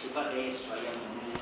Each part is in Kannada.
क्षिपते स्वयं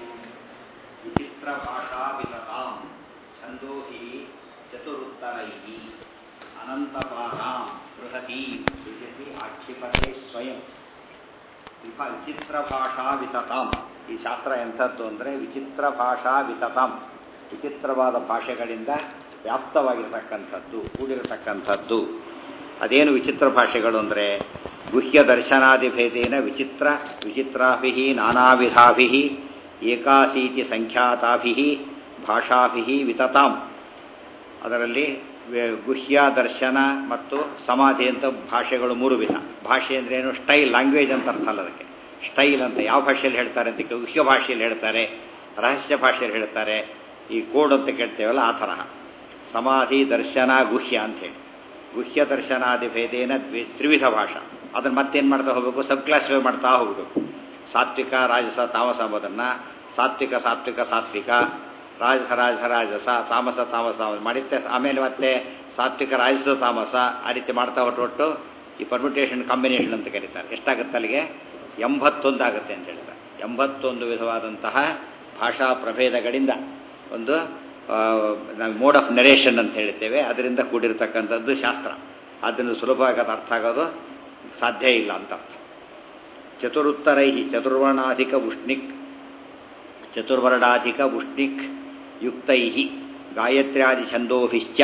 विचित्रभाषाविततां छन्दोभिः चतुरुत्तरैः अनन्तपारां बृहतीं सृजति आक्षिपते ಸ್ವಯಂ ವಿಭ ವಿಚಿತ್ರ ಭಾಷಾ ವಿತತಾಂ ಈ ಶಾಸ್ತ್ರ ಎಂಥದ್ದು ಅಂದರೆ ವಿಚಿತ್ರ ಭಾಷಾ ವಿತತಾಂ ವಿಚಿತ್ರವಾದ ಭಾಷೆಗಳಿಂದ ವ್ಯಾಪ್ತವಾಗಿರತಕ್ಕಂಥದ್ದು ಕೂಡಿರತಕ್ಕಂಥದ್ದು ಅದೇನು ವಿಚಿತ್ರ ಭಾಷೆಗಳು ಅಂದರೆ ಗುಹ್ಯ ದರ್ಶನಾದಿ ಭೇದೇನ ವಿಚಿತ್ರ ವಿಚಿತ್ರಾಭಿ ನಾನಾವಿಧಾಭಿ ಏಕಾಶೀತಿ ಸಂಖ್ಯಾತಾಭಿ ಭಾಷಾಭಿ ವಿತತಾಂ ಅದರಲ್ಲಿ ಗುಹ್ಯ ದರ್ಶನ ಮತ್ತು ಸಮಾಧಿ ಅಂತ ಭಾಷೆಗಳು ಮೂರು ವಿಧ ಭಾಷೆ ಅಂದ್ರೆ ಏನು ಸ್ಟೈಲ್ ಲ್ಯಾಂಗ್ವೇಜ್ ಅಂತ ಅರ್ಥ ಅಲ್ಲ ಅದಕ್ಕೆ ಸ್ಟೈಲ್ ಅಂತ ಯಾವ ಭಾಷೆಯಲ್ಲಿ ಹೇಳ್ತಾರೆ ಅಂತ ಗುಹ್ಯ ಭಾಷೆಯಲ್ಲಿ ಹೇಳ್ತಾರೆ ರಹಸ್ಯ ಭಾಷೆಯಲ್ಲಿ ಹೇಳ್ತಾರೆ ಈ ಕೋಡ್ ಅಂತ ಕೇಳ್ತೇವಲ್ಲ ಆ ತರಹ ಸಮಾಧಿ ದರ್ಶನ ಗುಹ್ಯ ಅಂಥೇಳಿ ಗುಹ್ಯ ದರ್ಶನಾದಿ ಭೇದೇನ ದ್ವಿ ತ್ರಿವಿಧ ಭಾಷಾ ಅದನ್ನು ಮತ್ತೇನು ಮಾಡ್ತಾ ಹೋಗಬೇಕು ಸಬ್ ಕ್ಲಾಸಿಫೈ ಮಾಡ್ತಾ ಹೋಗಬೇಕು ಸಾತ್ವಿಕ ರಾಜಸ ತಾಮಸ ಎಂಬುದನ್ನು ಸಾತ್ವಿಕ ಸಾತ್ವಿಕ ಸಾತ್ವಿಕ ರಾಜಸ ರಾಜಸ ರಾಜಸ ತಾಮಸ ತಾಮಸ ಮಾಡಿತ್ತೆ ಆಮೇಲೆ ಮತ್ತೆ ಸಾತ್ವಿಕ ರಾಜಸ ತಾಮಸ ಆ ರೀತಿ ಮಾಡ್ತಾ ಹೊಟ್ಟು ಒಟ್ಟು ಈ ಪರ್ಮಿಟೇಷನ್ ಕಾಂಬಿನೇಷನ್ ಅಂತ ಕರೀತಾರೆ ಎಷ್ಟಾಗುತ್ತೆ ಅಲ್ಲಿಗೆ ಎಂಬತ್ತೊಂದು ಆಗುತ್ತೆ ಅಂತ ಹೇಳ್ತಾರೆ ಎಂಬತ್ತೊಂದು ವಿಧವಾದಂತಹ ಭಾಷಾ ಪ್ರಭೇದಗಳಿಂದ ಒಂದು ನಾವು ಮೋಡ್ ಆಫ್ ನರೇಷನ್ ಅಂತ ಹೇಳ್ತೇವೆ ಅದರಿಂದ ಕೂಡಿರತಕ್ಕಂಥದ್ದು ಶಾಸ್ತ್ರ ಅದನ್ನು ಸುಲಭವಾಗಿ ಅದು ಅರ್ಥ ಆಗೋದು ಸಾಧ್ಯ ಇಲ್ಲ ಅಂತ ಅರ್ಥ ಚತುರುತ್ತರೈ ಚತುರ್ವರ್ಣಾಧಿಕ ಉಷ್ಣಿಕ್ ಚತುರ್ವರ್ಣಾಧಿಕ ಉಷ್ಣಿಕ್ ಯುಕ್ತೈ ಗಾಯತ್ರ್ಯಾದಿ ಛಂದೋಭಿಶ್ಚ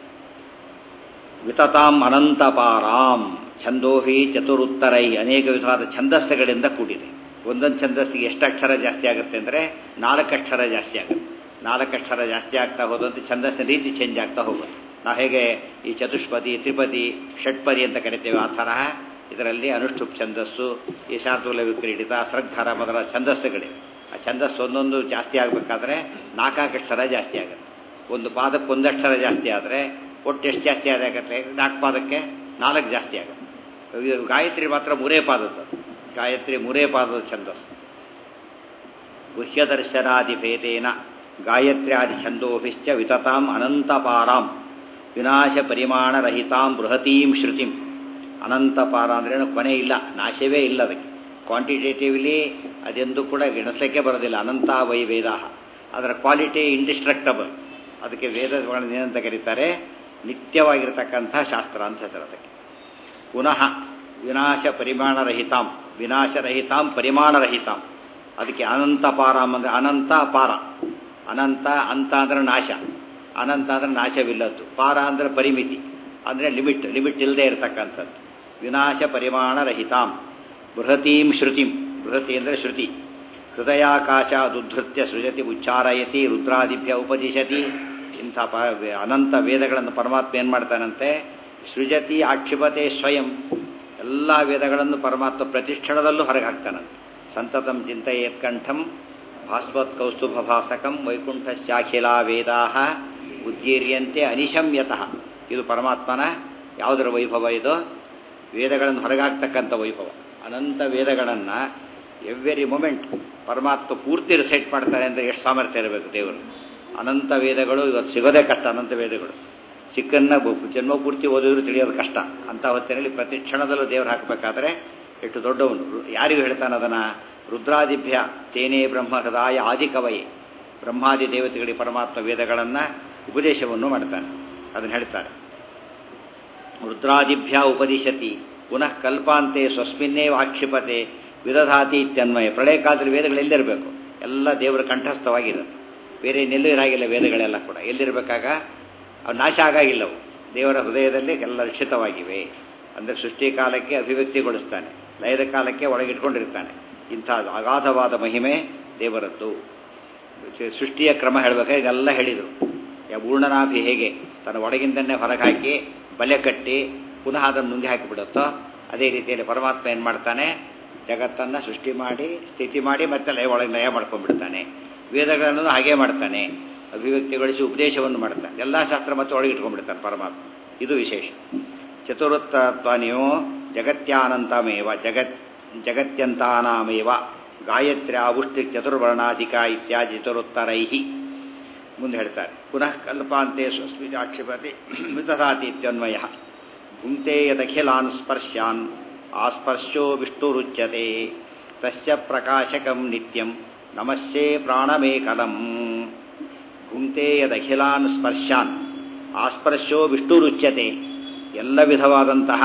ವಿತತಾಂ ಅನಂತಪಾರಾಂ ಛಂದೋಹಿ ಚತುರುತ್ತರೈ ಅನೇಕ ವಿಧವಾದ ಛಂದಸ್ಸುಗಳಿಂದ ಕೂಡಿದೆ ಒಂದೊಂದು ಛಂದಸ್ಸಿಗೆ ಎಷ್ಟು ಅಕ್ಷರ ಜಾಸ್ತಿ ಆಗುತ್ತೆ ಅಂದರೆ ನಾಲ್ಕು ಅಕ್ಷರ ಜಾಸ್ತಿ ಆಗುತ್ತೆ ನಾಲ್ಕು ಅಕ್ಷರ ಜಾಸ್ತಿ ಆಗ್ತಾ ಹೋದಂತೆ ಛಂದಸ್ಸಿನ ರೀತಿ ಚೇಂಜ್ ಆಗ್ತಾ ಹೋಗುತ್ತೆ ನಾವು ಹೇಗೆ ಈ ಚತುಷ್ಪದಿ ತ್ರಿಪದಿ ಷಟ್ಪದಿ ಅಂತ ಕರಿತೇವೆ ಆ ತರಹ ಇದರಲ್ಲಿ ಅನುಷ್ಠುಪ್ ಛಂದಸ್ಸು ಈ ಶಾರ್ದೂಲ ವಿಕ್ರೀಡಿತ ಸೃಗ್ಧರ ಮೊದಲ ಛಂದಸ್ಸುಗಳಿವೆ ಆ ಛಂದಸ್ಸು ಒಂದೊಂದು ಜಾಸ್ತಿ ಆಗಬೇಕಾದ್ರೆ ನಾಲ್ಕಾಕು ಅಕ್ಷರ ಜಾಸ್ತಿ ಆಗುತ್ತೆ ಒಂದು ಪಾದಕ್ಕೆ ಒಂದಕ್ಷರ ಜಾಸ್ತಿ ಆದರೆ ಒಟ್ಟು ಎಷ್ಟು ಜಾಸ್ತಿ ಆದಾಗತ್ತೆ ನಾಲ್ಕು ಪಾದಕ್ಕೆ ನಾಲ್ಕು ಜಾಸ್ತಿ ಆಗುತ್ತೆ ಗಾಯತ್ರಿ ಮಾತ್ರ ಮೂರೇ ಪಾದದ್ದು ಗಾಯತ್ರಿ ಮೂರೇ ಪಾದದ ಛಂದಸ್ಸು ಗುಹ್ಯದರ್ಶನಾದಿ ಭೇದೇನ ಗಾಯತ್ರ್ಯಾದಿ ಛಂದೋಭಿಶ್ಚ ವಿತತಾಂ ಅನಂತಪಾರಾಂ ವಿನಾಶ ಪರಿಮಾಣರಹಿತಾಂ ಬೃಹತೀಂ ಶ್ರುತಿಂ ಅನಂತಪಾರ ಅಂದ್ರೇನು ಕೊನೆ ಇಲ್ಲ ನಾಶವೇ ಇಲ್ಲ ಅದಕ್ಕೆ ಕ್ವಾಂಟಿಟೇಟಿವ್ಲಿ ಅದೆಂದೂ ಕೂಡ ಗಿಣಿಸ್ಲಿಕ್ಕೆ ಬರೋದಿಲ್ಲ ಅನಂತ ವೈ ವೇದ ಅದರ ಕ್ವಾಲಿಟಿ ಇಂಡಿಸ್ಟ್ರಕ್ಟಬಲ್ ಅದಕ್ಕೆ ವೇದಗಳನ್ನು ಏನಂತ ಕರೀತಾರೆ ನಿತ್ಯವಾಗಿರ್ತಕ್ಕಂಥ ಶಾಸ್ತ್ರ ಅಂತ ಹೇಳ್ತಾರೆ ಅದಕ್ಕೆ ಪುನಃ ವಿನಾಶ ಪರಿಮಾಣರಹಿತಾಂ ವಿನಾಶರಹಿತಾಂ ಪರಿಮಾಣರಹಿತಾಂ ಅದಕ್ಕೆ ಅನಂತ ಪಾರಾಮ್ ಅಂದರೆ ಅನಂತ ಪಾರ ಅನಂತ ಅಂತ ಅಂದರೆ ನಾಶ ಅನಂತ ಅಂದರೆ ನಾಶವಿಲ್ಲದ್ದು ಪಾರ ಅಂದರೆ ಪರಿಮಿತಿ ಅಂದರೆ ಲಿಮಿಟ್ ಲಿಮಿಟ್ ಇಲ್ಲದೆ ಇರತಕ್ಕಂಥದ್ದು ವಿನಾಶ ಪರಿಮಾಣರಹಿತಾಂ ಬೃಹತೀಂ ಶ್ರುತಿಂ ಬೃಹತಿ ಅಂದರೆ ಶ್ರುತಿ ಹೃದಯಾಕಾಶದುದ್ಧೃತ್ಯ ಸೃಜತಿ ಉಚ್ಚಾರಯತಿ ರುದ್ರಾದಿಭ್ಯ ಉಪದಿಶತಿ ಇಂಥ ಪ ಅನಂತ ವೇದಗಳನ್ನು ಪರಮಾತ್ಮ ಏನು ಮಾಡ್ತಾನಂತೆ ಸೃಜತಿ ಆಕ್ಷಿಪತೆ ಸ್ವಯಂ ಎಲ್ಲ ವೇದಗಳನ್ನು ಪರಮಾತ್ಮ ಪ್ರತಿಷ್ಠಣದಲ್ಲೂ ಹೊರಗೆ ಹಾಕ್ತಾನಂತೆ ಸಂತತಂ ಚಿಂತೆಯತ್ಕಂಠಂ ಭಾಸ್ವತ್ ಕೌಸ್ತುಭ ಭಾಸಕಂ ವೈಕುಂಠಶ್ಚಾಖಿಲಾ ವೇದಾ ಉದ್ದೀರ್ಯಂತೆ ಅನಿಶಮ್ಯತಃ ಇದು ಪರಮಾತ್ಮನ ಯಾವುದರ ವೈಭವ ಇದು ವೇದಗಳನ್ನು ಹೊರಗಾಗ್ತಕ್ಕಂಥ ವೈಭವ ಅನಂತ ವೇದಗಳನ್ನು ಎವ್ರಿ ಮೊಮೆಂಟ್ ಪರಮಾತ್ಮ ಪೂರ್ತಿ ರಿಸೈಟ್ ಮಾಡ್ತಾರೆ ಅಂದರೆ ಎಷ್ಟು ಸಾಮರ್ಥ್ಯ ಇರಬೇಕು ದೇವರು ಅನಂತ ವೇದಗಳು ಇವತ್ತು ಸಿಗೋದೇ ಕಷ್ಟ ಅನಂತ ವೇದಗಳು ಸಿಕ್ಕನ್ನ ಜನ್ಮ ಪೂರ್ತಿ ಓದಿದ್ರು ತಿಳಿಯೋದು ಕಷ್ಟ ಅಂತ ಹೊತ್ತಿನಲ್ಲಿ ಪ್ರತಿ ಕ್ಷಣದಲ್ಲೂ ದೇವರು ಹಾಕಬೇಕಾದ್ರೆ ಎಷ್ಟು ದೊಡ್ಡವನು ಯಾರಿಗೂ ಹೇಳ್ತಾನೆ ಅದನ್ನು ರುದ್ರಾದಿಭ್ಯ ತೇನೇ ಬ್ರಹ್ಮ ಹೃದಯ ಆದಿಕವಯೇ ಬ್ರಹ್ಮಾದಿ ದೇವತೆಗಳಿಗೆ ಪರಮಾತ್ಮ ವೇದಗಳನ್ನು ಉಪದೇಶವನ್ನು ಮಾಡ್ತಾನೆ ಅದನ್ನು ಹೇಳ್ತಾರೆ ರುದ್ರಾದಿಭ್ಯ ಉಪದಿಶತಿ ಪುನಃ ಕಲ್ಪಾಂತೆ ಸ್ವಸ್ಮಿನ್ನೇ ವಾಕ್ಷಿಪತೆ ವಿದಧಾತಿ ಇತ್ಯನ್ವಯ ಪ್ರಳಯ ಕಾಲದಲ್ಲಿ ವೇದಗಳು ಎಲ್ಲಿರಬೇಕು ಎಲ್ಲ ದೇವರ ಕಂಠಸ್ಥವಾಗಿರುತ್ತೆ ಬೇರೆ ಇನ್ನೆಲ್ಲೂ ಇರಾಗಿಲ್ಲ ವೇದಗಳೆಲ್ಲ ಕೂಡ ಎಲ್ಲಿರಬೇಕಾಗ ಅವು ನಾಶ ಆಗಾಗಿಲ್ಲವು ದೇವರ ಹೃದಯದಲ್ಲಿ ಎಲ್ಲ ರಕ್ಷಿತವಾಗಿವೆ ಅಂದರೆ ಸೃಷ್ಟಿ ಕಾಲಕ್ಕೆ ಅಭಿವ್ಯಕ್ತಿಗೊಳಿಸ್ತಾನೆ ಲಯದ ಕಾಲಕ್ಕೆ ಒಳಗಿಟ್ಕೊಂಡಿರ್ತಾನೆ ಇಂಥ ಅಗಾಧವಾದ ಮಹಿಮೆ ದೇವರದ್ದು ಸೃಷ್ಟಿಯ ಕ್ರಮ ಹೇಳಬೇಕಾದ್ರೆ ಇದೆಲ್ಲ ಹೇಳಿದರು ಊರ್ಣನಾಭಿ ಹೇಗೆ ತನ್ನ ಒಳಗಿಂದನ್ನೇ ಹೊರಗೆ ಹಾಕಿ ಬಲೆ ಕಟ್ಟಿ ಪುನಃ ಅದನ್ನು ನುಂಗಿ ಹಾಕಿಬಿಡುತ್ತೋ ಅದೇ ರೀತಿಯಲ್ಲಿ ಪರಮಾತ್ಮ ಏನು ಮಾಡ್ತಾನೆ ಜಗತ್ತನ್ನು ಸೃಷ್ಟಿ ಮಾಡಿ ಸ್ಥಿತಿ ಮಾಡಿ ಮತ್ತೆ ಲಯ ಒಳಗೆ ಲಯ ಮಾಡ್ಕೊಂಡ್ಬಿಡ್ತಾನೆ ವೇದಗಳನ್ನು ಹಾಗೇ ಮಾಡ್ತಾನೆ ಅಭಿವ್ಯಕ್ತಿಗೊಳಿಸಿ ಉಪದೇಶವನ್ನು ಮಾಡ್ತಾನೆ ಎಲ್ಲ ಶಾಸ್ತ್ರ ಮತ್ತೆ ಒಳಗಿಟ್ಕೊಂಡ್ಬಿಡ್ತಾನೆ ಪರಮಾತ್ಮ ಇದು ವಿಶೇಷ ಚತುರುತ್ತತ್ವನಿಯೋ ಜಗತ್ಯಾನಂತಮೇವ ಜಗತ್ ಜಗತ್ಯಂತಾನಾಮೇವ ಗಾಯತ್ರ್ಯ ಉಷ್ಟಿ ಚತುರ್ವರ್ಣಾಧಿಕ ಇತ್ಯಾದಿ ಚತುರುತ್ತರೈ ಮುಂದೆ ಹೇಳ್ತಾರೆ ಪುನಃ ಕಲ್ಪಾಂತೆ ಸ್ವಸ್ಮಿಜಾಕ್ಷಿಪತಿ ಮಿತಸಾತಿ ಇತ್ಯನ್ವಯ ಭುಂಕ್ತೆ ಯದಖಿಲಾನ್ ಸ್ಪರ್ಶ್ಯಾನ್ ಆಸ್ಪರ್ಶೋ ವಿಷ್ಣುರುಚ್ಯತೆ ತಸ್ಯ ಪ್ರಕಾಶಕಂ ನಿತ್ಯಂ ನಮಸ್ಸೇ ಪ್ರಾಣಮೇಕಲಂ ಭುಂಕ್ತೆ ಯದಖಿಲಾನ್ ಸ್ಪರ್ಶಾನ್ ಆಸ್ಪರ್ಶೋ ವಿಷ್ಣುರುಚ್ಯತೆ ಎಲ್ಲ ವಿಧವಾದಂತಹ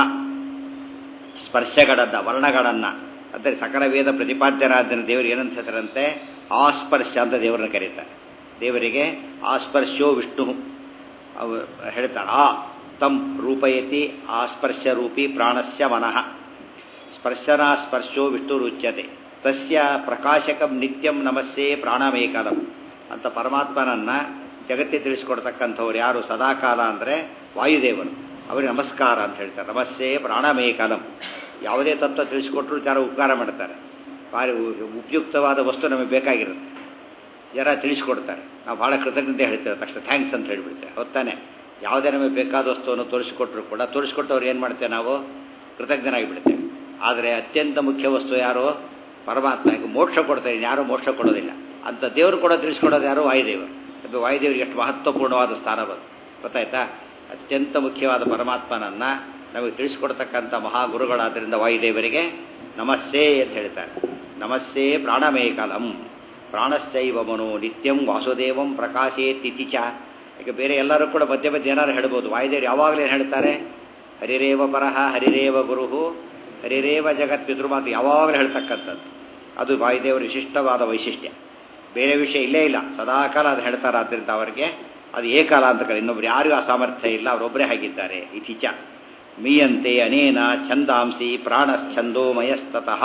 ಸ್ಪರ್ಶಗಳನ್ನ ವರ್ಣಗಳನ್ನು ಅಂದರೆ ಸಕಲ ವೇದ ಪ್ರತಿಪಾದ್ಯರಾದ ದೇವರು ಏನಂತ ಹೆಸರಂತೆ ಆಸ್ಪರ್ಶ ಅಂತ ದೇವರನ್ನು ಕರೀತಾರೆ ದೇವರಿಗೆ ಆಸ್ಪರ್ಶೋ ವಿಷ್ಣು ಅವು ಹೇಳ್ತಾರೆ ಆ ತಂ ರೂಪಯತಿ ಆಸ್ಪರ್ಶ ರೂಪಿ ಪ್ರಾಣಸ್ಯ ಮನಃ ಸ್ಪರ್ಶನಾ ಸ್ಪರ್ಶೋ ವಿಷ್ಣುರುಚ್ಯತೆ ತಸ್ಯ ಪ್ರಕಾಶಕಂ ನಿತ್ಯಂ ನಮಸ್ಸೇ ಪ್ರಾಣಮೇಕಲಂ ಅಂತ ಪರಮಾತ್ಮನನ್ನ ಜಗತ್ತಿ ತಿಳಿಸ್ಕೊಡ್ತಕ್ಕಂಥವ್ರು ಯಾರು ಸದಾಕಾಲ ಅಂದರೆ ವಾಯುದೇವರು ಅವರಿಗೆ ನಮಸ್ಕಾರ ಅಂತ ಹೇಳ್ತಾರೆ ನಮಸ್ಸೇ ಪ್ರಾಣಮೇಕಲಂ ಯಾವುದೇ ತತ್ವ ತಿಳಿಸ್ಕೊಟ್ರು ಜನ ಉಪಕಾರ ಮಾಡ್ತಾರೆ ಭಾರಿ ಉಪಯುಕ್ತವಾದ ವಸ್ತು ನಮಗೆ ಬೇಕಾಗಿರುತ್ತೆ ಜನ ತಿಳಿಸ್ಕೊಡ್ತಾರೆ ನಾವು ಭಾಳ ಕೃತಜ್ಞತೆ ಹೇಳ್ತೇವೆ ತಕ್ಷಣ ಥ್ಯಾಂಕ್ಸ್ ಅಂತ ಹೇಳ್ಬಿಡ್ತೇವೆ ಹೊತ್ತಾನೆ ಯಾವುದೇ ನಮಗೆ ಬೇಕಾದ ವಸ್ತುವನ್ನು ತೋರಿಸಿಕೊಟ್ರು ಕೂಡ ತೋರಿಸ್ಕೊಟ್ಟವ್ರು ಏನು ಮಾಡ್ತೇವೆ ನಾವು ಕೃತಜ್ಞರಾಗಿಬಿಡ್ತೇವೆ ಆದರೆ ಅತ್ಯಂತ ಮುಖ್ಯ ವಸ್ತು ಯಾರು ಪರಮಾತ್ಮ ಈಗ ಮೋಕ್ಷ ಕೊಡ್ತಾರೆ ಯಾರೂ ಮೋಕ್ಷ ಕೊಡೋದಿಲ್ಲ ಅಂತ ದೇವರು ಕೂಡ ತಿಳಿಸ್ಕೊಡೋದು ಯಾರು ವಾಯುದೇವರು ಅದು ವಾಯುದೇವರಿಗೆ ಎಷ್ಟು ಮಹತ್ವಪೂರ್ಣವಾದ ಸ್ಥಾನ ಬಂತು ಗೊತ್ತಾಯ್ತಾ ಅತ್ಯಂತ ಮುಖ್ಯವಾದ ಪರಮಾತ್ಮನನ್ನು ನಮಗೆ ತಿಳಿಸ್ಕೊಡ್ತಕ್ಕಂಥ ಮಹಾಗುರುಗಳಾದ್ದರಿಂದ ವಾಯುದೇವರಿಗೆ ನಮಸ್ಸೇ ಅಂತ ಹೇಳ್ತಾರೆ ನಮಸ್ಸೇ ಪ್ರಾಣಮೇಕಲಂ ಪ್ರಾಣಶ್ಚೈವ ಮನೋ ನಿತ್ಯಂ ವಾಸುದೇವಂ ಪ್ರಕಾಶೇ ತಿಥಿಚ ಈಗ ಬೇರೆ ಎಲ್ಲರೂ ಕೂಡ ಮಧ್ಯ ಮಧ್ಯೆ ಏನಾರು ಹೇಳ್ಬೋದು ವಾಯುದೇವರು ಯಾವಾಗಲೂ ಏನು ಹೇಳ್ತಾರೆ ಹರಿರೇವ ಪರಹ ಹರಿರೇವ ಗುರುಹು ಹರಿರೇವ ಜಗತ್ ಪಿತೃಮಾತು ಯಾವಾಗಲೂ ಹೇಳ್ತಕ್ಕಂಥದ್ದು ಅದು ವಾಯುದೇವರ ವಿಶಿಷ್ಟವಾದ ವೈಶಿಷ್ಟ್ಯ ಬೇರೆ ವಿಷಯ ಇಲ್ಲೇ ಇಲ್ಲ ಸದಾಕಾಲ ಅದು ಹೇಳ್ತಾರೆ ಆದ್ದರಿಂದ ಅವರಿಗೆ ಅದು ಏಕಾಲ ಅಂತ ಕರೆ ಇನ್ನೊಬ್ರು ಯಾರಿಗೂ ಆ ಸಾಮರ್ಥ್ಯ ಇಲ್ಲ ಅವರೊಬ್ಬರೇ ಆಗಿದ್ದಾರೆ ಇತಿಚ ಮೀಯಂತೆ ಅನೇನ ಛಂದಾಂಸಿ ಪ್ರಾಣಶ್ಚಂದೋಮಯಸ್ತತಃ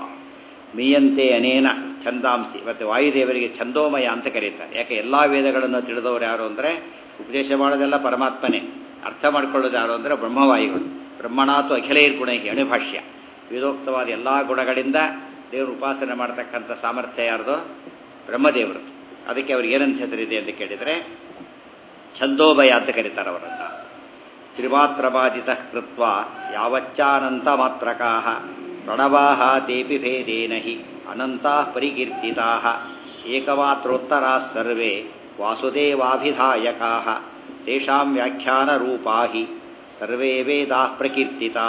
ಮೀಯಂತೆ ಅನೇನ ಛಂದಾಂಸಿ ಮತ್ತು ವಾಯುದೇವರಿಗೆ ಛಂದೋಮಯ ಅಂತ ಕರೀತಾರೆ ಯಾಕೆ ಎಲ್ಲ ವೇದಗಳನ್ನು ತಿಳಿದವರು ಯಾರು ಅಂದರೆ ಉಪದೇಶ ಮಾಡೋದೆಲ್ಲ ಪರಮಾತ್ಮನೇ ಅರ್ಥ ಮಾಡ್ಕೊಳ್ಳೋದು ಯಾರು ಅಂದರೆ ಬ್ರಹ್ಮವಾಯುಗಳು ಬ್ರಹ್ಮಣಾತು ಅಖಿಲೈರ್ ಗುಣೈಹಿ ಅಣುಭಾಷ್ಯ ವೇದೋಕ್ತವಾದ ಎಲ್ಲ ಗುಣಗಳಿಂದ ದೇವರು ಉಪಾಸನೆ ಮಾಡ್ತಕ್ಕಂಥ ಸಾಮರ್ಥ್ಯ ಯಾರ್ದು ಬ್ರಹ್ಮದೇವರು ಅದಕ್ಕೆ ಅವ್ರಿಗೆ ಏನಂತ ಹೆಸರಿದೆ ಅಂತ ಕೇಳಿದರೆ ಛಂದೋಭಯ ಅಂತ ಕರೀತಾರೆ ಅವರನ್ನು ತ್ರಿಮಾತ್ರಬಾಧಿತ ಕೃತ್ವ ಯಾವಚ್ಚಾನಂತ ಮಾತ್ರಕಾ ಪ್ರಣವಾಹ ತೇಪಿ ಭೇದೇನ ಹಿ ಅನಂತಾ ಪರಿಕೀರ್ತಿತಾ ಏಕಮಾತ್ರೋತ್ತರಾ ಸರ್ವೇ ವಾಸುದೇವಾಭಿಧಾಯಕಾ ತೇಷಾಂ ವ್ಯಾಖ್ಯಾನರೂಪಾ ಹಿ ಸರ್ವೇ ವೇದಾ ಪ್ರಕೀರ್ತಿತಾ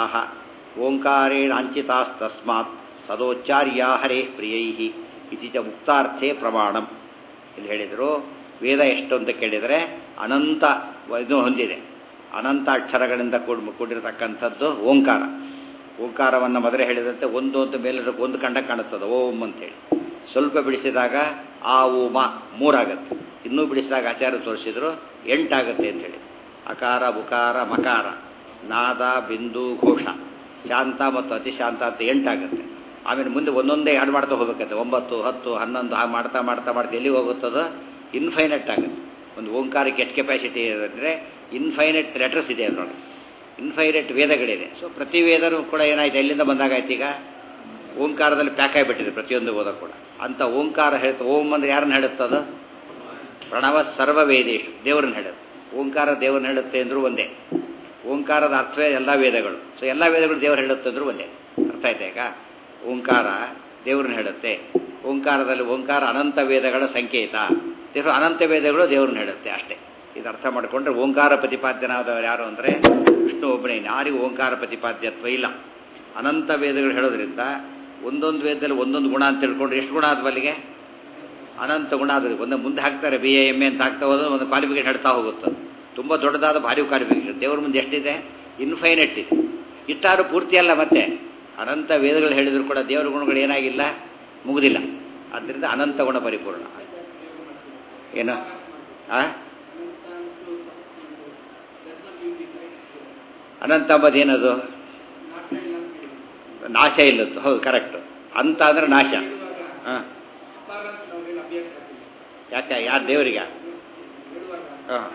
ಓಂಕಾರೇಣಾಂಚಿತಾಸ್ತಸ್ಮಾತ್ ಸದೋಚ್ಚಾರ್ಯಾ ಹರೇ ಪ್ರಿಯೈ ಇತಿ ಚ ಮುಕ್ತಾರ್ಥೇ ಪ್ರಮಾಣಂ ಇಲ್ಲಿ ಹೇಳಿದರು ವೇದ ಎಷ್ಟು ಅಂತ ಕೇಳಿದರೆ ಅನಂತ ಇದು ಹೊಂದಿದೆ ಅನಂತ ಅಕ್ಷರಗಳಿಂದ ಕೂಡ್ ಕೂಡಿರತಕ್ಕಂಥದ್ದು ಓಂಕಾರ ಓಂಕಾರವನ್ನು ಮೊದಲೇ ಹೇಳಿದಂತೆ ಒಂದು ಅಂತ ಮೇಲೆ ಒಂದು ಕಂಡ ಕಾಣುತ್ತದೆ ಓಂ ಅಂತೇಳಿ ಸ್ವಲ್ಪ ಬಿಡಿಸಿದಾಗ ಆ ಓ ಮ ಮೂರಾಗತ್ತೆ ಇನ್ನೂ ಬಿಡಿಸಿದಾಗ ಆಚಾರ್ಯ ತೋರಿಸಿದ್ರು ಎಂಟಾಗತ್ತೆ ಅಂತೇಳಿ ಅಕಾರ ಬುಕಾರ ಮಕಾರ ನಾದ ಬಿಂದು ಘೋಷ ಶಾಂತ ಮತ್ತು ಅತಿಶಾಂತ ಅಂತ ಎಂಟಾಗುತ್ತೆ ಆಮೇಲೆ ಮುಂದೆ ಒಂದೊಂದೇ ಆ್ಯಡ್ ಮಾಡ್ತಾ ಹೋಗ್ಬೇಕಂತೆ ಒಂಬತ್ತು ಹತ್ತು ಹನ್ನೊಂದು ಹಾಗೆ ಮಾಡ್ತಾ ಮಾಡ್ತಾ ಮಾಡ್ತಾ ಎಲ್ಲಿಗೆ ಹೋಗುತ್ತದೋ ಇನ್ಫೈನಟ್ ಆಗುತ್ತೆ ಒಂದು ಓಂಕಾರಕ್ಕೆ ಎಷ್ಟು ಕೆಪಾಸಿಟಿ ಅಂದರೆ ಇನ್ಫೈನಟ್ ಲೆಟರ್ಸ್ ಇದೆ ಅದರೊಳಗೆ ಇನ್ಫೈನಟ್ ವೇದಗಳಿದೆ ಸೊ ಪ್ರತಿ ವೇದನೂ ಕೂಡ ಏನಾಯ್ತು ಎಲ್ಲಿಂದ ಬಂದಾಗಾಯ್ತು ಈಗ ಓಂಕಾರದಲ್ಲಿ ಪ್ಯಾಕ್ ಆಗಿಬಿಟ್ಟಿದೆ ಪ್ರತಿಯೊಂದು ಓದ ಕೂಡ ಅಂತ ಓಂಕಾರ ಹೇಳ್ತಾ ಓಂ ಅಂದ್ರೆ ಯಾರನ್ನ ಹೇಳುತ್ತದ ಪ್ರಣವ ಸರ್ವ ವೇದೇಶು ದೇವರನ್ನ ಹೇಳುತ್ತೆ ಓಂಕಾರ ದೇವರನ್ನ ಹೇಳುತ್ತೆ ಅಂದ್ರೂ ಒಂದೇ ಓಂಕಾರದ ಅರ್ಥವೇ ಎಲ್ಲ ವೇದಗಳು ಸೊ ಎಲ್ಲ ವೇದಗಳು ದೇವರು ಹೇಳುತ್ತೆ ಅಂದ್ರೂ ಒಂದೇ ಅರ್ಥ ಆಯ್ತಾ ಈಗ ಓಂಕಾರ ದೇವ್ರನ್ನ ಹೇಳುತ್ತೆ ಓಂಕಾರದಲ್ಲಿ ಓಂಕಾರ ಅನಂತ ವೇದಗಳ ಸಂಕೇತ ದೇವರು ಅನಂತ ವೇದಗಳು ದೇವ್ರನ್ನ ಹೇಳುತ್ತೆ ಅಷ್ಟೇ ಇದು ಅರ್ಥ ಮಾಡಿಕೊಂಡ್ರೆ ಓಂಕಾರ ಪ್ರತಿಪಾದ್ಯನಾದವರು ಯಾರು ಅಂದರೆ ವಿಷ್ಣು ಒಬ್ಬನೇ ಯಾರಿಗೂ ಓಂಕಾರ ಪ್ರತಿಪಾದ್ಯತ್ವ ಇಲ್ಲ ಅನಂತ ವೇದಗಳು ಹೇಳೋದ್ರಿಂದ ಒಂದೊಂದು ವೇದದಲ್ಲಿ ಒಂದೊಂದು ಗುಣ ಅಂತ ತಿಳ್ಕೊಂಡ್ರೆ ಎಷ್ಟು ಗುಣ ಆದ್ವಲ್ಲಿಗೆ ಅನಂತ ಗುಣ ಆದ್ರೆ ಒಂದು ಮುಂದೆ ಹಾಕ್ತಾರೆ ಬಿ ಎ ಎಮ್ ಎ ಅಂತ ಹಾಕ್ತಾ ಹೋದ್ರೆ ಒಂದು ಕ್ವಾಲಿಫಿಕೇಶನ್ ಹೇಳ್ತಾ ಹೋಗುತ್ತೆ ತುಂಬ ದೊಡ್ಡದಾದ ಭಾರಿ ಕ್ವಾಲಿಫಿಕೇಶನ್ ದೇವ್ರ ಮುಂದೆ ಎಷ್ಟಿದೆ ಇನ್ಫೈನೆಟ್ ಇದೆ ಇಷ್ಟಾರು ಪೂರ್ತಿ ಅಲ್ಲ ಮತ್ತೆ ಅನಂತ ವೇದಗಳು ಹೇಳಿದ್ರು ಕೂಡ ದೇವರ ಗುಣಗಳು ಏನಾಗಿಲ್ಲ ಮುಗುದಿಲ್ಲ ಆದ್ದರಿಂದ ಅನಂತ ಗುಣ ಪರಿಪೂರ್ಣ ಏನು ಆ ಅನಂತ ಅಂಬದು ಏನದು ನಾಶ ಇಲ್ಲದ್ದು ಹೌದು ಕರೆಕ್ಟ್ ಅಂತ ಅಂದ್ರೆ ನಾಶ ಹಾಂ ಯಾಕೆ ಯಾರು ದೇವರಿಗೆ ಹಾಂ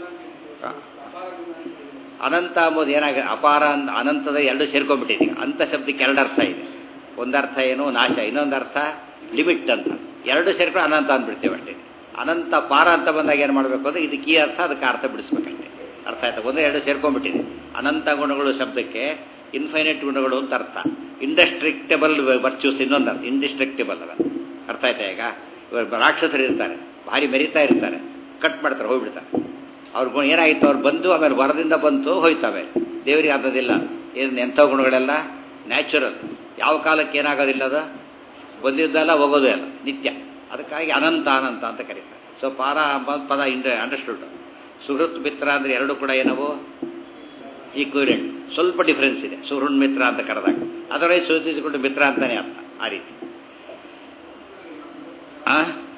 ಅನಂತ ಅಂಬೋದು ಏನಾಗ ಅಪಾರ ಅನಂತದ ಎರಡು ಸೇರ್ಕೊಂಡ್ಬಿಟ್ಟಿದೆ ಅಂತ ಶಬ್ದಕ್ಕೆ ಎರಡು ಅರ್ಥ ಇದೆ ಒಂದರ್ಥ ಏನು ನಾಶ ಇನ್ನೊಂದು ಅರ್ಥ ಲಿಮಿಟ್ ಅಂತ ಎರಡು ಸೇರ್ಕೊಂಡು ಅನಂತ ಅಂದ್ಬಿಡ್ತೇವೆ ಅಷ್ಟೇ ಅನಂತ ಪಾರ ಅಂತ ಬಂದಾಗ ಏನು ಮಾಡಬೇಕು ಅಂದ್ರೆ ಇದಕ್ಕೆ ಈ ಅರ್ಥ ಅದಕ್ಕೆ ಅರ್ಥ ಬಿಡಿಸ್ಬೇಕಷ್ಟೇ ಅರ್ಥ ಆಯ್ತಾ ಒಂದು ಎರಡು ಸೇರ್ಕೊಂಡ್ಬಿಟ್ಟಿದೆ ಅನಂತ ಗುಣಗಳು ಶಬ್ದಕ್ಕೆ ಇನ್ಫೈನೈಟ್ ಗುಣಗಳು ಅಂತ ಅರ್ಥ ಇಂಡಸ್ಟ್ರಿಕ್ಟಬಲ್ ವರ್ಚ್ಯೂಸ್ ಇನ್ನೊಂದು ಅರ್ಥ ಇಂಡಿಸ್ಟ್ರಿಕ್ಟಬಲ್ ಅದ ಅರ್ಥ ಆಯ್ತಾ ಈಗ ಇವಾಗ ರಾಕ್ಷಸರು ಇರ್ತಾರೆ ಭಾರಿ ಮೆರಿತಾ ಇರ್ತಾರೆ ಕಟ್ ಮಾಡ್ತಾರೆ ಹೋಗ್ಬಿಡ್ತಾರೆ ಅವ್ರ ಗುಣ ಏನಾಗಿತ್ತು ಅವ್ರು ಬಂದು ಆಮೇಲೆ ವರದಿಂದ ಬಂತು ಹೋಯ್ತವೆ ದೇವರಿಗೆ ಆಗೋದಿಲ್ಲ ಏನು ಎಂಥ ಗುಣಗಳೆಲ್ಲ ನ್ಯಾಚುರಲ್ ಯಾವ ಕಾಲಕ್ಕೆ ಏನಾಗೋದಿಲ್ಲ ಅದು ಬಂದಿದ್ದಲ್ಲ ಹೋಗೋದು ಅಲ್ಲ ನಿತ್ಯ ಅದಕ್ಕಾಗಿ ಅನಂತ ಅನಂತ ಅಂತ ಕರೀತಾರೆ ಸೊ ಪಾರ ಎಂಬ ಪದ ಇಂಡ ಅಂಡರ್ಸ್ಟುಡ್ ಸುಹೃತ್ ಮಿತ್ರ ಅಂದರೆ ಎರಡು ಕೂಡ ಏನವು ಈಕ್ವಿಲೆಂಟ್ ಸ್ವಲ್ಪ ಡಿಫರೆನ್ಸ್ ಇದೆ ಸುಹೃನ್ ಮಿತ್ರ ಅಂತ ಕರೆದಾಗ ಅದರೊಳಗೆ ಸೂಚಿಸಿಕೊಂಡು ಮಿತ್ರ ಅಂತಾನೆ ಅರ್ಥ ಆ ರೀತಿ ಆ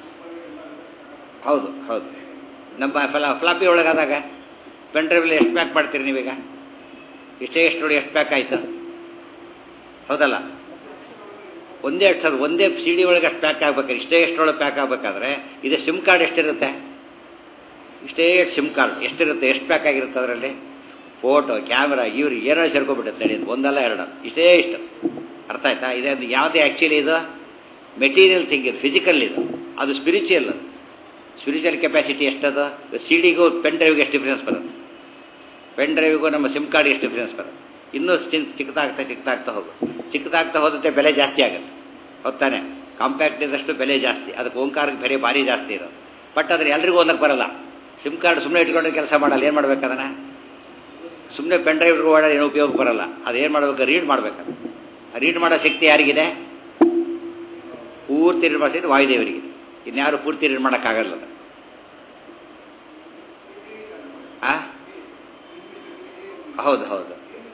ಹೌದು ಹೌದು ನಮ್ಮ ಫಲ ಫ್ಲಾಪಿ ಒಳಗಾದಾಗ ಪೆನ್ ಡ್ರೈವಲ್ಲಿ ಎಷ್ಟು ಪ್ಯಾಕ್ ಮಾಡ್ತೀರಿ ನೀವೀಗ ಇಷ್ಟೇ ಎಷ್ಟು ನೋಡಿ ಎಷ್ಟು ಪ್ಯಾಕ್ ಆಯ್ತು ಹೌದಲ್ಲ ಒಂದೇ ಅಷ್ಟು ಸರ್ ಒಂದೇ ಸಿ ಡಿ ಒಳಗೆ ಅಷ್ಟು ಪ್ಯಾಕ್ ಆಗ್ಬೇಕಾದ್ರೆ ಇಷ್ಟೇ ಎಷ್ಟರೊಳಗೆ ಪ್ಯಾಕ್ ಆಗಬೇಕಾದ್ರೆ ಇದು ಸಿಮ್ ಕಾರ್ಡ್ ಎಷ್ಟಿರುತ್ತೆ ಇಷ್ಟೇ ಸಿಮ್ ಕಾರ್ಡ್ ಎಷ್ಟಿರುತ್ತೆ ಎಷ್ಟು ಪ್ಯಾಕ್ ಆಗಿರುತ್ತೆ ಅದರಲ್ಲಿ ಫೋಟೋ ಕ್ಯಾಮ್ರಾ ಇವ್ರು ಏನೋ ಸೇರ್ಕೊಬಿಡುತ್ತೆ ನಡಿ ಒಂದಲ್ಲ ಎರಡು ಇಷ್ಟೇ ಇಷ್ಟು ಅರ್ಥ ಆಯ್ತಾ ಇದೆ ಯಾವುದೇ ಆ್ಯಕ್ಚುಲಿ ಇದು ಮೆಟೀರಿಯಲ್ ಥಿಂಗ್ ಇದು ಫಿಸಿಕಲ್ ಇದು ಅದು ಸ್ಪಿರಿಚುವಲ್ ಅದು ಸ್ಪಿರಿಚುವಲ್ ಕೆಪಾಸಿಟಿ ಎಷ್ಟದು ಸಿ ಡಿಗೂ ಪೆನ್ ಡ್ರೈವ್ಗೆ ಎಷ್ಟು ಡಿಫ್ರೆನ್ಸ್ ಬರುತ್ತೆ ಪೆನ್ ಡ್ರೈವ್ಗೂ ನಮ್ಮ ಸಿಮ್ ಕಾರ್ಡ್ ಎಷ್ಟು ಡಿಫ್ರೆನ್ಸ್ ಬರುತ್ತೆ ಇನ್ನೂ ಚಿಕ್ಕ ಚಿಕ್ಕದಾಗ್ತಾ ಚಿಕ್ಕದಾಗ್ತಾ ಹೋಗು ಚಿಕ್ಕದಾಗ್ತಾ ಹೋದಂತೆ ಬೆಲೆ ಜಾಸ್ತಿ ಆಗುತ್ತೆ ಹೊತ್ತಾನೆ ಕಾಂಪ್ಯಾಕ್ಟ್ ಇದ್ದಷ್ಟು ಬೆಲೆ ಜಾಸ್ತಿ ಅದಕ್ಕೆ ಓಂಕಾರಕ್ಕೆ ಬೆಲೆ ಭಾರಿ ಜಾಸ್ತಿ ಇರೋದು ಬಟ್ ಅದ್ರ ಎಲ್ರಿಗೂ ಒಂದಕ್ಕೆ ಬರಲ್ಲ ಸಿಮ್ ಕಾರ್ಡ್ ಸುಮ್ಮನೆ ಇಟ್ಕೊಂಡ್ರೆ ಕೆಲಸ ಮಾಡಲ್ಲ ಏನು ಮಾಡ್ಬೇಕು ಅದನ್ನು ಸುಮ್ಮನೆ ಪೆನ್ ಡ್ರೈವ್ ಓಡಾಡಿ ಏನು ಉಪಯೋಗ ಬರಲ್ಲ ಅದೇನು ಮಾಡ್ಬೇಕು ರೀಡ್ ಮಾಡ್ಬೇಕು ರೀಡ್ ಮಾಡೋ ಶಕ್ತಿ ಯಾರಿಗಿದೆ ಪೂರ್ತಿ ರೀಡ್ ಮಾಡಿಸಿದ್ರೆ ವಾಯುದೇವರಿಗೆ ಇನ್ಯಾರು ಪೂರ್ತಿ ರೀಡ್ ಮಾಡೋಕ್ಕಾಗಲ್ಲ ಅದು ಆ ಹೌದು ಹೌದು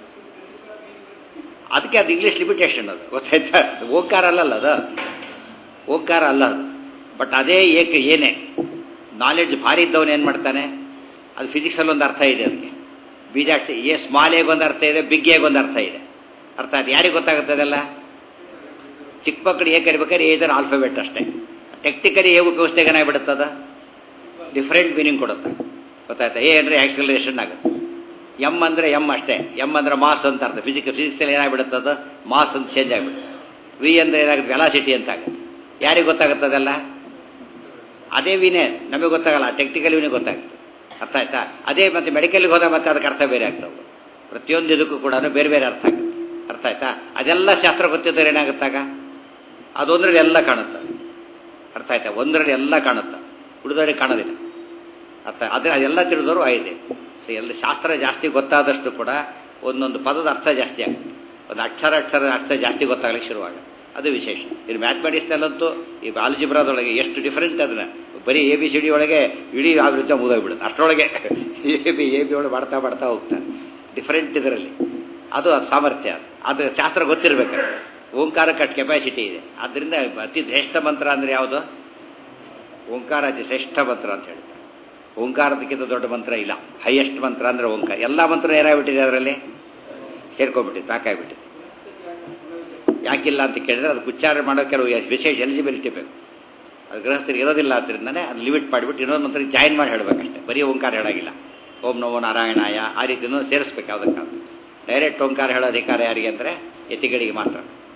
ಅದಕ್ಕೆ ಅದು ಇಂಗ್ಲೀಷ್ ಲಿಮಿಟೇಷನ್ ಅದು ಗೊತ್ತಾಯ್ತಾ ಓಂಕಾರ ಅಲ್ಲಲ್ಲ ಅದು ಓಂಕಾರ ಅಲ್ಲ ಅದು ಬಟ್ ಅದೇ ಏಕೆ ಏನೇ ನಾಲೆಡ್ಜ್ ಭಾರಿ ಇದ್ದವನು ಏನು ಮಾಡ್ತಾನೆ ಅದು ಫಿಸಿಕ್ಸಲ್ಲಿ ಒಂದು ಅರ್ಥ ಇದೆ ಅದಕ್ಕೆ ಬೀಜಾಕ್ಷಿ ಎ ಸ್ಮಾಲ್ ಎಗ್ ಒಂದು ಅರ್ಥ ಇದೆ ಬಿಗ್ ಎಗ್ ಒಂದು ಅರ್ಥ ಇದೆ ಅರ್ಥ ಆಯ್ತು ಯಾರಿಗೆ ಗೊತ್ತಾಗುತ್ತೆ ಅದೆಲ್ಲ ಚಿಕ್ಕ ಮಕ್ಕಳು ಹೇಗೆ ಕರಿಬೇಕಾದ್ರೆ ಏದರ್ ಆಲ್ಫಾಬೆಟ್ ಅಷ್ಟೇ ಟೆಕ್ನಿಕಲಿ ಹೇಗೆ ಉಪಯೋಗಿಸ್ದಾಗ ಏನಾಗ್ಬಿಡುತ್ತದ ಡಿಫ್ರೆಂಟ್ ಮೀನಿಂಗ್ ಕೊಡುತ್ತೆ ಗೊತ್ತಾಯ್ತಾ ಎ ಅಂದರೆ ಆಕ್ಸಿಲರೇಷನ್ ಆಗುತ್ತೆ ಎಮ್ ಅಂದರೆ ಎಮ್ ಅಷ್ಟೇ ಎಮ್ ಅಂದರೆ ಮಾಸ್ ಅಂತ ಅರ್ಥ ಫಿಸಿಕ್ಸ್ ಫಿಸಿಕ್ಸಲ್ಲಿ ಏನಾಗ್ಬಿಡುತ್ತದ ಮಾಸ್ ಅಂತ ಚೇಂಜ್ ಆಗಿಬಿಡುತ್ತೆ ವಿ ಅಂದರೆ ಏನಾಗುತ್ತೆ ವೆಲಾಸಿಟಿ ಅಂತ ಆಗುತ್ತೆ ಯಾರಿಗೆ ಗೊತ್ತಾಗುತ್ತದಲ್ಲ ಅದೇ ವಿನೇ ನಮಗೆ ಗೊತ್ತಾಗಲ್ಲ ಟೆಕ್ನಿಕಲ್ ವಿನೇ ಗೊತ್ತಾಗುತ್ತೆ ಅರ್ಥ ಆಯ್ತಾ ಅದೇ ಮತ್ತೆ ಮೆಡಿಕಲ್ಗೆ ಹೋದಾಗ ಮತ್ತೆ ಅದಕ್ಕೆ ಅರ್ಥ ಬೇರೆ ಆಗ್ತವೆ ಪ್ರತಿಯೊಂದು ಇದಕ್ಕೂ ಕೂಡ ಬೇರೆ ಬೇರೆ ಅರ್ಥ ಆಗುತ್ತೆ ಅರ್ಥ ಆಯ್ತಾ ಅದೆಲ್ಲ ಶಾಸ್ತ್ರ ಗೊತ್ತಿದ್ದರೆ ಏನಾಗುತ್ತಾಗ ಅದೊಂದರಲ್ಲಿ ಎಲ್ಲ ಕಾಣುತ್ತೆ ಅರ್ಥ ಆಯ್ತಾ ಒಂದರಲ್ಲಿ ಎಲ್ಲ ಕಾಣುತ್ತೆ ಉಳಿದವರಿಗೆ ಕಾಣೋದಿಲ್ಲ ಅರ್ಥ ಅದೇ ಅದೆಲ್ಲ ತಿಳಿದವರು ಆಯ್ದೆ ಸೊ ಎಲ್ಲ ಶಾಸ್ತ್ರ ಜಾಸ್ತಿ ಗೊತ್ತಾದಷ್ಟು ಕೂಡ ಒಂದೊಂದು ಪದದ ಅರ್ಥ ಜಾಸ್ತಿ ಆಗುತ್ತೆ ಒಂದು ಅಕ್ಷರ ಅಕ್ಷರ ಅರ್ಥ ಜಾಸ್ತಿ ಗೊತ್ತಾಗಲಿಕ್ಕೆ ಶುರುವಾಗುತ್ತೆ ಅದು ವಿಶೇಷ ಇದು ಮ್ಯಾಥಮೆಟಿಕ್ಸ್ನಲ್ಲಂತೂ ಈ ಆಲ್ಜಿಬ್ರಾದೊಳಗೆ ಎಷ್ಟು ಡಿಫರೆಂಟ್ ಅದನ್ನ ಬರೀ ಎ ಬಿ ಸಿ ಡಿ ಒಳಗೆ ಇಡೀ ಆವೃತ್ತ ಮುಗಿದೋಗ್ಬಿಡುತ್ತೆ ಅಷ್ಟರೊಳಗೆ ಎ ಬಿ ಎ ಬಿ ಒಳಗೆ ಮಾಡ್ತಾ ಮಾಡ್ತಾ ಹೋಗ್ತಾರೆ ಡಿಫರೆಂಟ್ ಇದರಲ್ಲಿ ಅದು ಸಾಮರ್ಥ್ಯ ಅದು ಶಾಸ್ತ್ರ ಗೊತ್ತಿರಬೇಕು ಓಂಕಾರ ಕಟ್ ಕೆಪಾಸಿಟಿ ಇದೆ ಆದ್ದರಿಂದ ಅತಿ ಶ್ರೇಷ್ಠ ಮಂತ್ರ ಅಂದರೆ ಯಾವುದು ಓಂಕಾರ ಅತಿ ಶ್ರೇಷ್ಠ ಮಂತ್ರ ಅಂತ ಹೇಳ್ತಾರೆ ಓಂಕಾರದಕ್ಕಿಂತ ದೊಡ್ಡ ಮಂತ್ರ ಇಲ್ಲ ಹೈಯೆಸ್ಟ್ ಮಂತ್ರ ಅಂದರೆ ಓಂಕಾರ ಎಲ್ಲ ಮಂತ್ರ ಏನಾಗ್ಬಿಟ್ಟಿದೆ ಅದರಲ್ಲಿ ಸೇರ್ಕೊಂಡ್ಬಿಟ್ಟಿದೆ ಪ್ಯಾಕಾಗ್ಬಿಟ್ಟಿದೆ ಯಾಕಿಲ್ಲ ಅಂತ ಕೇಳಿದ್ರೆ ಅದಕ್ಕೆ ಉಚ್ಚಾರ ಮಾಡೋ ಕೆಲವು ವಿಶೇಷ ಎಲಿಜಿಬಿಲಿಟಿ ಬೇಕು ಅದು ಗೃಹಸ್ಥರಿಗೆ ಇರೋದಿಲ್ಲ ಆದ್ದರಿಂದನೇ ಅದು ಲಿಮಿಟ್ ಮಾಡಿಬಿಟ್ಟು ಇನ್ನೊಂದು ಮಂತ್ರ ಜಾಯಿನ್ ಮಾಡಿ ಹೇಳಬೇಕಷ್ಟೇ ಬರೀ ಓಂಕಾರ ಹೇಳಾಗಿಲ್ಲ ಓಂ ನಮೋ ನಾರಾಯಣಾಯ ಆ ರೀತಿ ಸೇರಿಸ್ಬೇಕು ಯಾವುದಕ್ಕಾದ್ರು ಡೈರೆಕ್ಟ್ ಓಂಕಾರ ಹೇಳೋ ಅಧಿಕಾರ ಯಾರಿಗೆ ಅಂದರೆ ಯತಿಗಳಿಗೆ ಮಾತ್ರ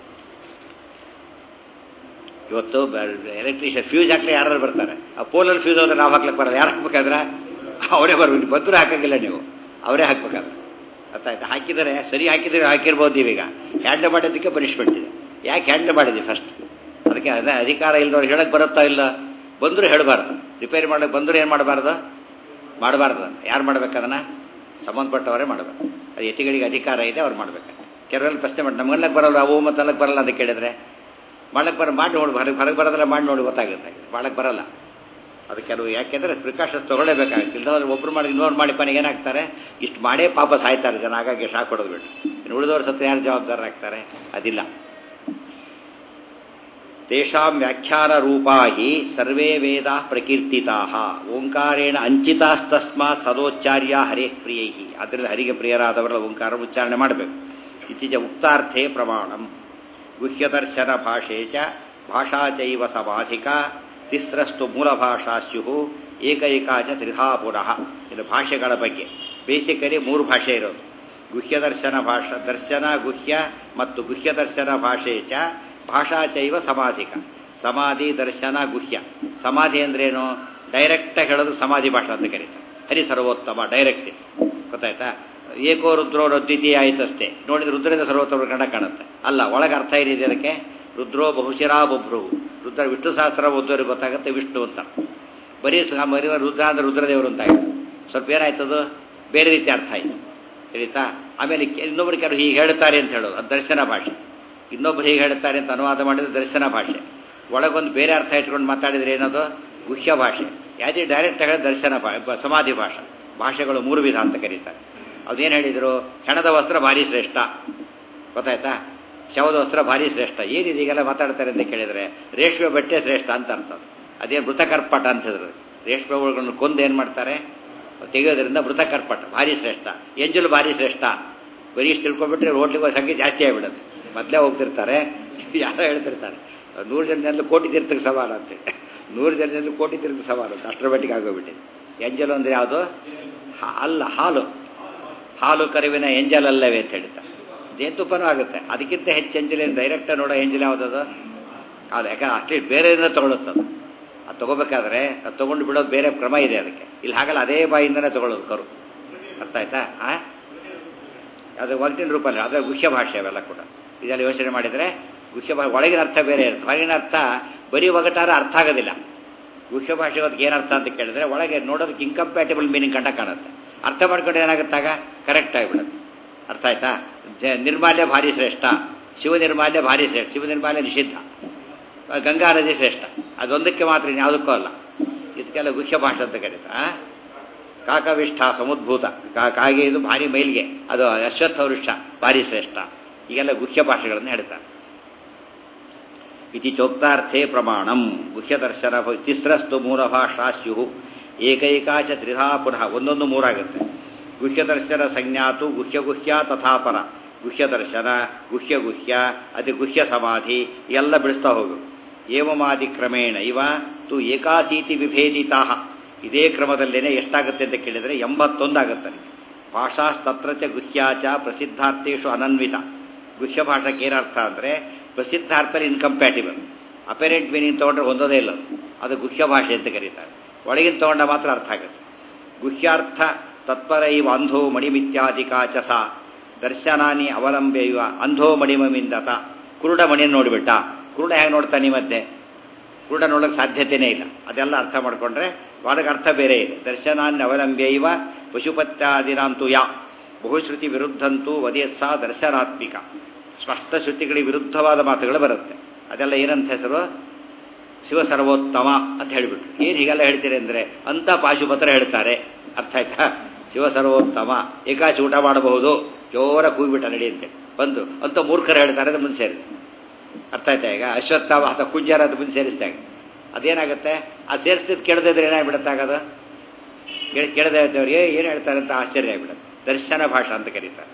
ಇವತ್ತು ಎಲೆಕ್ಟ್ರಿಷಿಯನ್ ಫ್ಯೂಸ್ ಹಾಕ್ಲಿ ಯಾರು ಬರ್ತಾರೆ ಆ ಪೋಲಲ್ಲಿ ಫ್ಯೂಸ್ ಹೋದ್ರೆ ನಾವು ಹಾಕ್ಲಿಕ್ಕೆ ಬರಲ್ಲ ಯಾರು ಹಾಕ್ಬೇಕಾದ್ರೆ ಅವರೇ ಬರ್ಬೇಕು ಬಂದರೂ ಹಾಕಂಗಿಲ್ಲ ನೀವು ಅವರೇ ಹಾಕ್ಬೇಕಾದ್ರೆ ಅರ್ಥಾಯ್ತು ಹಾಕಿದರೆ ಸರಿ ಹಾಕಿದರೆ ಹಾಕಿರ್ಬೋದು ನೀವೀಗ ಹ್ಯಾಂಡಲ್ ಮಾಡೋದಕ್ಕೆ ಪನಿಷ್ಮೆಂಟ್ ಇದೆ ಯಾಕೆ ಹ್ಯಾಂಡಲ್ ಮಾಡಿದ್ವಿ ಫಸ್ಟ್ ಅದಕ್ಕೆ ಅದೇ ಅಧಿಕಾರ ಇಲ್ಲದವ್ರು ಹೇಳಕ್ಕೆ ಬರುತ್ತಾ ಇಲ್ಲ ಬಂದರೂ ಹೇಳಬಾರ್ದು ರಿಪೇರಿ ಮಾಡೋಕ್ಕೆ ಬಂದರೂ ಏನು ಮಾಡಬಾರ್ದು ಮಾಡಬಾರ್ದು ಯಾರು ಮಾಡ್ಬೇಕು ಅದನ್ನು ಸಂಬಂಧಪಟ್ಟವರೇ ಮಾಡಬೇಕು ಅದು ಯತಿಗಳಿಗೆ ಅಧಿಕಾರ ಇದೆ ಅವ್ರು ಮಾಡಬೇಕು ಕೆಲವರಲ್ಲಿ ಪ್ರಶ್ನೆ ಮಾಡಿ ನಮಗೆಲ್ಲಕ್ಕೆ ಬರಲ್ಲ ಅವು ಮತ್ತು ಅಲ್ಲಕ್ಕೆ ಬರಲ್ಲ ಅಂತ ಕೇಳಿದ್ರೆ ಮಾಡಕ್ಕೆ ಬರ ಮಾಡಿ ನೋಡಿ ಹೊರಗೆ ಹೊರಗೆ ಬರೋದಲ್ಲ ಮಾಡಿ ನೋಡಿ ಗೊತ್ತಾಗುತ್ತೆ ಮಾಡಕ್ಕೆ ಬರಲ್ಲ ಅದು ಕೆಲವು ಯಾಕೆಂದರೆ ಪ್ರಿಕಾಷನ್ಸ್ ತೊಗೊಳ್ಳೇಬೇಕಾಗುತ್ತೆ ಇಲ್ಲದ್ರೆ ಒಬ್ಬರು ಮಾಡಿ ಇನ್ನೊರು ಮಾಡಿ ಕೊನೆಗೆ ಏನಾಗ್ತಾರೆ ಇಷ್ಟು ಮಾಡೇ ಪಾಪ ಸಾಯ್ತಾರೆ ಜನ ಹಾಗಾಗಿ ಶಾಕ್ ಕೊಡೋದು ಬಿಟ್ಟು ಇನ್ನು ಉಳಿದವ್ರ ಸತ್ತ ಯಾರು ಜವಾಬ್ದಾರರಾಗ್ತಾರೆ ಅದಿಲ್ಲ ತೇಷಾಂ ವ್ಯಾಖ್ಯಾನ ರೂಪಾ ಹಿ ಸರ್ವೇ ವೇದ ಪ್ರಕೀರ್ತಿತಾ ಓಂಕಾರೇಣ ಅಂಚಿತಾಸ್ತಸ್ಮಾತ್ ಸದೋಚ್ಚಾರ್ಯ ಹರೇ ಪ್ರಿಯೈ ಅದರಿಂದ ಹರಿಗೆ ಪ್ರಿಯರಾದವರ ಓಂಕಾರ ಉಚ್ಚಾರಣೆ ಮಾಡಬೇಕು ಇತ್ತೀಚ ಉಕ್ತಾರ್ಥೇ ಪ್ರಮಾಣಂ ಗುಹ್ಯದರ್ಶನ ಭಾಷೆ ಚ ಭಾಷಾ ಚೈವ ಸಮಾಧಿಕ ತಿಸ್ರಸ್ತು ಮೂಲ ಭಾಷಾ ಸ್ಯು ಏಕೈಕ ಚ ತ್ರಿಧಾ ಪುನಃ ಇದು ಭಾಷೆಗಳ ಬಗ್ಗೆ ಬೇಸಿಕಲಿ ಮೂರು ಭಾಷೆ ಇರೋದು ಗುಹ್ಯದರ್ಶನ ಭಾಷಾ ದರ್ಶನ ಗುಹ್ಯ ಮತ್ತು ಗುಹ್ಯದರ್ಶನ ಭಾಷೆ ಚ ಭಾಷಾ ಚೈವ ಸಮಾಧಿಕ ಸಮಾಧಿ ದರ್ಶನ ಗುಹ್ಯ ಸಮಾಧಿ ಅಂದ್ರೇನು ಡೈರೆಕ್ಟಾಗಿ ಹೇಳೋದು ಸಮಾಧಿ ಭಾಷಾ ಅಂತ ಕರೀತಾರೆ ಹರಿ ಸರ್ವೋತ್ತಮ ಡೈರೆಕ್ಟ್ ಗೊತ್ತಾಯ್ತಾ ಏಕೋ ರುದ್ರೋ ದ್ವಿತೀಯ ಆಯ್ತಷ್ಟೇ ನೋಡಿದ್ರೆ ರುದ್ರದಿಂದ ಸರ್ವೋತ್ತಮ ಕಂಡ ಕಾಣುತ್ತೆ ಅಲ್ಲ ಒಳಗೆ ಅರ್ಥ ಏನಿದೆ ಅದಕ್ಕೆ ರುದ್ರೋ ಬಹುಶಿರಾ ಬೊಬ್ರು ರುದ್ರ ವಿಷ್ಣು ಸಹಸ್ರ ಓದೋರಿಗೆ ಗೊತ್ತಾಗುತ್ತೆ ವಿಷ್ಣು ಅಂತ ಬರೀ ಬರೀ ರುದ್ರ ಅಂದ್ರೆ ರುದ್ರದೇವರು ಅಂತ ಆಯ್ತು ಸ್ವಲ್ಪ ಏನಾಯ್ತದು ಬೇರೆ ರೀತಿ ಅರ್ಥ ಆಯ್ತು ತಿಳಿತಾ ಆಮೇಲೆ ಇನ್ನೊಬ್ರು ಕೆಲವು ಹೀಗೆ ಹೇಳ್ತಾರೆ ಅಂತ ಹೇಳೋದು ಅದು ದರ್ಶನ ಭಾಷೆ ಇನ್ನೊಬ್ರು ಹೀಗೆ ಹೇಳ್ತಾರೆ ಅಂತ ಅನುವಾದ ಮಾಡಿದ್ರೆ ದರ್ಶನ ಭಾಷೆ ಒಳಗೊಂದು ಬೇರೆ ಅರ್ಥ ಇಟ್ಕೊಂಡು ಮಾತಾಡಿದ್ರೆ ಏನದು ಗುಹ್ಯ ಭಾಷೆ ಯಾವ್ದು ಡೈರೆಕ್ಟ್ ಆಗಿ ದರ್ಶನ ಭಾ ಸಮಾಧಿ ಭಾಷೆ ಭಾಷೆಗಳು ಮೂರು ವಿಧ ಅಂತ ಕರೀತಾರೆ ಅದೇನು ಹೇಳಿದರು ಹೆಣದ ವಸ್ತ್ರ ಭಾರಿ ಶ್ರೇಷ್ಠ ಗೊತ್ತಾಯ್ತಾ ಶವದ ವಸ್ತ್ರ ಭಾರಿ ಶ್ರೇಷ್ಠ ಏನಿದೆ ಈಗೆಲ್ಲ ಮಾತಾಡ್ತಾರೆ ಅಂತ ಕೇಳಿದರೆ ರೇಷ್ಮೆ ಬಟ್ಟೆ ಶ್ರೇಷ್ಠ ಅಂತ ಅರ್ಥ ಅದೇನು ಮೃತಕರ್ಪಟ ಅಂತ ಹೇಳಿದ್ರು ರೇಷ್ಮೆ ಹುಳುಗಳನ್ನು ಕೊಂದು ಏನು ಮಾಡ್ತಾರೆ ತೆಗೆಯೋದ್ರಿಂದ ಮೃತಕರ್ಪಟ ಭಾರಿ ಶ್ರೇಷ್ಠ ಎಂಜಲು ಭಾರಿ ಶ್ರೇಷ್ಠ ಬರೀ ಇಷ್ಟು ತಿಳ್ಕೊಬಿಟ್ರೆ ಹೋಟ್ಲಿಗೆ ಸಂಖ್ಯೆ ಜಾಸ್ತಿ ಆಗಿಬಿಡುತ್ತೆ ಮೊದಲೇ ಹೋಗ್ತಿರ್ತಾರೆ ಯಾರೋ ಹೇಳ್ತಿರ್ತಾರೆ ನೂರು ಜನದಲ್ಲಿ ಕೋಟಿ ತೀರ್ಥಕ್ಕೆ ಸವಾಲು ಅಂತೇಳಿ ನೂರು ಜನದಲ್ಲಿ ಕೋಟಿ ತೀರ್ಥ ಸವಾಲು ಅಂತ ಅಷ್ಟರ ಮಟ್ಟಿಗೆ ಆಗೋಗ್ಬಿಟ್ಟಿದೆ ಎಂಜಲು ಅಂದರೆ ಯಾವುದು ಅಲ್ಲ ಹಾಲು ಹಾಲು ಕರುವಿನ ಎಂಜಲ್ ಅಲ್ಲವೇ ಅಂತ ಹೇಳ್ತಾರೆ ಜೇನುತುಪ್ಪನೂ ಆಗುತ್ತೆ ಅದಕ್ಕಿಂತ ಹೆಚ್ಚು ಎಂಜಲೇನು ಡೈರೆಕ್ಟ್ ನೋಡೋ ಎಂಜಲ್ ಯಾವುದದು ಅದು ಯಾಕಂದ್ರೆ ಅಟ್ಲೀಸ್ಟ್ ಬೇರೆಯಿಂದ ತೊಗೊಳುತ್ತದು ಅದು ತೊಗೋಬೇಕಾದ್ರೆ ಅದು ತೊಗೊಂಡು ಬಿಡೋದು ಬೇರೆ ಕ್ರಮ ಇದೆ ಅದಕ್ಕೆ ಇಲ್ಲಿ ಹಾಗಲ್ಲ ಅದೇ ಬಾಯಿಂದನೇ ತೊಗೊಳ್ಳೋದು ಕರು ಅರ್ಥ ಆಯ್ತಾ ಆ ಅದು ಒಗ್ಟಿನ ರೂಪಲ್ಲಿ ಅದೇ ಗುಹ್ಯ ಭಾಷೆ ಅವೆಲ್ಲ ಕೂಡ ಇದೆಲ್ಲ ಯೋಚನೆ ಮಾಡಿದರೆ ಗುಹ್ಯ ಭಾಷೆ ಒಳಗಿನ ಅರ್ಥ ಬೇರೆ ಇರುತ್ತೆ ಹೊರಗಿನ ಅರ್ಥ ಬರೀ ಒಗಟಾರ ಅರ್ಥ ಆಗೋದಿಲ್ಲ ಗುಹ್ಯ ಭಾಷೆ ಅದಕ್ಕೆ ಏನು ಅರ್ಥ ಅಂತ ಕೇಳಿದ್ರೆ ಒಳಗೆ ನೋಡೋದಕ್ಕೆ ಇನ್ಕಂಪ್ಯಾಟಿಬಲ್ ಮೀನಿಂಗ್ ಕಂಡ ಕಾಣುತ್ತೆ ಅರ್ಥ ಮಾಡ್ಕೊಂಡು ಏನಾಗುತ್ತಾಗ ಕರೆಕ್ಟ್ ಆಗಿಬಿಡುತ್ತೆ ಅರ್ಥ ಆಯ್ತಾ ಜ ನಿರ್ಮಾಲ್ಯ ಭಾರಿ ಶ್ರೇಷ್ಠ ಶಿವ ನಿರ್ಮಾಲ್ಯ ಭಾರಿ ಶ್ರೇಷ್ಠ ಶಿವ ನಿರ್ಮಾಲ್ಯ ನಿಷಿದ್ಧ ಗಂಗಾ ನದಿ ಶ್ರೇಷ್ಠ ಅದೊಂದಕ್ಕೆ ಮಾತ್ರ ಯಾವುದಕ್ಕೂ ಅಲ್ಲ ಇದಕ್ಕೆಲ್ಲ ಗುಹ್ಯ ಭಾಷೆ ಅಂತ ಕರೀತಾ ಕಾಕವಿಷ್ಠ ಸಮುದ್ಭೂತ ಕಾ ಕಾಗೆ ಇದು ಭಾರಿ ಮೈಲ್ಗೆ ಅದು ಅಶ್ವತ್ಥ ವೃಕ್ಷ ಭಾರಿ ಶ್ರೇಷ್ಠ ಈಗೆಲ್ಲ ಗುಹ್ಯ ಭಾಷೆಗಳನ್ನು ಹೇಳ್ತಾರೆ ಇತಿ ಚೋಕ್ತಾರ್ಥೇ ಪ್ರಮಾಣಂ ಗುಹ್ಯದರ್ಶನ ತಿಸ್ರಸ್ತು ಮೂಲಭಾಷಾ ಸ್ಯು ಏಕೈಕಾಚ ತ್ರಿಧಾ ಪುನಃ ಒಂದೊಂದು ಮೂರಾಗುತ್ತೆ ಗುಹ್ಯದರ್ಶನ ಸಂಜ್ಞಾತು ಗುಹ್ಯ ಗುಹ್ಯ ತಥಾಪರ ಗುಹ್ಯದರ್ಶನ ಗುಹ್ಯ ಗುಹ್ಯ ಅತಿ ಗುಹ್ಯ ಸಮಾಧಿ ಎಲ್ಲ ಬಿಡಿಸ್ತಾ ಹೋಗು ಏವಮಾದಿ ಕ್ರಮೇಣ ಇವ ತು ಏಕಾಚೀತಿ ವಿಭೇದಿತಾ ಇದೇ ಕ್ರಮದಲ್ಲೇನೆ ಎಷ್ಟಾಗುತ್ತೆ ಅಂತ ಕೇಳಿದರೆ ಎಂಬತ್ತೊಂದಾಗುತ್ತೆ ಭಾಷಾಸ್ತತ್ರ ಚ ಗುಹ್ಯಾಚ ಪ್ರಸಿದ್ಧಾರ್ಥೇಶು ಅನನ್ವಿತ ಗುಹ್ಯ ಭಾಷೆಗೆ ಏನರ್ಥ ಅಂದರೆ ಪ್ರಸಿದ್ಧಾರ್ಥ ಇನ್ಕಂಪ್ಯಾಟಿಬಲ್ ಅಪೆರೆಂಟ್ ಮೀನಿಂಗ್ ತೊಗೊಂಡ್ರೆ ಹೊಂದೋದೇ ಇಲ್ಲ ಅದು ಗುಹ್ಯ ಭಾಷೆ ಅಂತ ಕರೀತಾರೆ ಒಳಗಿನ ತೊಗೊಂಡ ಮಾತ್ರ ಅರ್ಥ ಆಗುತ್ತೆ ಗುಹ್ಯಾರ್ಥ ತತ್ಪರ ಇವ ಅಂಧೋ ಮಣಿಮಿತ್ಯಾದಿಕಾಚಸ ದರ್ಶನಾನಿ ಅವಲಂಬ್ಯ ಅಂಧೋ ಮಣಿಮಮಿಂದತ ಕುರುಡ ಮಣಿಯನ್ನು ನೋಡಿಬಿಟ್ಟ ಕುರುಡ ಹೇಗೆ ನೋಡ್ತಾನೆ ಮಧ್ಯೆ ಕುರುಡ ನೋಡೋಕ್ಕೆ ಸಾಧ್ಯತೆಯೇ ಇಲ್ಲ ಅದೆಲ್ಲ ಅರ್ಥ ಮಾಡಿಕೊಂಡ್ರೆ ಒಳಗೆ ಅರ್ಥ ಬೇರೆ ಇದೆ ದರ್ಶನಾನ್ಯ ಅವಲಂಬ್ಯ ಇವ ಪಶುಪತ್ಯಾದಿನಾಂತು ಯಾ ಬಹುಶ್ರುತಿ ವಿರುದ್ಧಂತೂ ವದೇಸ್ಸ ದರ್ಶನಾತ್ಮಿಕ ಸ್ಪಷ್ಟ ಶ್ರುತಿಗಳಿಗೆ ವಿರುದ್ಧವಾದ ಮಾತುಗಳು ಬರುತ್ತೆ ಅದೆಲ್ಲ ಏನಂತ ಹೆಸರು ಶಿವ ಸರ್ವೋತ್ತಮ ಅಂತ ಹೇಳಿಬಿಟ್ರು ಏನು ಹೀಗೆಲ್ಲ ಹೇಳ್ತೀರಿ ಅಂದರೆ ಅಂತ ಪಾಶುಪತ್ರ ಹೇಳ್ತಾರೆ ಅರ್ಥ ಆಯ್ತಾ ಶಿವ ಸರ್ವೋತ್ತಮ ಏಕಾಶಿ ಊಟ ಮಾಡಬಹುದು ಜೋರ ಕೂಗ್ಬಿಟ್ಟ ನಡೆಯುತ್ತೆ ಬಂದು ಅಂತ ಮೂರ್ಖರು ಹೇಳ್ತಾರೆ ಅದು ಮುಂದೆ ಸೇರಿ ಅರ್ಥ ಆಯ್ತಾ ಈಗ ಅಶ್ವತ್ಥಾಮ ಅಥವಾ ಕುಂಜಾರ ಅದು ಮುಂದೆ ಸೇರಿಸಿದಾಗ ಅದೇನಾಗುತ್ತೆ ಆ ಸೇರಿಸ್ತಿದ್ದು ಕೇಳದೇ ಇದ್ರೆ ಏನಾಗ್ಬಿಡುತ್ತೆ ಆಗೋದು ಕೇಳಿ ಕೇಳದೇ ಇದ್ದವ್ರಿಗೆ ಏನು ಹೇಳ್ತಾರೆ ಅಂತ ಆಶ್ಚರ್ಯ ಆಗಿಬಿಡುತ್ತೆ ದರ್ಶನ ಭಾಷಾ ಅಂತ ಕರೀತಾರೆ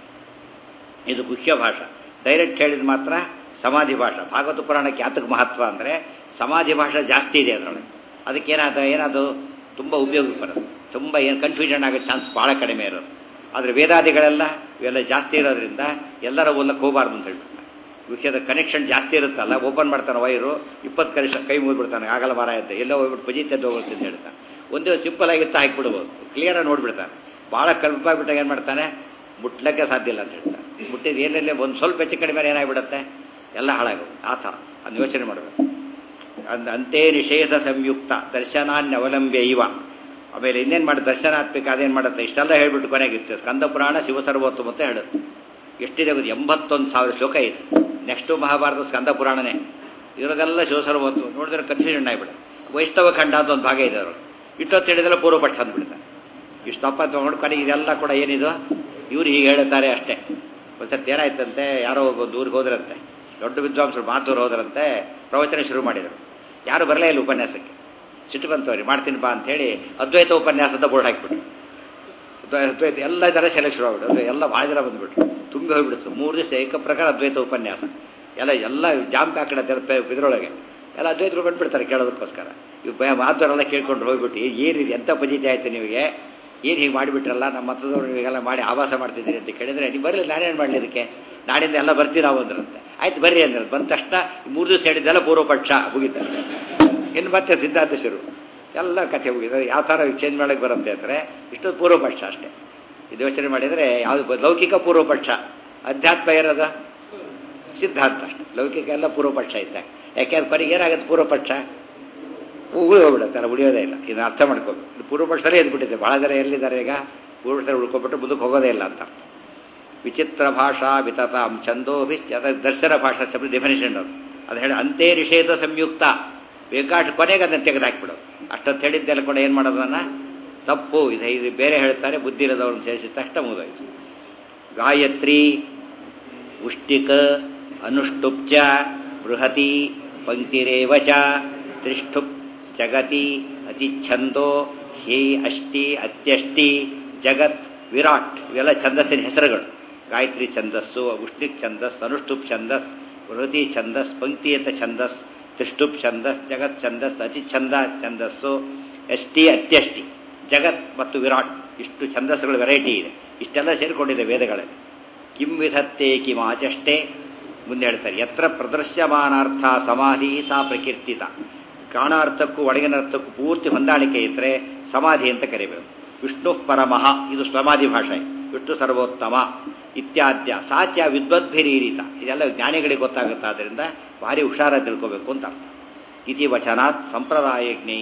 ಇದು ಗುಹ್ಯ ಭಾಷಾ ಡೈರೆಕ್ಟ್ ಹೇಳಿದ ಮಾತ್ರ ಸಮಾಧಿ ಭಾಷಾ ಭಾಗವತ ಪುರಾಣಕ್ಕೆ ಯಾತಕ್ಕೆ ಮಹತ್ವ ಅಂದರೆ ಸಮಾಧಿ ಭಾಷೆ ಜಾಸ್ತಿ ಇದೆ ಅದರೊಳಗೆ ಅದಕ್ಕೆ ಏನಾದ ಏನದು ತುಂಬ ಉಪಯೋಗಕ್ಕೆ ಬರೋದು ತುಂಬ ಏನು ಕನ್ಫ್ಯೂಷನ್ ಆಗೋ ಚಾನ್ಸ್ ಭಾಳ ಕಡಿಮೆ ಇರೋದು ಆದರೆ ವೇದಾದಿಗಳೆಲ್ಲ ಇವೆಲ್ಲ ಜಾಸ್ತಿ ಇರೋದ್ರಿಂದ ಎಲ್ಲರ ಮೂಲಕ್ಕೆ ಹೋಗಬಾರ್ದು ಅಂತ ಹೇಳ್ಬಿಡ್ತಾರೆ ವಿಷಯದ ಕನೆಕ್ಷನ್ ಜಾಸ್ತಿ ಇರುತ್ತಲ್ಲ ಓಪನ್ ಮಾಡ್ತಾನೆ ವೈರು ಇಪ್ಪತ್ತು ಕನಿಷ್ಠ ಕೈ ಮುಗಿದ್ಬಿಡ್ತಾನೆ ಆಗಲ್ಲ ಮರ ಇದ್ದೆ ಎಲ್ಲೋ ಹೋಗ್ಬಿಟ್ಟು ಪಜಿತೆ ಹೋಗುತ್ತೆ ಅಂತ ಹೇಳ್ತಾನೆ ಒಂದೇ ಸಿಂಪಲ್ ಆಗಿತ್ತು ಹಾಕಿಬಿಡ್ಬೋದು ಕ್ಲಿಯರಾಗಿ ನೋಡ್ಬಿಡ್ತಾನೆ ಭಾಳ ಕಲ್ಪಾಗ್ಬಿಟ್ಟಾಗ ಏನು ಮಾಡ್ತಾನೆ ಮುಟ್ಲಕ್ಕೆ ಸಾಧ್ಯ ಇಲ್ಲ ಅಂತ ಹೇಳ್ತಾನೆ ಮುಟ್ಟಿದ ಏನೆಲ್ಲೇ ಒಂದು ಸ್ವಲ್ಪ ಹೆಚ್ಚು ಕಡಿಮೆ ಏನಾಗ್ಬಿಡುತ್ತೆ ಎಲ್ಲ ಹಾಳಾಗೋದು ಆ ಥರ ಅದನ್ನ ಯೋಚನೆ ಮಾಡಬೇಕು ಅಂದ ಅಂತೆ ನಿಷೇಧ ಸಂಯುಕ್ತ ದರ್ಶನಾನ್ಯ ಅವಲಂಬ್ಯ ಇವ ಆಮೇಲೆ ಇನ್ನೇನು ಮಾಡಿ ದರ್ಶನಾತ್ಮಿಕ ಅದೇನು ಮಾಡುತ್ತೆ ಇಷ್ಟೆಲ್ಲ ಹೇಳ್ಬಿಟ್ಟು ಕೊನೆಗಿತ್ತು ಸ್ಕಂದ ಪುರಾಣ ಶಿವಸರ್ವೋತ್ತಮ ಅಂತ ಹೇಳುತ್ತೆ ಎಷ್ಟಿದೆ ಗೊತ್ತು ಎಂಬತ್ತೊಂದು ಸಾವಿರ ಶ್ಲೋಕ ಇದೆ ನೆಕ್ಸ್ಟು ಮಹಾಭಾರತ ಸ್ಕಂದ ಪುರಾಣನೇ ಇರೋದೆಲ್ಲ ಶಿವಸರ್ವೋತ್ತಮ ನೋಡಿದ್ರೆ ಕನ್ಫ್ಯೂಷನ್ ಆಗಿಬಿಡ ವೈಷ್ಣವ ಖಂಡ ಅಂತ ಒಂದು ಭಾಗ ಇದೆ ಅವರು ಇಷ್ಟೊತ್ತು ಹೇಳಿದ್ರೆ ಪೂರ್ವಪಕ್ಷ ಅಂದ್ಬಿಡ್ತಾರೆ ಇಷ್ಟು ತಪ್ಪ ತೊಗೊಂಡು ಕೊನೆಗೆ ಇದೆಲ್ಲ ಕೂಡ ಏನಿದು ಇವ್ರು ಹೀಗೆ ಹೇಳುತ್ತಾರೆ ಅಷ್ಟೇ ಒಂದ್ಸತಿ ಏನಾಯ್ತಂತೆ ಯಾರೋ ಒಬ್ಬ ದೂರಿಗೆ ಹೋದ್ರಂತೆ ದೊಡ್ಡ ವಿದ್ವಾಂಸರು ಮಾತೂರು ಹೋದ್ರಂತೆ ಪ್ರವಚನ ಶುರು ಮಾಡಿದರು ಯಾರು ಬರಲೇ ಇಲ್ಲ ಉಪನ್ಯಾಸಕ್ಕೆ ಸಿಟ್ಟು ಬಂತವ್ರಿ ಮಾಡ್ತೀನಿ ಬಾ ಅಂತೇಳಿ ಅದ್ವೈತ ಉಪನ್ಯಾಸದ ಬೋರ್ಡ್ ಹಾಕಿಬಿಟ್ರು ಅದ್ವೈತ ಎಲ್ಲ ಜನ ಸೆಲೆಕ್ಟ್ ಶುರು ಆಗ್ಬಿಟ್ಟು ಎಲ್ಲ ಭಾಳ ಜನ ಬಂದ್ಬಿಟ್ರು ತುಂಬಿ ಹೋಗ್ಬಿಡ್ತು ಮೂರು ದಿವಸ ಏಕ ಪ್ರಕಾರ ಅದ್ವೈತ ಉಪನ್ಯಾಸ ಎಲ್ಲ ಎಲ್ಲ ಜಾಮ್ ಕಾಕಡೆ ಇದ್ರೊಳಗೆ ಎಲ್ಲ ಅದ್ವೈತರು ಬಂದ್ಬಿಡ್ತಾರೆ ಕೇಳೋದಕ್ಕೋಸ್ಕರ ಇವು ಭಯ ಮಾತವರೆಲ್ಲ ಕೇಳ್ಕೊಂಡು ಹೋಗ್ಬಿಟ್ಟು ಏನಿದೆ ಎಂಥ ಪದ್ಧತಿ ಆಯ್ತು ನಿಮಗೆ ಏನು ಹೀಗೆ ಮಾಡಿಬಿಟ್ರಲ್ಲ ನಮ್ಮ ಮತದವ್ರು ನೀವೆಲ್ಲ ಮಾಡಿ ಆವಾಸ ಮಾಡ್ತಿದ್ದೀರಿ ಅಂತ ಕೇಳಿದರೆ ನೀವು ಬರಲಿ ನಾನೇನು ಮಾಡಲಿ ಇದಕ್ಕೆ ನಾಡಿಂದ ಎಲ್ಲ ಬರ್ತೀವಿ ನಾವು ಅಂದ್ರಂತೆ ಆಯ್ತು ಬರ್ರಿ ಅಂದ್ರೆ ಬಂದ ತಕ್ಷಣ ಮೂರು ದಿವಸ ಹೇಳಿದ್ದೆಲ್ಲ ಪೂರ್ವಪಕ್ಷ ಮುಗಿತಾರೆ ಇನ್ನು ಮತ್ತೆ ಸಿದ್ಧಾಂತ ಶುರು ಎಲ್ಲ ಕಥೆ ಮುಗಿದ್ರೆ ಯಾವ ಥರ ಚೇಂಜ್ ಮಾಡೋಕ್ಕೆ ಬರುತ್ತೆ ಅಂದರೆ ಇಷ್ಟೊಂದು ಪೂರ್ವಪಕ್ಷ ಅಷ್ಟೇ ಇದು ಯೋಚನೆ ಮಾಡಿದರೆ ಯಾವುದು ಲೌಕಿಕ ಪೂರ್ವಪಕ್ಷ ಅಧ್ಯಾತ್ಮ ಏನದ ಸಿದ್ಧಾಂತ ಅಷ್ಟೆ ಲೌಕಿಕ ಎಲ್ಲ ಪೂರ್ವಪಕ್ಷ ಇದ್ದಾಗ ಯಾಕೆಂದ್ರೆ ಕೊನೆಗೆ ಏನಾಗುತ್ತೆ ಪೂರ್ವಪಕ್ಷ ಉಳಿ ಹೋಗ್ಬಿಡುತ್ತೆ ಅಲ್ಲ ಉಳಿಯೋದೇ ಇಲ್ಲ ಇದನ್ನ ಅರ್ಥ ಮಾಡ್ಕೋಬೇಕು ಪೂರ್ವಪಕ್ಷದಲ್ಲೇ ಎದ್ಬಿಟ್ಟಿದೆ ಭಾಳ ಜನ ಎಲ್ಲಿದ್ದಾರೆ ಈಗ ಪೂರ್ವಪಕ್ಷದಲ್ಲಿ ಉಳ್ಕೊಬಿಟ್ಟು ಮುಂದಕ್ಕೆ ಹೋಗೋದೇ ಇಲ್ಲ ಅಂತ ವಿಚಿತ್ರ ಭಾಷಾ ವಿತತಾಂ ಛಂದೋಭಿ ದರ್ಶನ ಭಾಷಾ ಶಬ್ದ ಡೆಫಿನೇಷನ್ ಅದು ಅದು ಹೇಳಿ ಅಂತೆ ನಿಷೇಧ ಸಂಯುಕ್ತ ಬೇಕಾಷ್ಟು ಕೊನೆಗೆ ಅದನ್ನು ತೆಗೆದು ಹಾಕ್ಬಿಡೋದು ಅಷ್ಟೊತ್ತು ಹೇಳಿದ್ದೆಲ್ಲ ಕೂಡ ಏನು ಮಾಡೋದನ್ನ ತಪ್ಪು ಇದು ಇದು ಬೇರೆ ಹೇಳ್ತಾರೆ ಬುದ್ಧಿ ಇರೋದವ್ರನ್ನ ಸೇರಿಸಿದ ತಕ್ಷಣ ಮುಗಿದೋಯ್ತು ಗಾಯತ್ರಿ ಉಷ್ಟಿಕ ಅನುಷ್ಟುಪ್ಚ ಬೃಹತಿ ಪಂಕ್ತಿರೇವ ಚ ತ್ರಿಷ್ಠುಪ್ ಜಗತಿ ಅತಿಚ್ಛಂದೋ ಹೇ ಅಷ್ಟಿ ಅತ್ಯಷ್ಟಿ ಜಗತ್ ವಿರಾಟ್ ಇವೆಲ್ಲ ಛಂದಸ್ಸಿನ ಹೆಸರುಗಳು ಗಾಯತ್ರಿ ಛಂದಸ್ಸು ಉಷ್ಣಿಕ್ ಛಂದಸ್ ಅನುಷ್ಠುಪ್ ಛಂದಸ್ ಬೃಹತಿ ಛಂದಸ್ ಪಂಕ್ತಿಯತ ಛಂದಸ್ ತ್ರಿಷ್ಠುಪ್ ಛಂದಸ್ ಜಗತ್ ಛಂದಸ್ ಅತಿಚ್ಛಂದ ಛಂದಸ್ಸು ಅಷ್ಟಿ ಅತ್ಯಷ್ಟಿ ಜಗತ್ ಮತ್ತು ವಿರಾಟ್ ಇಷ್ಟು ಛಂದಸ್ಸುಗಳ ವೆರೈಟಿ ಇದೆ ಇಷ್ಟೆಲ್ಲ ಸೇರಿಕೊಂಡಿದೆ ವೇದಗಳಲ್ಲಿ ಕಿಂ ವಿಧತ್ತೆ ಕಿಮಾಚಷ್ಟೇ ಮುಂದೆ ಹೇಳ್ತಾರೆ ಯತ್ರ ಪ್ರದರ್ಶ್ಯಮಾನಾರ್ಥ ಸಮಾಧಿ ಸಾ ಪ್ರಕೀರ್ತಿತ ಕಾಣಾರ್ಥಕ್ಕೂ ಒಳಗಿನ ಅರ್ಥಕ್ಕೂ ಪೂರ್ತಿ ಹೊಂದಾಣಿಕೆ ಇದ್ದರೆ ಸಮಾಧಿ ಅಂತ ಕರಿಬೇಕು ವಿಷ್ಣು ಪರಮಃ ಇದು ಸಮಾಧಿ ಭಾಷೆ ವಿಷ್ಣು ಸರ್ವೋತ್ತಮ ಇತ್ಯಾದ್ಯ ಸಾತ್ಯ ವಿದ್ವದ್ಭಿರೀರಿತ ಇದೆಲ್ಲ ಜ್ಞಾನಿಗಳಿಗೆ ಗೊತ್ತಾಗುತ್ತೆ ಆದ್ದರಿಂದ ಭಾರಿ ಹುಷಾರ ತಿಳ್ಕೋಬೇಕು ಅಂತ ಅರ್ಥ ಇತಿ ವಚನಾತ್ ಸಂಪ್ರದಾಯಜ್ಞೈ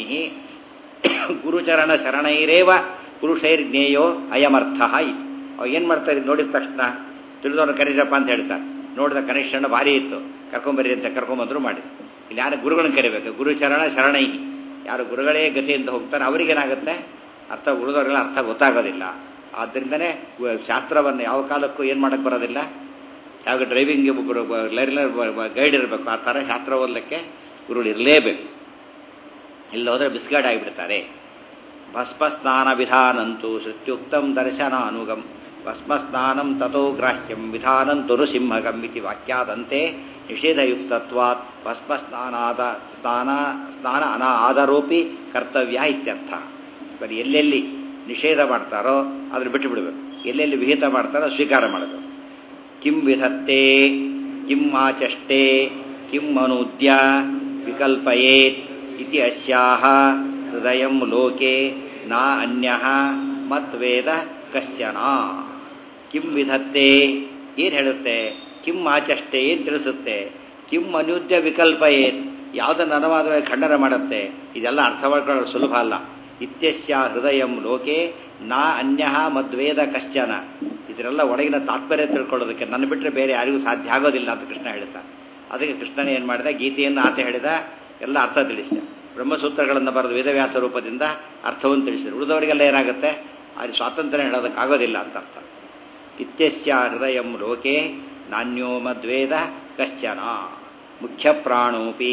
ಗುರುಚರಣ ಶರಣೈರೇವ ಪುರುಷೈರ್ಜ್ಞೇಯೋ ಅಯಮರ್ಥ ಇದು ಅವ ಏನು ಮಾಡ್ತಾರೆ ನೋಡಿದ ತಕ್ಷಣ ತಿಳಿದವನು ಕರೀರಪ್ಪ ಅಂತ ಹೇಳ್ತಾರೆ ನೋಡಿದ ಕನಿಷ್ಠ ಭಾರಿ ಇತ್ತು ಕರ್ಕೊಂಬರ್ರಿ ಅಂತ ಕರ್ಕೊಂಬಂದ್ರು ಮಾಡಿ ಇಲ್ಲಿ ಯಾರು ಗುರುಗಳನ್ನ ಕರಿಬೇಕು ಗುರುಚರಣ ಶರಣೈ ಯಾರು ಗುರುಗಳೇ ಗತಿಯಿಂದ ಹೋಗ್ತಾರೆ ಅವರಿಗೇನಾಗುತ್ತೆ ಅರ್ಥ ಉಳಿದವರಿಗೆಲ್ಲ ಅರ್ಥ ಗೊತ್ತಾಗೋದಿಲ್ಲ ಆದ್ದರಿಂದನೇ ಶಾಸ್ತ್ರವನ್ನು ಯಾವ ಕಾಲಕ್ಕೂ ಏನು ಮಾಡಕ್ಕೆ ಬರೋದಿಲ್ಲ ಯಾವ ಡ್ರೈವಿಂಗ್ ಒಬ್ಬರು ಲೈರ್ನರ್ ಗೈಡ್ ಇರಬೇಕು ಆ ಥರ ಶಾಸ್ತ್ರ ಓದಲಿಕ್ಕೆ ಗುರುಗಳು ಇರಲೇಬೇಕು ಇಲ್ಲ ಹೋದರೆ ಬಿಸ್ಗಾಡ್ ಆಗಿಬಿಡ್ತಾರೆ ಭಸ್ಮ ಸ್ನಾನ ವಿಧಾನಂತೂ ಶ್ರುತ್ಯುಕ್ತಂ ದರ್ಶನಾನುಗಂ ಭಸ್ಮ ಸ್ನಾನಂ ತಥೋ ಗ್ರಾಹ್ಯಂ ವಿಧಾನಂತು ನೃಸಿಂಹಗಂ ಇತಿ ವಾಕ್ಯಾದಂತೆ ನಿಷೇಧಯುಕ್ತತ್ವಾತ್ ಭಸ್ಮ ಸ್ನಾನಾದ ಸ್ನಾನ ಸ್ನಾನ ಅನಾ ಆದರೋಪಿ ಕರ್ತವ್ಯ ಇತ್ಯರ್ಥ ಬರೀ ಎಲ್ಲೆಲ್ಲಿ ನಿಷೇಧ ಮಾಡ್ತಾರೋ ಅದ್ರ ಬಿಟ್ಟು ಬಿಡಬೇಕು ಎಲ್ಲೆಲ್ಲಿ ವಿಹಿತ ಮಾಡ್ತಾರೋ ಸ್ವೀಕಾರ ಮಾಡಬೇಕು ಕಿಂ ವಿಧತ್ತೆ ಕಿಂ ಆಚಷ್ಟೆ ಕಿಂ ಅನೂದ್ಯ ವಿಕಲ್ಪಯೇತ್ ಇತಿ ಅಸ್ಯಾಹ ಹೃದಯಂ ಲೋಕೆ ನಾ ಅನ್ಯ ಮತ್ವೇದ ಕಶ್ಚನ ಕಿಂ ವಿಧತ್ತೆ ಏನು ಹೇಳುತ್ತೆ ಕಿಂ ಆಚಷ್ಟೆ ಏನು ತಿಳಿಸುತ್ತೆ ಕಿಂ ಅನೂದ್ಯ ವಿಕಲ್ಪ ಏನ್ ಯಾವುದನ್ನು ಅನುವಾದವಾಗಿ ಖಂಡನ ಮಾಡುತ್ತೆ ಇದೆಲ್ಲ ಅರ್ಥ ಮಾಡ್ಕೊಳ್ಳೋದು ಸುಲಭ ಅಲ್ಲ ಇತ್ಯಸ್ಯ ಹೃದಯಂ ಲೋಕೆ ನಾ ಅನ್ಯ ಮದ್ವೇದ ಕಶ್ಚನ ಇದರೆಲ್ಲ ಒಳಗಿನ ತಾತ್ಪರ್ಯ ತಿಳ್ಕೊಳ್ಳೋದಕ್ಕೆ ನನ್ನ ಬಿಟ್ಟರೆ ಬೇರೆ ಯಾರಿಗೂ ಸಾಧ್ಯ ಆಗೋದಿಲ್ಲ ಅಂತ ಕೃಷ್ಣ ಹೇಳ್ತಾ ಅದಕ್ಕೆ ಕೃಷ್ಣನ ಏನು ಮಾಡಿದ ಗೀತೆಯನ್ನು ಆತ ಹೇಳಿದ ಎಲ್ಲ ಅರ್ಥ ತಿಳಿಸಿದ ಬ್ರಹ್ಮಸೂತ್ರಗಳನ್ನು ಬರೆದು ವೇದವ್ಯಾಸ ರೂಪದಿಂದ ಅರ್ಥವನ್ನು ತಿಳಿಸಿದ್ರು ಉಳಿದವರಿಗೆಲ್ಲ ಏನಾಗುತ್ತೆ ಅಲ್ಲಿ ಸ್ವಾತಂತ್ರ್ಯ ಹೇಳೋದಕ್ಕಾಗೋದಿಲ್ಲ ಅಂತ ಅರ್ಥ ಇತ್ಯಸ್ಯ ಹೃದಯಂ ಲೋಕೆ ನಾಣ್ಯೋ ಮದ್ವೇದ ಕಶ್ಚನ ಮುಖ್ಯ ಪ್ರಾಣೋಪಿ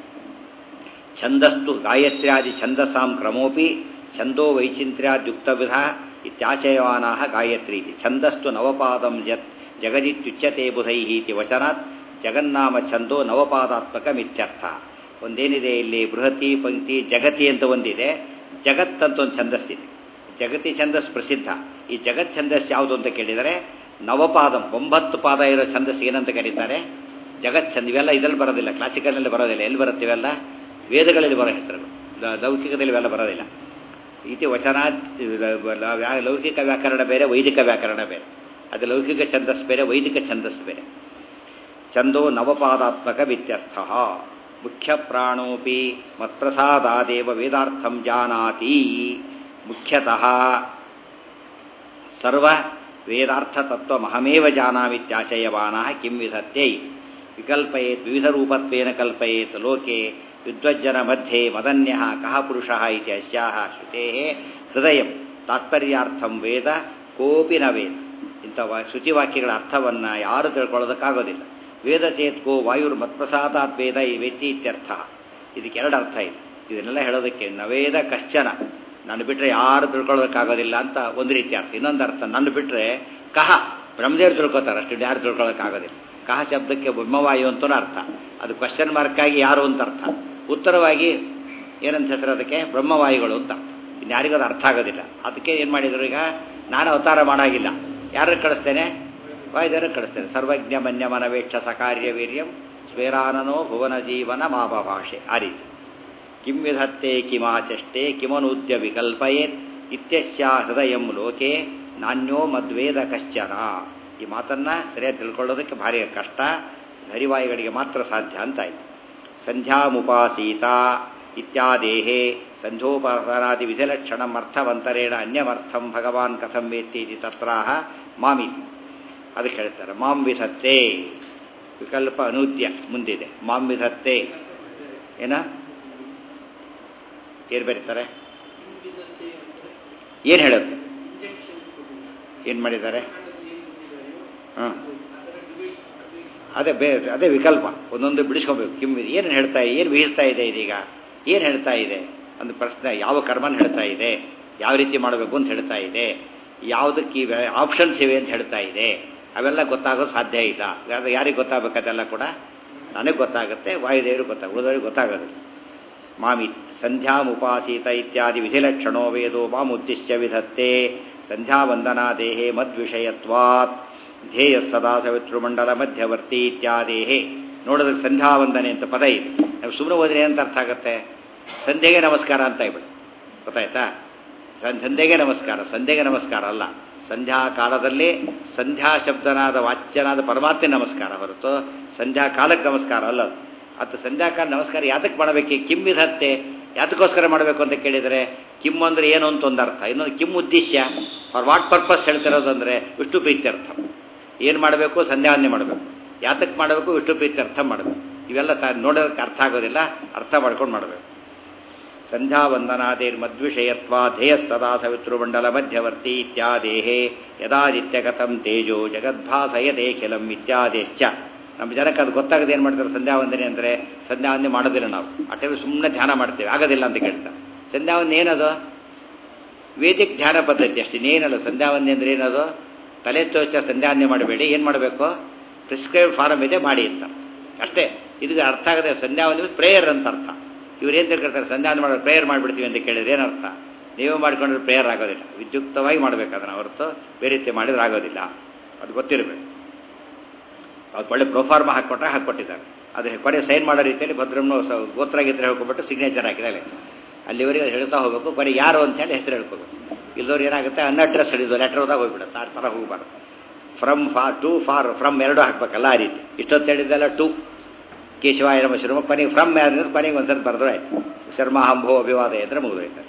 ಛಂದಸ್ತು ಗಾಯತ್ರ್ಯಾದಿ ಛಂದಸಾಂ ಕ್ರಮೋಪಿ ಛಂದೋ ವೈಚಿಂತ್ರ್ಯಾದ್ಯುಕ್ತವಿಧ ಇತ್ಯಾಶಯವಾನ ಗಾಯತ್ರಿ ಇತಿ ಛಂದಸ್ತು ನವಪಾದಂ ಯತ್ ಜಗದಿತ್ಯುಚ್ಯತೆ ಬುಧೈ ಇತಿ ವಚನಾತ್ ಜಗನ್ನಾಮ ಛಂದೋ ನವಪಾದಾತ್ಮಕಮಿತ್ಯರ್ಥ ಒಂದೇನಿದೆ ಇಲ್ಲಿ ಬೃಹತಿ ಪಂಕ್ತಿ ಜಗತಿ ಅಂತ ಒಂದಿದೆ ಜಗತ್ ಅಂತ ಒಂದು ಛಂದಸ್ಸಿದೆ ಜಗತಿ ಛಂದಸ್ ಪ್ರಸಿದ್ಧ ಈ ಜಗತ್ ಛಂದಸ್ ಯಾವುದು ಅಂತ ಕೇಳಿದರೆ ನವಪಾದಂ ಒಂಬತ್ತು ಪಾದ ಇರೋ ಛಂದಸ್ ಏನಂತ ಕರೀತಾರೆ ಜಗತ್ ಛಂದ ಇವೆಲ್ಲ ಇದರಲ್ಲಿ ಬರೋದಿಲ್ಲ ಕ್ಲಾಸಿಕಲ್ನಲ್ಲಿ ಬರೋದಿಲ್ಲ ಎಲ್ಲಿ ಬರುತ್ತೆ ಇವೆಲ್ಲ ವೇದಗಳಲ್ಲಿ ಬರೋ ಹೆಸರುಗಳು ಲೌಕಿಕದಲ್ಲಿ ಇವೆಲ್ಲ ಬರೋದಿಲ್ಲ ಇತಿ ವಚನ ಲೌಕಿಕ ವ್ಯಾಕರಣ ಬೇರೆ ವೈದಿಕ ವ್ಯಾಕರಣ ಬೇರೆ ಅದು ಲೌಕಿಕ ಛಂದಸ್ ಬೇರೆ ವೈದಿಕ ಛಂದಸ್ ಬೇರೆ ಛಂದೋ ನವಪಾದಾತ್ಮಕ ವಿತ್ಯರ್ಥ ಮುಖ್ಯ ಪ್ರಾಣೋಪಿ ಮತ್ಪ್ರಸಾದಾದೇವ ವೇದಾರ್ಥಂ ಜಾನಾತಿ ಮುಖ್ಯತಃ ಸರ್ವ ವೇದಾರ್ಥತತ್ವಮಹಮೇವ ಜಾನಾಮಿತ್ಯಾಶಯವಾನ ಕಿಂ ವಿಧತ್ತೆ ವಿಕಲ್ಪಯೇತ್ ವಿವಿಧ ರೂಪತ್ವೇನ ಕಲ್ಪಯೇತ್ ಲೋಕೆ ವಿದ್ವಜ್ಜನ ಮಧ್ಯೆ ಮದನ್ಯ ಕಹ ಪುರುಷ ಇತಿ ಅಸ್ಯಾಹ ಶ್ರುತೇ ಹೃದಯ ತಾತ್ಪರ್ಯಾರ್ಥಂ ವೇದ ಕೋಪಿ ನ ವೇದ ಇಂಥ ಶ್ರುತಿವಾಕ್ಯಗಳ ಅರ್ಥವನ್ನು ಯಾರು ತಿಳ್ಕೊಳ್ಳೋದಕ್ಕಾಗೋದಿಲ್ಲ ವೇದ ಚೇತ್ಕೋ ವಾಯುರ್ ಮತ್ಪ್ರಸಾದಾತ್ ವೇದ ಇವೆತ್ತಿ ಇತ್ಯರ್ಥ ಇದಕ್ಕೆ ಎರಡು ಅರ್ಥ ಇದೆ ಇದನ್ನೆಲ್ಲ ಹೇಳೋದಕ್ಕೆ ನವೇದ ಕಶ್ಚನ ನಾನು ಬಿಟ್ಟರೆ ಯಾರು ತಿಳ್ಕೊಳ್ಳೋದಕ್ಕಾಗೋದಿಲ್ಲ ಅಂತ ಒಂದು ರೀತಿ ಅರ್ಥ ಇನ್ನೊಂದು ಅರ್ಥ ನನ್ನ ಬಿಟ್ಟರೆ ಕಹ ಬ್ರಹ್ಮದೇವರು ತಿಳ್ಕೊತಾರೆ ಅಷ್ಟು ಯಾರು ತಿಳ್ಕೊಳ್ಳೋಕ್ಕಾಗೋದಿಲ್ಲ ಕಹ ಶಬ್ದಕ್ಕೆ ಬ್ರಹ್ಮವಾಯು ಅಂತಲೂ ಅರ್ಥ ಅದು ಕ್ವಶನ್ ಮಾರ್ಕಾಗಿ ಯಾರು ಅಂತ ಅರ್ಥ ಉತ್ತರವಾಗಿ ಏನಂತ ಹೆಸರು ಅದಕ್ಕೆ ಬ್ರಹ್ಮವಾಯುಗಳು ಅಂತ ಅರ್ಥ ಇನ್ಯಾರಿಗೂ ಅದು ಅರ್ಥ ಆಗೋದಿಲ್ಲ ಅದಕ್ಕೆ ಏನು ಮಾಡಿದ್ರು ಈಗ ನಾನು ಅವತಾರ ಮಾಡಾಗಿಲ್ಲ ಯಾರು ಕಳಿಸ್ತೇನೆ ವಾಯುದೇವರು ಕಳಿಸ್ತೇನೆ ಸರ್ವಜ್ಞ ಮನ್ಯ ಮನವೇಕ್ಷ ಸಕಾರ್ಯ ವೀರ್ಯಂ ಸ್ವೇರಾನನೋ ಭುವನ ಜೀವನ ಮಾಪ ಭಾಷೆ ಆ ರೀತಿ ಕಿಂ ವಿಧತ್ತೆ ಕಿಮಾಚಷ್ಟೆ ಕಿಮನೂದ್ಯ ವಿಕಲ್ಪಯೇತ್ ಇತ್ಯಸ್ಯ ಹೃದಯಂ ಲೋಕೆ ನಾಣ್ಯೋ ಮದ್ವೇದ ಕಶ್ಚನ ಈ ಮಾತನ್ನ ಸರಿಯಾಗಿ ತಿಳ್ಕೊಳ್ಳೋದಕ್ಕೆ ಭಾರಿ ಕಷ್ಟ ಹರಿವಾಯುಗಳಿಗೆ ಮಾತ್ರ ಸಾಧ್ಯ ಅಂತಾಯ್ತು ಸಂಧ್ಯಾಮುಪಾಸೀತ ಇತ್ಯಾದೇಹೇ ಸಂಧ್ಯೋಪಾಸನಾದಿ ವಿಧಿಲಕ್ಷಣಂ ಅರ್ಥವಂತರೇಣ ಅನ್ಯಮರ್ಥಂ ಭಗವಾನ್ ಕಥಂ ವೇತ್ತಿ ಇತಿ ತತ್ರಾಹ ಮಾಮಿತಿ ಅದಕ್ಕೆ ಹೇಳ್ತಾರೆ ಮಾಂ ವಿಧತ್ತೆ ವಿಕಲ್ಪ ಅನೂದ್ಯ ಮುಂದಿದೆ ಮಾಂ ವಿಧತ್ತೆ ಏನ ಏನು ಬರೀತಾರೆ ಏನು ಹೇಳುತ್ತೆ ಏನು ಮಾಡಿದ್ದಾರೆ ಹಾಂ ಅದೇ ಬೇ ಅದೇ ವಿಕಲ್ಪ ಒಂದೊಂದು ಬಿಡಿಸ್ಕೋಬೇಕು ಕಿಮ್ ಏನು ಹೇಳ್ತಾ ಏನು ವಿಹಿಸ್ತಾ ಇದೆ ಇದೀಗ ಏನು ಹೇಳ್ತಾ ಇದೆ ಒಂದು ಪ್ರಶ್ನೆ ಯಾವ ಕರ್ಮನ ಹೇಳ್ತಾ ಇದೆ ಯಾವ ರೀತಿ ಮಾಡಬೇಕು ಅಂತ ಹೇಳ್ತಾ ಇದೆ ಯಾವುದಕ್ಕೆ ಇವೆ ಆಪ್ಷನ್ಸ್ ಇವೆ ಅಂತ ಹೇಳ್ತಾ ಇದೆ ಅವೆಲ್ಲ ಗೊತ್ತಾಗೋದು ಸಾಧ್ಯ ಇಲ್ಲ ಯಾರು ಯಾರಿಗೆ ಗೊತ್ತಾಗಬೇಕು ಅದೆಲ್ಲ ಕೂಡ ನನಗೆ ಗೊತ್ತಾಗುತ್ತೆ ವಾಯುದೇವರು ಗೊತ್ತಾಗ ಉಳಿದವ್ರಿಗೆ ಗೊತ್ತಾಗೋದಿಲ್ಲ ಮಾಮಿ ಸಂಧ್ಯಾಮುಪಾಸೀತ ಇತ್ಯಾದಿ ವಿಧಿಲಕ್ಷಣೋ ವೇದೋ ಮಾಮುದ್ದಿಶ್ಯ ವಿಧತ್ತೆ ಸಂಧ್ಯಾವಂದನಾ ದೇಹೇ ಮದ್ವಿಷಯತ್ವಾತ್ ಧ್ಯೇಯ ಸದಾ ಸವಿತೃಮಂಡಲ ಮಧ್ಯವರ್ತಿ ಇತ್ಯಾದೇಹೇ ನೋಡೋದಕ್ಕೆ ಸಂಧ್ಯಾವಂದನೆ ಅಂತ ಪದ ಇದೆ ನಾವು ಸುಮ್ಮನೆ ಹೋದ್ರೆ ಏನಂತ ಅರ್ಥ ಆಗುತ್ತೆ ಸಂಧ್ಯೆಗೆ ನಮಸ್ಕಾರ ಅಂತ ಇಬಿಡು ಗೊತ್ತಾಯ್ತಾ ಸಂಧ್ಯೆಗೆ ನಮಸ್ಕಾರ ಸಂಧ್ಯೆಗೆ ನಮಸ್ಕಾರ ಅಲ್ಲ ಸಂಧ್ಯಾ ಕಾಲದಲ್ಲಿ ಸಂಧ್ಯಾ ಶಬ್ದನಾದ ವಾಚ್ಯನಾದ ಪರಮಾತ್ಮ ನಮಸ್ಕಾರ ಹೊರತು ಸಂಧ್ಯಾ ಕಾಲಕ್ಕೆ ನಮಸ್ಕಾರ ಅಲ್ಲ ಅದು ಸಂಧ್ಯಾಕಾಲ ನಮಸ್ಕಾರ ಯಾತಕ್ಕೆ ಮಾಡಬೇಕು ಕಿಮ್ ವಿಧತ್ತೆ ಯಾತಕ್ಕೋಸ್ಕರ ಮಾಡಬೇಕು ಅಂತ ಕೇಳಿದರೆ ಕಿಮ್ ಅಂದ್ರೆ ಏನು ಅಂತ ಒಂದು ಅರ್ಥ ಇನ್ನೊಂದು ಕಿಮ್ ಉದ್ದೇಶ ಫಾರ್ ವಾಟ್ ಪರ್ಪಸ್ ಹೇಳ್ತಿರೋದಂದ್ರೆ ವಿಷ್ಣು ಪ್ರೀತ್ಯರ್ಥ ಏನು ಮಾಡಬೇಕು ಸಂಧ್ಯಾವಂದನೆ ಮಾಡಬೇಕು ಯಾತಕ್ಕೆ ಮಾಡಬೇಕು ವಿಷ್ಣು ಪ್ರೀತ್ಯರ್ಥ ಮಾಡಬೇಕು ಇವೆಲ್ಲ ತ ನೋಡೋದಕ್ಕೆ ಅರ್ಥ ಆಗೋದಿಲ್ಲ ಅರ್ಥ ಮಾಡ್ಕೊಂಡು ಮಾಡಬೇಕು ಸಂಧ್ಯಾವಂದನಾದೇರ್ ಮದ್ವಿಷಯತ್ವ ಧ್ಯೇಯ ಸದಾ ಸವಿತೃಮಂಡಲ ಮಧ್ಯವರ್ತಿ ಇತ್ಯಾದೇಹೇ ಯದಾದಿತ್ಯಗತಂ ತೇಜೋ ಜಗದ್ಭಾಸಯತೆ ಖಿಲಂ ಇತ್ಯಾದೇಶ್ಚ ನಮ್ಮ ಜನಕ್ಕೆ ಅದು ಗೊತ್ತಾಗದೆ ಏನು ಮಾಡ್ತಾರೆ ಸಂಧ್ಯಾವಂದನೆ ಅಂದರೆ ಸಂಧ್ಯಾವಂದನೆ ಮಾಡೋದಿಲ್ಲ ನಾವು ಆ ಟೈಮ್ ಸುಮ್ಮನೆ ಧ್ಯಾನ ಮಾಡ್ತೇವೆ ಆಗೋದಿಲ್ಲ ಅಂತ ಕೇಳ್ತಾರೆ ಸಂಧ್ಯಾವಂದನೆ ಏನದು ವೇದಿಕ್ ಧ್ಯಾನ ಪದ್ಧತಿ ಅಷ್ಟೇ ಇನ್ನೇನಲ್ಲ ಸಂಧ್ಯಾವಂದನೆ ಅಂದರೆ ಏನದು ತಲೆ ತೋಚ ಸಂಧ್ಯಾವಂದನೆ ಮಾಡಬೇಡಿ ಏನು ಮಾಡಬೇಕು ಪ್ರಿಸ್ಕ್ರೈಬ್ ಫಾರಮ್ ಇದೆ ಮಾಡಿ ಅಂತ ಅಷ್ಟೇ ಇದಕ್ಕೆ ಅರ್ಥ ಆಗದೆ ಸಂಧ್ಯಾವಂದನೆ ಪ್ರೇಯರ್ ಅಂತ ಅರ್ಥ ಇವ್ರು ಏನು ತಿಳ್ಕೊಳ್ತಾರೆ ಸಂಧ್ಯಾವಂದನೆ ಮಾಡೋ ಪ್ರೇಯರ್ ಮಾಡಿಬಿಡ್ತೀವಿ ಅಂತ ಕೇಳಿದ್ರೆ ಏನರ್ಥ ನೀವು ಮಾಡ್ಕೊಂಡ್ರೆ ಪ್ರೇಯರ್ ಆಗೋದಿಲ್ಲ ವಿದ್ಯುಕ್ತವಾಗಿ ಮಾಡಬೇಕು ಅದನ್ನು ಹೊರತು ಬೇರೆ ರೀತಿ ಮಾಡಿದ್ರೆ ಆಗೋದಿಲ್ಲ ಅದು ಗೊತ್ತಿರಬೇಕು ಅದು ಒಳ್ಳೆ ಪ್ರೊಫಾರ್ಮ ಹಾಕ್ಕೊಟ್ರೆ ಹಾಕ್ಕೊಟ್ಟಿದ್ದಾರೆ ಅದು ಕೊನೆ ಸೈನ್ ಮಾಡೋ ರೀತಿಯಲ್ಲಿ ಭದ್ರಮ್ನ ಗೋತ್ರ ಗೀತ್ರ ಹೇಳ್ಕೊಬಿಟ್ಟು ಸಿಗ್ನೇಚರ್ ಹಾಕಿದ್ದಾರೆ ಅಲ್ಲಿವರೆಗೆ ಹೇಳ್ತಾ ಹೋಗಬೇಕು ಕೊನೆ ಯಾರು ಅಂತೇಳಿ ಹೆಸರು ಹೇಳ್ಕೋಬೇಕು ಇಲ್ಲದವ್ರು ಏನಾಗುತ್ತೆ ಅನ್ಅಡ್ರೆಸ್ ಹಿಡಿದು ಲೆಟರ್ ಹೋದಾಗ ಹೋಗ್ಬಿಡುತ್ತೆ ಆ ಥರ ಹೋಗಬಾರ್ದು from for to for from ಎರಡು ಹಾಕ್ಬೇಕಲ್ಲ ಆ ರೀತಿ ಇಷ್ಟೊತ್ತು ಹೇಳಿದ್ದೆಲ್ಲ ಟು ಕೇಶವಾಯ ನಮ ಶರ್ಮ ಕೊನೆಗೆ ಫ್ರಮ್ ಯಾರು ಕೊನೆಗೆ ಒಂದ್ಸರಿ ಬರೆದ್ರು ಆಯ್ತು ಶರ್ಮ ಹಂಭೋ ಅಭಿವಾದ ಅಂದ್ರೆ ಮುಗಿದೋಯ್ತಾರೆ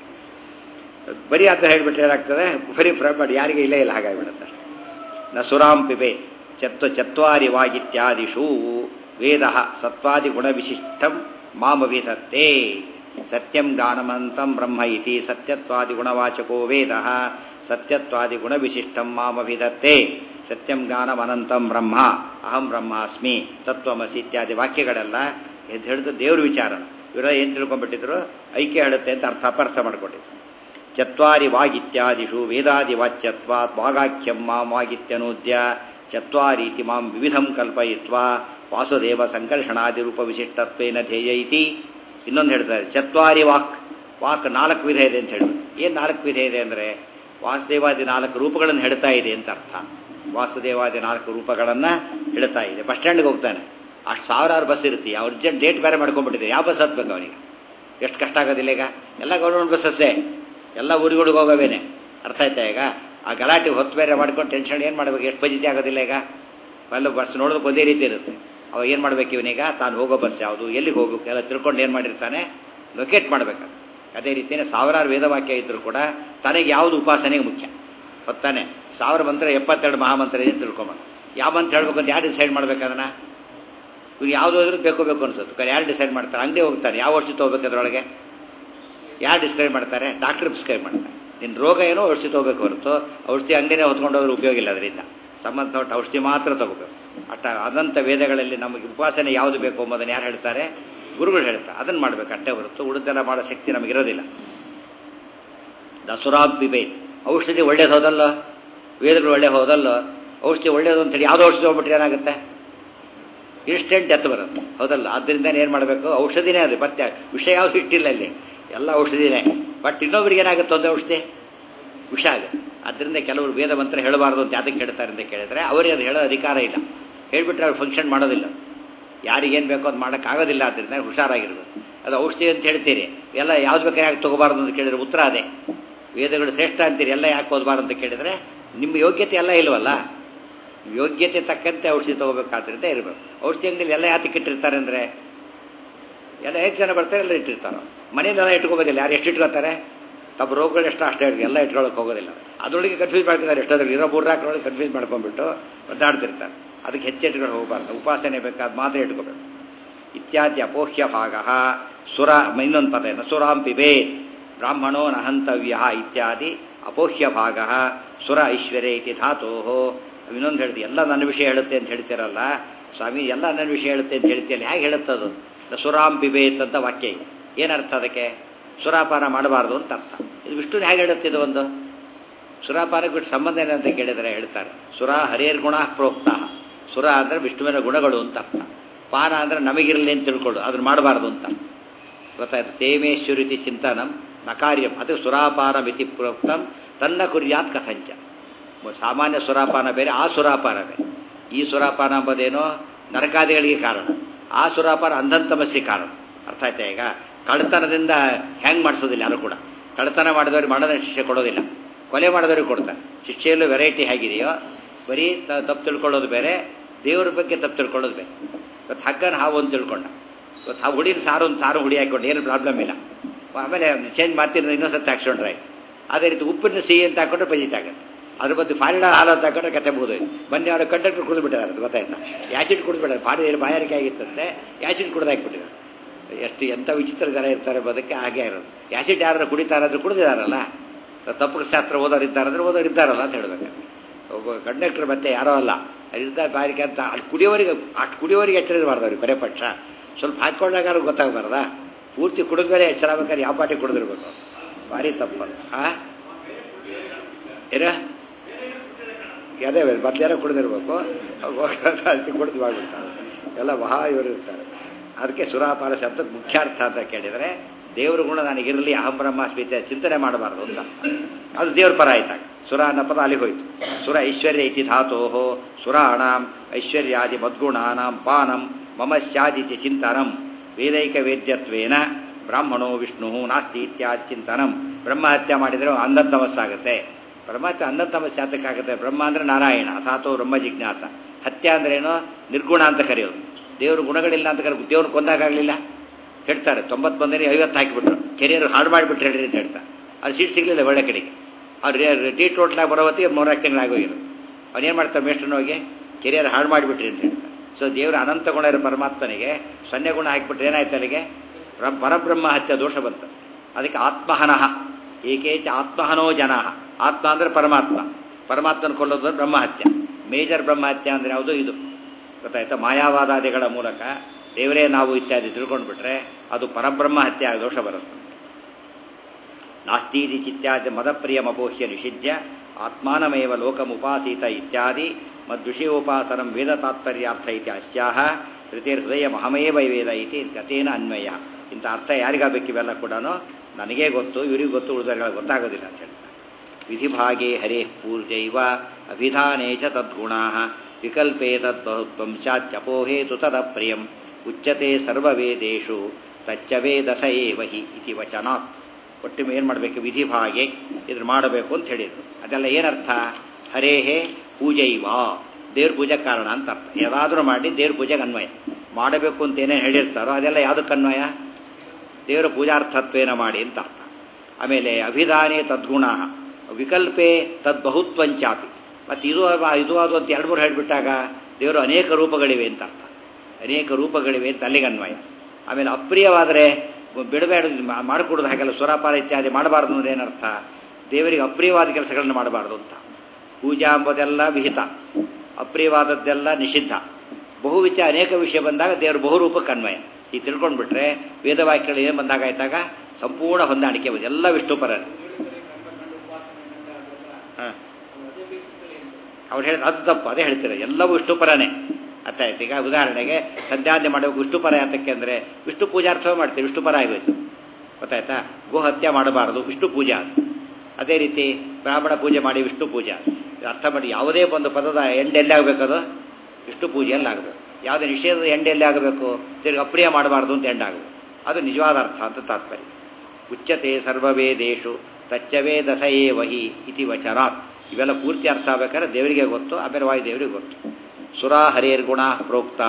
ಬರೀ ಅಂತ ಹೇಳಿಬಿಟ್ರೆ ಏನಾಗ್ತದೆ ಬರೀ ಫ್ರಮ್ ಮಾಡಿ ಯಾರಿಗೆ ಇಲ್ಲೇ ಇಲ್ಲ ಹಾಗಾಗಿಬಿಡುತ್ತೆ ನ ಸುರಾಂ ಪಿಬೆ ಚತ್ವ ಚತ್ವಾರಿ ವಾಗಿತ್ಯಾದಿಷು ವೇದ ಸತ್ವಾದಿ ಗುಣವಿಶಿಷ್ಟಂ ಮಾಮವಿಧತ್ತೆ ಸತ್ಯಂ ಜ್ಞಾನಮಂತಂ ಬ್ರಹ್ಮ ಇತಿ ಸತ್ಯತ್ವಾದಿ ಗುಣವಾಚಕೋ ವೇದ ಸತ್ಯತ್ವಾದಿ ಗುಣವಿಶಿಷ್ಟಂ ಮಾಮವಿಧತ್ತೆ ಸತ್ಯಂ ಜ್ಞಾನಮನಂತಂ ಬ್ರಹ್ಮ ಅಹಂ ಬ್ರಹ್ಮಾಸ್ಮಿ ತತ್ವಮಸಿ ಇತ್ಯಾದಿ ವಾಕ್ಯಗಳೆಲ್ಲ ಎದ್ದು ಹಿಡಿದು ದೇವ್ರ ವಿಚಾರ ಇವರೆಲ್ಲ ಏನು ತಿಳ್ಕೊಂಡ್ಬಿಟ್ಟಿದ್ರು ಐಕ್ಯ ಹೇಳುತ್ತೆ ಅಂತ ಅರ್ಥ ಅಪರ್ಥ ಮಾಡಿಕೊಂಡಿದ್ರು ಚತ್ವಾರಿ ವಾಗಿತ್ಯಾದಿಷು ವೇದಾದಿ ವಾಚ್ಯತ್ವಾತ್ ವಾಗಾಖ್ಯಂ ಮಾಂ ವಾಗಿತ್ಯನೂದ್ಯ ಚತ್ವಾರೀತಿ ಮಾಂ ವಿವಿಧಂ ಕಲ್ಪಯಿತ್ವಾ ವಾಸುದೇವ ಸಂಕರ್ಷಣಾದಿ ರೂಪ ವಿಶಿಷ್ಟತ್ವೇನ ಧ್ಯೇಯ ಇತಿ ಇನ್ನೊಂದು ಹೇಳ್ತಾರೆ ಚತ್ವಾರಿ ವಾಕ್ ವಾಕ್ ನಾಲ್ಕು ವಿಧ ಇದೆ ಅಂತ ಹೇಳಿದ್ರು ಏನು ನಾಲ್ಕು ವಿಧ ಇದೆ ಅಂದರೆ ವಾಸುದೇವಾದಿ ನಾಲ್ಕು ರೂಪಗಳನ್ನು ಹೇಳ್ತಾ ಇದೆ ಅಂತ ಅರ್ಥ ವಾಸುದೇವಾದಿ ನಾಲ್ಕು ರೂಪಗಳನ್ನು ಹೇಳ್ತಾ ಇದೆ ಬಸ್ ಸ್ಟ್ಯಾಂಡ್ಗೆ ಹೋಗ್ತಾನೆ ಅಷ್ಟು ಸಾವಿರಾರು ಬಸ್ ಇರುತ್ತೆ ಅರ್ಜೆಂಟ್ ಡೇಟ್ ಬೇರೆ ಮಾಡ್ಕೊಂಡ್ಬಿಟ್ಟಿದೆ ಯಾವ ಬಸ್ ಹತ್ಬೇಕು ಅವನಿಗೆ ಎಷ್ಟು ಕಷ್ಟ ಆಗೋದಿಲ್ಲ ಈಗ ಎಲ್ಲ ಗೌರ್ಮೆಂಟ್ ಬಸ್ಸಸ್ಸೇ ಎಲ್ಲ ಊರುಗಳಿಗೆ ಹೋಗೋವೇನೆ ಅರ್ಥ ಆಯ್ತಾ ಈಗ ಆ ಗಲಾಟೆ ಹೊತ್ತು ಬೇರೆ ಮಾಡ್ಕೊಂಡು ಟೆನ್ಷನ್ ಏನು ಮಾಡಬೇಕು ಎಷ್ಟು ಬಜಿತಿ ಆಗೋದಿಲ್ಲ ಈಗ ಎಲ್ಲ ಬಸ್ ನೋಡೋದಕ್ಕೆ ಒಂದೇ ರೀತಿ ಇರುತ್ತೆ ಅವಾಗ ಏನು ಮಾಡ್ಬೇಕು ಇವನೀಗ ತಾನು ಹೋಗೋ ಬಸ್ ಯಾವುದು ಎಲ್ಲಿಗೆ ಹೋಗ್ಬೇಕು ಎಲ್ಲ ತಿಳ್ಕೊಂಡು ಏನು ಮಾಡಿರ್ತಾನೆ ಲೊಕೇಟ್ ಮಾಡಬೇಕು ಅದೇ ರೀತಿಯೇ ಸಾವಿರಾರು ವೇದವಾಕ್ಯ ಇದ್ದರೂ ಕೂಡ ತನಗೆ ಯಾವುದು ಉಪಾಸನೆಗೆ ಮುಖ್ಯ ಹೊತ್ತಾನೆ ಸಾವಿರ ಮಂತ್ರ ಎಪ್ಪತ್ತೆರಡು ಮಹಾಮಂತ್ರ ಇದೆ ತಿಳ್ಕೊಂಬಂದು ಯಾವ ಮಂತ್ರ ಹೇಳ್ಬೇಕು ಅಂತ ಯಾರು ಡಿಸೈಡ್ ಮಾಡ್ಬೇಕು ಅದನ್ನು ಇವ್ರು ಯಾವುದು ಹೋದ್ರೂ ಬೇಕು ಬೇಕು ಅನ್ಸುತ್ತೆ ಯಾರು ಡಿಸೈಡ್ ಮಾಡ್ತಾರೆ ಅಂಗಡಿ ಹೋಗ್ತಾರೆ ಯಾವ ಔಷಧಿ ತೊಗೋಬೇಕು ಅದರೊಳಗೆ ಯಾರು ಡಿಸ್ಕ್ರೈಬ್ ಮಾಡ್ತಾರೆ ಡಾಕ್ಟ್ರ್ ಪ್ರಿಸ್ಕ್ರೈಬ್ ಮಾಡ್ತಾರೆ ನಿನ್ನ ರೋಗ ಏನೋ ಔಷಧಿ ತೊಗೋಬೇಕು ಹೊರತು ಔಷಧಿ ಅಂಗಡಿನೇ ಹೊತ್ಕೊಂಡೋದ್ರೆ ಉಪಯೋಗ ಇಲ್ಲ ಅದರಿಂದ ಸಂಬಂಧಪಟ್ಟ ಔಷಧಿ ಮಾತ್ರ ತಗೋಬೇಕು ಅಟ್ಟ ಅದಂಥ ವೇದಗಳಲ್ಲಿ ನಮಗೆ ಉಪಾಸನೆ ಯಾವುದು ಬೇಕು ಎಂಬುದನ್ನು ಯಾರು ಹೇಳ್ತಾರೆ ಗುರುಗಳು ಹೇಳ್ತಾರೆ ಅದನ್ನು ಮಾಡಬೇಕು ಅಷ್ಟೇ ಹೊರತು ಉಳಿದೆಲ್ಲ ಮಾಡೋ ಶಕ್ತಿ ನಮಗಿರೋದಿಲ್ಲ ದಸುರಾಗ್ ಬಿಬೆ ಔಷಧಿ ಒಳ್ಳೇದು ಹೋದಲ್ಲ ವೇದಗಳು ಒಳ್ಳೆ ಹೋದಲ್ಲ ಔಷಧಿ ಒಳ್ಳೇದು ಅಂತೇಳಿ ಯಾವುದೋ ಔಷಧಿ ಹೋಗ್ಬಿಟ್ರೆ ಏನಾಗುತ್ತೆ ಇನ್ಸ್ಟೆಂಟ್ ಡೆತ್ ಬರುತ್ತೆ ಹೌದಲ್ಲ ಆದ್ದರಿಂದ ಏನು ಮಾಡಬೇಕು ಔಷಧಿನೇ ಅದು ಮತ್ತೆ ವಿಷಯ ಯಾವುದು ಇಟ್ಟಿಲ್ಲ ಇಲ್ಲಿ ಎಲ್ಲ ಔಷಧಿನೇ ಬಟ್ ಇನ್ನೊಬ್ರಿಗೆ ಏನಾಗುತ್ತೆ ಒಂದು ಔಷಧಿ ವಿಷ ಆಗುತ್ತೆ ಆದ್ದರಿಂದ ಕೆಲವರು ವೇದ ಮಂತ್ರ ಹೇಳಬಾರ್ದು ಅಂತ ಯಾತಕ್ಕೆ ಹೇಳ್ತಾರೆ ಅಂತ ಕೇಳಿದ್ರೆ ಅವರಿಗೆ ಅದು ಹೇಳೋ ಅಧಿಕಾರ ಇಲ್ಲ ಹೇಳಿಬಿಟ್ರೆ ಅವ್ರು ಫಂಕ್ಷನ್ ಮಾಡೋದಿಲ್ಲ ಯಾರಿಗೇನು ಬೇಕೋ ಅದು ಮಾಡೋಕ್ಕಾಗೋದಿಲ್ಲ ಆದ್ದರಿಂದ ಹುಷಾರಾಗಿರ್ಬೇಕು ಅದು ಔಷಧಿ ಅಂತ ಹೇಳ್ತೀರಿ ಎಲ್ಲ ಯಾವ್ದು ಬೇಕಾದ್ರೆ ಯಾಕೆ ತೊಗೋಬಾರ್ದು ಅಂತ ಕೇಳಿದ್ರೆ ಉತ್ತರ ಅದೇ ವೇದಗಳು ಶ್ರೇಷ್ಠ ಅಂತೀರಿ ಎಲ್ಲ ಯಾಕೆ ಓದಬಾರ್ದು ಅಂತ ಕೇಳಿದರೆ ನಿಮ್ಮ ಯೋಗ್ಯತೆ ಎಲ್ಲ ಇಲ್ವಲ್ಲ ಯೋಗ್ಯತೆ ತಕ್ಕಂತೆ ಔಷಧಿ ತೊಗೋಬೇಕಾದ್ರಿಂದ ಇರಬೇಕು ಔಷಧಿ ಅಂಗಡಿಯಲ್ಲಿ ಎಲ್ಲ ಯಾತಕ್ಕೆ ಇಟ್ಟಿರ್ತಾರೆ ಅಂದರೆ ಎಲ್ಲ ಎಷ್ಟು ಜನ ಬರ್ತಾರೆ ಎಲ್ಲ ಇಟ್ಟಿರ್ತಾರೆ ಮನೆಯಲ್ಲೆಲ್ಲ ಇಟ್ಕೋಬೋದಿಲ್ಲ ಯಾರು ಎಷ್ಟು ಇಟ್ಕೋತಾರೆ ತಮ್ಮ ರೋಗಗಳು ಎಷ್ಟು ಅಷ್ಟೇ ಇರ್ತದೆ ಎಲ್ಲ ಇಟ್ಕೊಳ್ಳೋಕೆ ಹೋಗೋದಿಲ್ಲ ಅದರೊಳಗೆ ಕನ್ಫ್ಯೂಸ್ ಮಾಡ್ತಿದ್ದಾರೆ ಎಷ್ಟೋದ್ರಲ್ಲಿ ಇರೋ ಮೂರು ರಾಕ್ರೊಳಗೆ ಕನ್ಫ್ಯೂಸ್ ಮಾಡ್ಕೊಂಡ್ಬಿಟ್ಟು ಒದ್ದಾಡ್ತಿರ್ತಾರೆ ಅದಕ್ಕೆ ಹೆಚ್ಚೆಟ್ಕೊಂಡು ಹೋಗಬಾರ್ದು ಉಪಾಸನೆ ಬೇಕಾದ ಮಾತ್ರ ಇಟ್ಕೋಬೇಕು ಇತ್ಯಾದಿ ಅಪೋಹ್ಯ ಭಾಗ ಸುರ ಇನ್ನೊಂದು ಪದ ಏನು ಸುರಾಂ ಪಿಬೇ ಬ್ರಾಹ್ಮಣೋ ನಹಂತವ್ಯ ಇತ್ಯಾದಿ ಅಪೋಹ್ಯ ಭಾಗ ಸುರ ಐಶ್ವರ್ಯ ಇತಿ ಧಾತೋ ಇನ್ನೊಂದು ಹೇಳ್ತಿ ಎಲ್ಲ ನನ್ನ ವಿಷಯ ಹೇಳುತ್ತೆ ಅಂತ ಹೇಳ್ತೀರಲ್ಲ ಸ್ವಾಮಿ ಎಲ್ಲ ನನ್ನ ವಿಷಯ ಹೇಳುತ್ತೆ ಅಂತ ಹೇಳ್ತೀಯಲ್ಲ ಹೇಗೆ ಹೇಳುತ್ತದು ಸುರಾಂ ಪಿಬೇತ್ ಅಂತ ವಾಕ್ಯ ಇದೆ ಏನರ್ಥ ಅದಕ್ಕೆ ಸುರಾಪಾನ ಮಾಡಬಾರ್ದು ಅಂತ ಅರ್ಥ ಇದು ವಿಷ್ಣುನ ಹೇಗೆ ಹೇಳುತ್ತಿದ್ದು ಒಂದು ಸುರಾಪಾನಕ್ಕೆ ಬಿಟ್ಟು ಸಂಬಂಧ ಏನಂತ ಕೇಳಿದರೆ ಹೇಳ್ತಾರೆ ಸುರ ಹರಿಯರ್ ಗುಣ ಪ್ರೋಕ್ತ ಸುರ ಅಂದರೆ ವಿಷ್ಣುವಿನ ಗುಣಗಳು ಅಂತ ಅರ್ಥ ಪಾನ ಅಂದರೆ ನಮಗಿರಲಿ ಅಂತ ತಿಳ್ಕೊಳ್ಳು ಅದನ್ನು ಮಾಡಬಾರ್ದು ಅಂತ ಗೊತ್ತಾಯ್ತು ತೇಮೇಶ್ವರಿತಿ ಚಿಂತನಂ ನಕಾರ್ಯಂ ಅದು ಸುರಾಪಾನ ಮಿತಿ ಪ್ರೋಕ್ತಂ ತನ್ನ ಕುರ್ಯಾತ್ ಕಥಂಚ ಸಾಮಾನ್ಯ ಸುರಾಪಾನ ಬೇರೆ ಆ ಸುರಾಪಾನ ಬೇರೆ ಈ ಸುರಾಪಾನ ಎಂಬುದೇನೋ ನರಕಾದಿಗಳಿಗೆ ಕಾರಣ ಆ ಸುರಾಪಾನ ಅಂಧಂತಮಸ್ಸಿ ಕಾರಣ ಅರ್ಥ ಆಯ್ತಾ ಈಗ ಕಳ್ಳತನದಿಂದ ಹ್ಯಾಂಗ್ ಮಾಡಿಸೋದಿಲ್ಲ ಯಾರು ಕೂಡ ಕಳ್ಳತನ ಮಾಡಿದವ್ರಿಗೆ ಮರಣದ ಶಿಕ್ಷೆ ಕೊಡೋದಿಲ್ಲ ಕೊಲೆ ಮಾಡಿದವ್ರಿಗೆ ಕೊಡ್ತಾರೆ ಶಿಕ್ಷೆಯಲ್ಲೂ ವೆರೈಟಿ ಹೇಗಿದೆಯೋ ಬರೀ ತಪ್ಪು ತಿಳ್ಕೊಳ್ಳೋದು ಬೇರೆ ದೇವ್ರ ಬಗ್ಗೆ ತಪ್ಪು ತಿಳ್ಕೊಳ್ಳೋದು ಬೇರೆ ಇವತ್ತು ಹಗ್ಗನ ಹಾವು ಅಂತ ತಿಳ್ಕೊಂಡ ಇವತ್ತು ಆ ಹುಡಿನ ಸಾರು ಒಂದು ಸಾರು ಹುಡಿ ಹಾಕೊಂಡು ಏನು ಪ್ರಾಬ್ಲಮ್ ಇಲ್ಲ ಆಮೇಲೆ ಚೇಂಜ್ ಮಾಡ್ತೀನಿ ಇನ್ನೊಂದ್ಸತಿ ಹಾಕ್ಸ್ಕೊಂಡ್ರೆ ಆಯ್ತು ಅದೇ ರೀತಿ ಉಪ್ಪಿನ ಸಿಹಿ ಅಂತ ಹಾಕೊಂಡ್ರೆ ಪಜಿಟ್ ಆಗುತ್ತೆ ಅದ್ರ ಬಗ್ಗೆ ಫಾರಿಡ ಹಾಲು ಅಂತ ಹಾಕೊಂಡ್ರೆ ಕತೆ ಮುಗಿದೋಯ್ತು ಮೊನ್ನೆ ಅವರು ಕಂಡಕ್ಟರ್ ಕುಡಿದು ಬಿಟ್ಟಿದ್ದಾರೆ ಅದು ಗೊತ್ತಾಯ್ತಾ ಆ್ಯಸಿಡ್ ಕುಡಿದ್ಬಿಟ್ಟಾರೆ ಬಾಡಿ ಬಾಯಾರಿಕೆ ಆಗಿತ್ತಂತೆ ಆ್ಯಸಿಡ್ ಕುಡ್ದು ಹಾಕ್ಬಿಟ್ಟಿದ್ದಾರೆ ಎಷ್ಟು ಎಂಥ ವಿಚಿತ್ರ ಜನ ಇರ್ತಾರೆ ಬದಕ್ಕೆ ಹಾಗೆ ಇರೋದು ಆ್ಯಸಿಡ್ ಯಾರು ಕುಡಿತಾರಾದ್ರೆ ಕುಡಿದಿದಾರಲ್ಲ ತಪ್ಪು ಶಾಸ್ತ್ರ ಓದೋರು ಇದ್ದಾರಂದ್ರೆ ಓದೋರು ಇದ್ದಾರಲ್ಲ ಅಂತ ಹೇಳ್ಬೇಕು ಒಬ್ಬ ಕಂಡಕ್ಟರ್ ಮತ್ತೆ ಯಾರೋ ಅಲ್ಲ ಅಲ್ಲಿದ್ದ ಬಾರಿಕೆ ಅಂತ ಅಲ್ಲಿ ಕುಡಿಯೋರಿಗೆ ಅಷ್ಟು ಕುಡಿಯೋರಿಗೆ ಎಚ್ಚರ ಇರಬಾರ್ದು ಅವ್ರಿಗೆ ಬರೇ ಪಕ್ಷ ಸ್ವಲ್ಪ ಹಾಕ್ಕೊಂಡಾಗ ಗೊತ್ತಾಗಬಾರ್ದಾ ಪೂರ್ತಿ ಕುಡಿದ್ಮೇಲೆ ಎಚ್ಚರ ಆಗ್ಬೇಕಾದ್ರೆ ಯಾವ ಪಾಟಿ ಕುಡಿದಿರ್ಬೇಕು ಭಾರಿ ತಪ್ಪಲ್ಲ ಆ ಏನ ಅದೇ ಮೊದಲೆಲ್ಲ ಕುಡಿದಿರ್ಬೇಕು ಅಲ್ಲಿ ಕುಡಿದು ಮಾಡ್ಬಿಡ್ತಾರೆ ಎಲ್ಲ ಮಹಾ ಇವರು ಇರ್ತಾರೆ ಅದಕ್ಕೆ ಸುರಾಪಾನ ಶಬ್ದಕ್ಕೆ ಮುಖ್ಯಾರ್ಥ ಅಂತ ಕೇಳಿದರೆ ದೇವ್ರ ಗುಣ ನನಗಿರಲಿ ಅಹಂ ಬ್ರಹ್ಮಾಸ್ಮಿತೆ ಚಿಂತನೆ ಮಾಡಬಾರ್ದು ಅಂತ ಅದು ದೇವ್ರ ಪರ ಆಯ್ತಾಗ ಸುರ ಅನ್ನೋ ಪದ ಅಲ್ಲಿ ಹೋಯ್ತು ಸುರ ಐಶ್ವರ್ಯ ಇತಿ ಧಾತೋ ಸುರಾಣಾಂ ಐಶ್ವರ್ಯಾದಿ ಮದ್ಗುಣಾನಾಂ ಪಾನಂ ಮಮಶ್ಚಾದಿತಿ ಚಿಂತನಂ ವೇದೈಕ ವೇದ್ಯತ್ವೇನ ಬ್ರಾಹ್ಮಣೋ ವಿಷ್ಣು ನಾಸ್ತಿ ಇತ್ಯಾದಿ ಚಿಂತನಂ ಬ್ರಹ್ಮಹತ್ಯೆ ಮಾಡಿದರೆ ಅಂಧತಮಸ್ಸಾಗುತ್ತೆ ಬ್ರಹ್ಮಹತ್ಯೆ ಅಂಧತಮಸ್ಸೆ ಆಗುತ್ತೆ ಬ್ರಹ್ಮ ಅಂದರೆ ನಾರಾಯಣ ಅಥಾತೋ ಬ್ರಹ್ಮ ಜಿಜ್ಞಾಸ ಹತ್ಯೆ ಅಂದ್ರೇನು ನಿರ್ಗುಣ ಅಂತ ಕರೆಯೋದು ದೇವ್ರ ಗುಣಗಳಿಲ್ಲ ಅಂತ ಕರೆ ದೇವ್ರು ಕೊಂದಾಗಲಿಲ್ಲ ಹೇಳ್ತಾರೆ ತೊಂಬತ್ತು ಬಂದರೆ ಐವತ್ತು ಹಾಕಿಬಿಟ್ರು ಕೆರಿಯರ್ ಹಾಳು ಮಾಡಿಬಿಟ್ರು ಹೇಳ್ರಿ ಅಂತ ಹೇಳ್ತಾರೆ ಅದು ಸೀಟ್ ಸಿಗಲಿಲ್ಲ ಒಳ್ಳೆ ಕಡೆಗೆ ಅವ್ರು ಟೀ ಟೋಟ್ಲಾಗಿ ಬರೋ ಹೊತ್ತಿಗೆ ಮೂರ್ನಾಲ್ಕು ತಿಂಗಳಾಗೋಗಿರು ಅವನೇನು ಮಾಡ್ತಾರೆ ಮೇಷ್ಟ್ರನ್ನ ಹೋಗಿ ಕೆರಿಯರ್ ಹಾಳು ಮಾಡಿಬಿಟ್ರಿ ಅಂತ ಹೇಳ್ತಾರೆ ಸೊ ದೇವರ ಅನಂತ ಗುಣ ಇರೋ ಪರಮಾತ್ಮನಿಗೆ ಸೊನ್ನೆ ಗುಣ ಹಾಕಿಬಿಟ್ರೆ ಏನಾಯ್ತು ಅಲ್ಲಿಗೆ ಪರಬ್ರಹ್ಮ ಹತ್ಯೆ ದೋಷ ಬಂತು ಅದಕ್ಕೆ ಆತ್ಮಹನಃ ಏಕೇಚ ಆತ್ಮಹನೋ ಜನ ಆತ್ಮ ಅಂದರೆ ಪರಮಾತ್ಮ ಪರಮಾತ್ಮನ ಕೊಲ್ಲೋದು ಬ್ರಹ್ಮಹತ್ಯೆ ಮೇಜರ್ ಬ್ರಹ್ಮಹತ್ಯೆ ಅಂದರೆ ಯಾವುದು ಇದು ಗೊತ್ತಾಯ್ತಾ ಮಾಯಾವಾದಾದಿಗಳ ಮೂಲಕ ದೇವರೇ ನಾವು ಇತ್ಯಾದಿ ತಿಳ್ಕೊಂಡ್ಬಿಟ್ರೆ ಅದು ಪರಬ್ರಹ್ಮ ಹತ್ಯೆ ಆಗ ದೋಷ ಬರುತ್ತೆ ನಾಸ್ತೀದಿ ಚಿತ್ಯಾದಿ ಮದಪ್ರಿಯಮಪೋಹ್ಯ ನಿಷಿಧ್ಯ ಆತ್ಮಾನಮೇವ ಲೋಕಮುಪಾಸೀತ ಇತ್ಯಾದಿ ಮದ್ವಿಷಯೋಪಾಸನಂ ವೇದ ತಾತ್ಪರ್ಯಾರ್ಥ ಇತಿ ಅಸ್ಯಾಹ ಹೃದಯ ಮಹಮೇವ ವೇದ ಇತಿ ಗತೇನ ಅನ್ವಯ ಇಂಥ ಅರ್ಥ ಯಾರಿಗಾಗಬೇಕು ಇವೆಲ್ಲ ಕೂಡ ನನಗೇ ಗೊತ್ತು ಇವರಿಗೆ ಗೊತ್ತು ಉಳಿದವರಿಗೆ ಗೊತ್ತಾಗೋದಿಲ್ಲ ಅಂತ ಹೇಳ್ತಾರೆ ವಿಧಿಭಾಗೆ ಹರೇ ಪೂರ್ಜೈವ ಅಭಿಧಾನೇ ಚ ತದ್ಗುಣಾ ವಿಕಲ್ಪೇ ತದ್ಬಹುತ್ವಂ ಸ್ಯಾತ್ಯಪೋಹೇತು ತದಪ್ರಿಯಂ ಉಚ್ಯತೆ ಸರ್ವವೇದೇಶು ತಚ್ಚ ವೇದಸ ಏವ ಹಿ ಇತಿ ವಚನಾತ್ ಒಟ್ಟು ಏನು ಮಾಡಬೇಕು ವಿಧಿಭಾಗೆ ಇದ್ರ ಮಾಡಬೇಕು ಅಂತ ಹೇಳಿದರು ಅದೆಲ್ಲ ಏನರ್ಥ ಹರೇಹೇ ಪೂಜೈವ ದೇವ್ರ ಪೂಜೆ ಕಾರಣ ಅಂತ ಅರ್ಥ ಯಾವ್ದಾದ್ರೂ ಮಾಡಿ ದೇವ್ರ ಪೂಜೆಗೆ ಅನ್ವಯ ಮಾಡಬೇಕು ಅಂತ ಏನೇನು ಹೇಳಿರ್ತಾರೋ ಅದೆಲ್ಲ ಯಾವುದಕ್ಕೆ ಅನ್ವಯ ದೇವರ ಪೂಜಾರ್ಥತ್ವೇನ ಮಾಡಿ ಅಂತ ಅರ್ಥ ಆಮೇಲೆ ಅಭಿಧಾನೇ ತದ್ಗುಣ ವಿಕಲ್ಪೆ ತದ್ಬಹುತ್ವಂಚಾಪಿ ಮತ್ತು ಇದು ಇದು ಅದು ಅಂತ ಎರಡು ಮೂರು ಹೇಳಿಬಿಟ್ಟಾಗ ದೇವರು ಅನೇಕ ರೂಪಗಳಿವೆ ಅಂತ ಅರ್ಥ ಅನೇಕ ರೂಪಗಳಿವೆ ಅಂತ ಅಲ್ಲಿಗೆ ಅನ್ವಯ ಆಮೇಲೆ ಅಪ್ರಿಯವಾದರೆ ಬಿಡಬೇಡ ಮಾಡಿಕೊಡೋದು ಹಾಗೆಲ್ಲ ಸುರಾಪಾರ ಇತ್ಯಾದಿ ಮಾಡಬಾರ್ದು ಅನ್ನೋದು ಏನರ್ಥ ದೇವರಿಗೆ ಅಪ್ರಿಯವಾದ ಕೆಲಸಗಳನ್ನು ಮಾಡಬಾರ್ದು ಅಂತ ಪೂಜಾ ಎಂಬುದೆಲ್ಲ ವಿಹಿತ ಅಪ್ರಿಯವಾದದ್ದೆಲ್ಲ ನಿಷಿದ್ಧ ಬಹುವಿಚ ಅನೇಕ ವಿಷಯ ಬಂದಾಗ ದೇವರು ಬಹುರೂಪಕ್ಕೆ ಅನ್ವಯ ಈ ತಿಳ್ಕೊಂಡ್ಬಿಟ್ರೆ ವೇದವಾಕ್ಯಗಳು ಏನು ಬಂದಾಗ ಆಯ್ತಾಗ ಸಂಪೂರ್ಣ ಹೊಂದಾಣಿಕೆ ಎಲ್ಲ ವಿಷ್ಣುಪರ ಹಾಂ ಅವ್ರು ಹೇಳಿದ ಅದು ತಪ್ಪು ಅದೇ ಹೇಳ್ತೀರ ಎಲ್ಲವೂ ವಿಷ್ಣುಪರನೇ ಅರ್ಥ ಆಯ್ತು ಈಗ ಉದಾಹರಣೆಗೆ ಸಂಧ್ಯಾನ್ಯ ಮಾಡಬೇಕು ವಿಷ್ಣುಪರ ಯಾತಕ್ಕೆ ಅಂದರೆ ವಿಷ್ಣು ಪೂಜಾರ್ಥವೇ ಮಾಡ್ತೀವಿ ವಿಷ್ಣುಪರ ಆಗೋಯ್ತು ಗೊತ್ತಾಯ್ತಾ ಗೋ ಹತ್ಯೆ ಮಾಡಬಾರದು ವಿಷ್ಣು ಪೂಜಾ ಅದೇ ರೀತಿ ಬ್ರಾಹ್ಮಣ ಪೂಜೆ ಮಾಡಿ ವಿಷ್ಣು ಪೂಜಾ ಅರ್ಥ ಮಾಡಿ ಯಾವುದೇ ಒಂದು ಪದದ ಎಂಡ್ ಎಲ್ಲಿ ಆಗಬೇಕದು ವಿಷ್ಣು ಪೂಜೆಯಲ್ಲಿ ಆಗಬೇಕು ಯಾವುದೇ ನಿಷೇಧದ ಎಂಡ್ ಎಲ್ಲಿ ಆಗಬೇಕು ತಿರ್ಗಿ ಅಪ್ರಿಯ ಮಾಡಬಾರ್ದು ಅಂತ ಎಂಡ್ ಆಗಬೇಕು ಅದು ನಿಜವಾದ ಅರ್ಥ ಅಂತ ತಾತ್ಪರ್ಯ ಉಚ್ಚತೆ ಸರ್ವವೇದೇಶು ತಚ್ಚವೇ ದಸ ಏ ವಹಿ ಇತಿ ವಚನಾತ್ ಇವೆಲ್ಲ ಪೂರ್ತಿ ಅರ್ಥ ಆಗ್ಬೇಕಾದ್ರೆ ದೇವರಿಗೆ ಗೊತ್ತು ಆಮೇಲೆ ವಾಯುದೇವರಿಗೆ ಗೊತ್ತು ಸುರಾ ಹರೇರ್ಗುಣ ಪ್ರೋಕ್ತಾ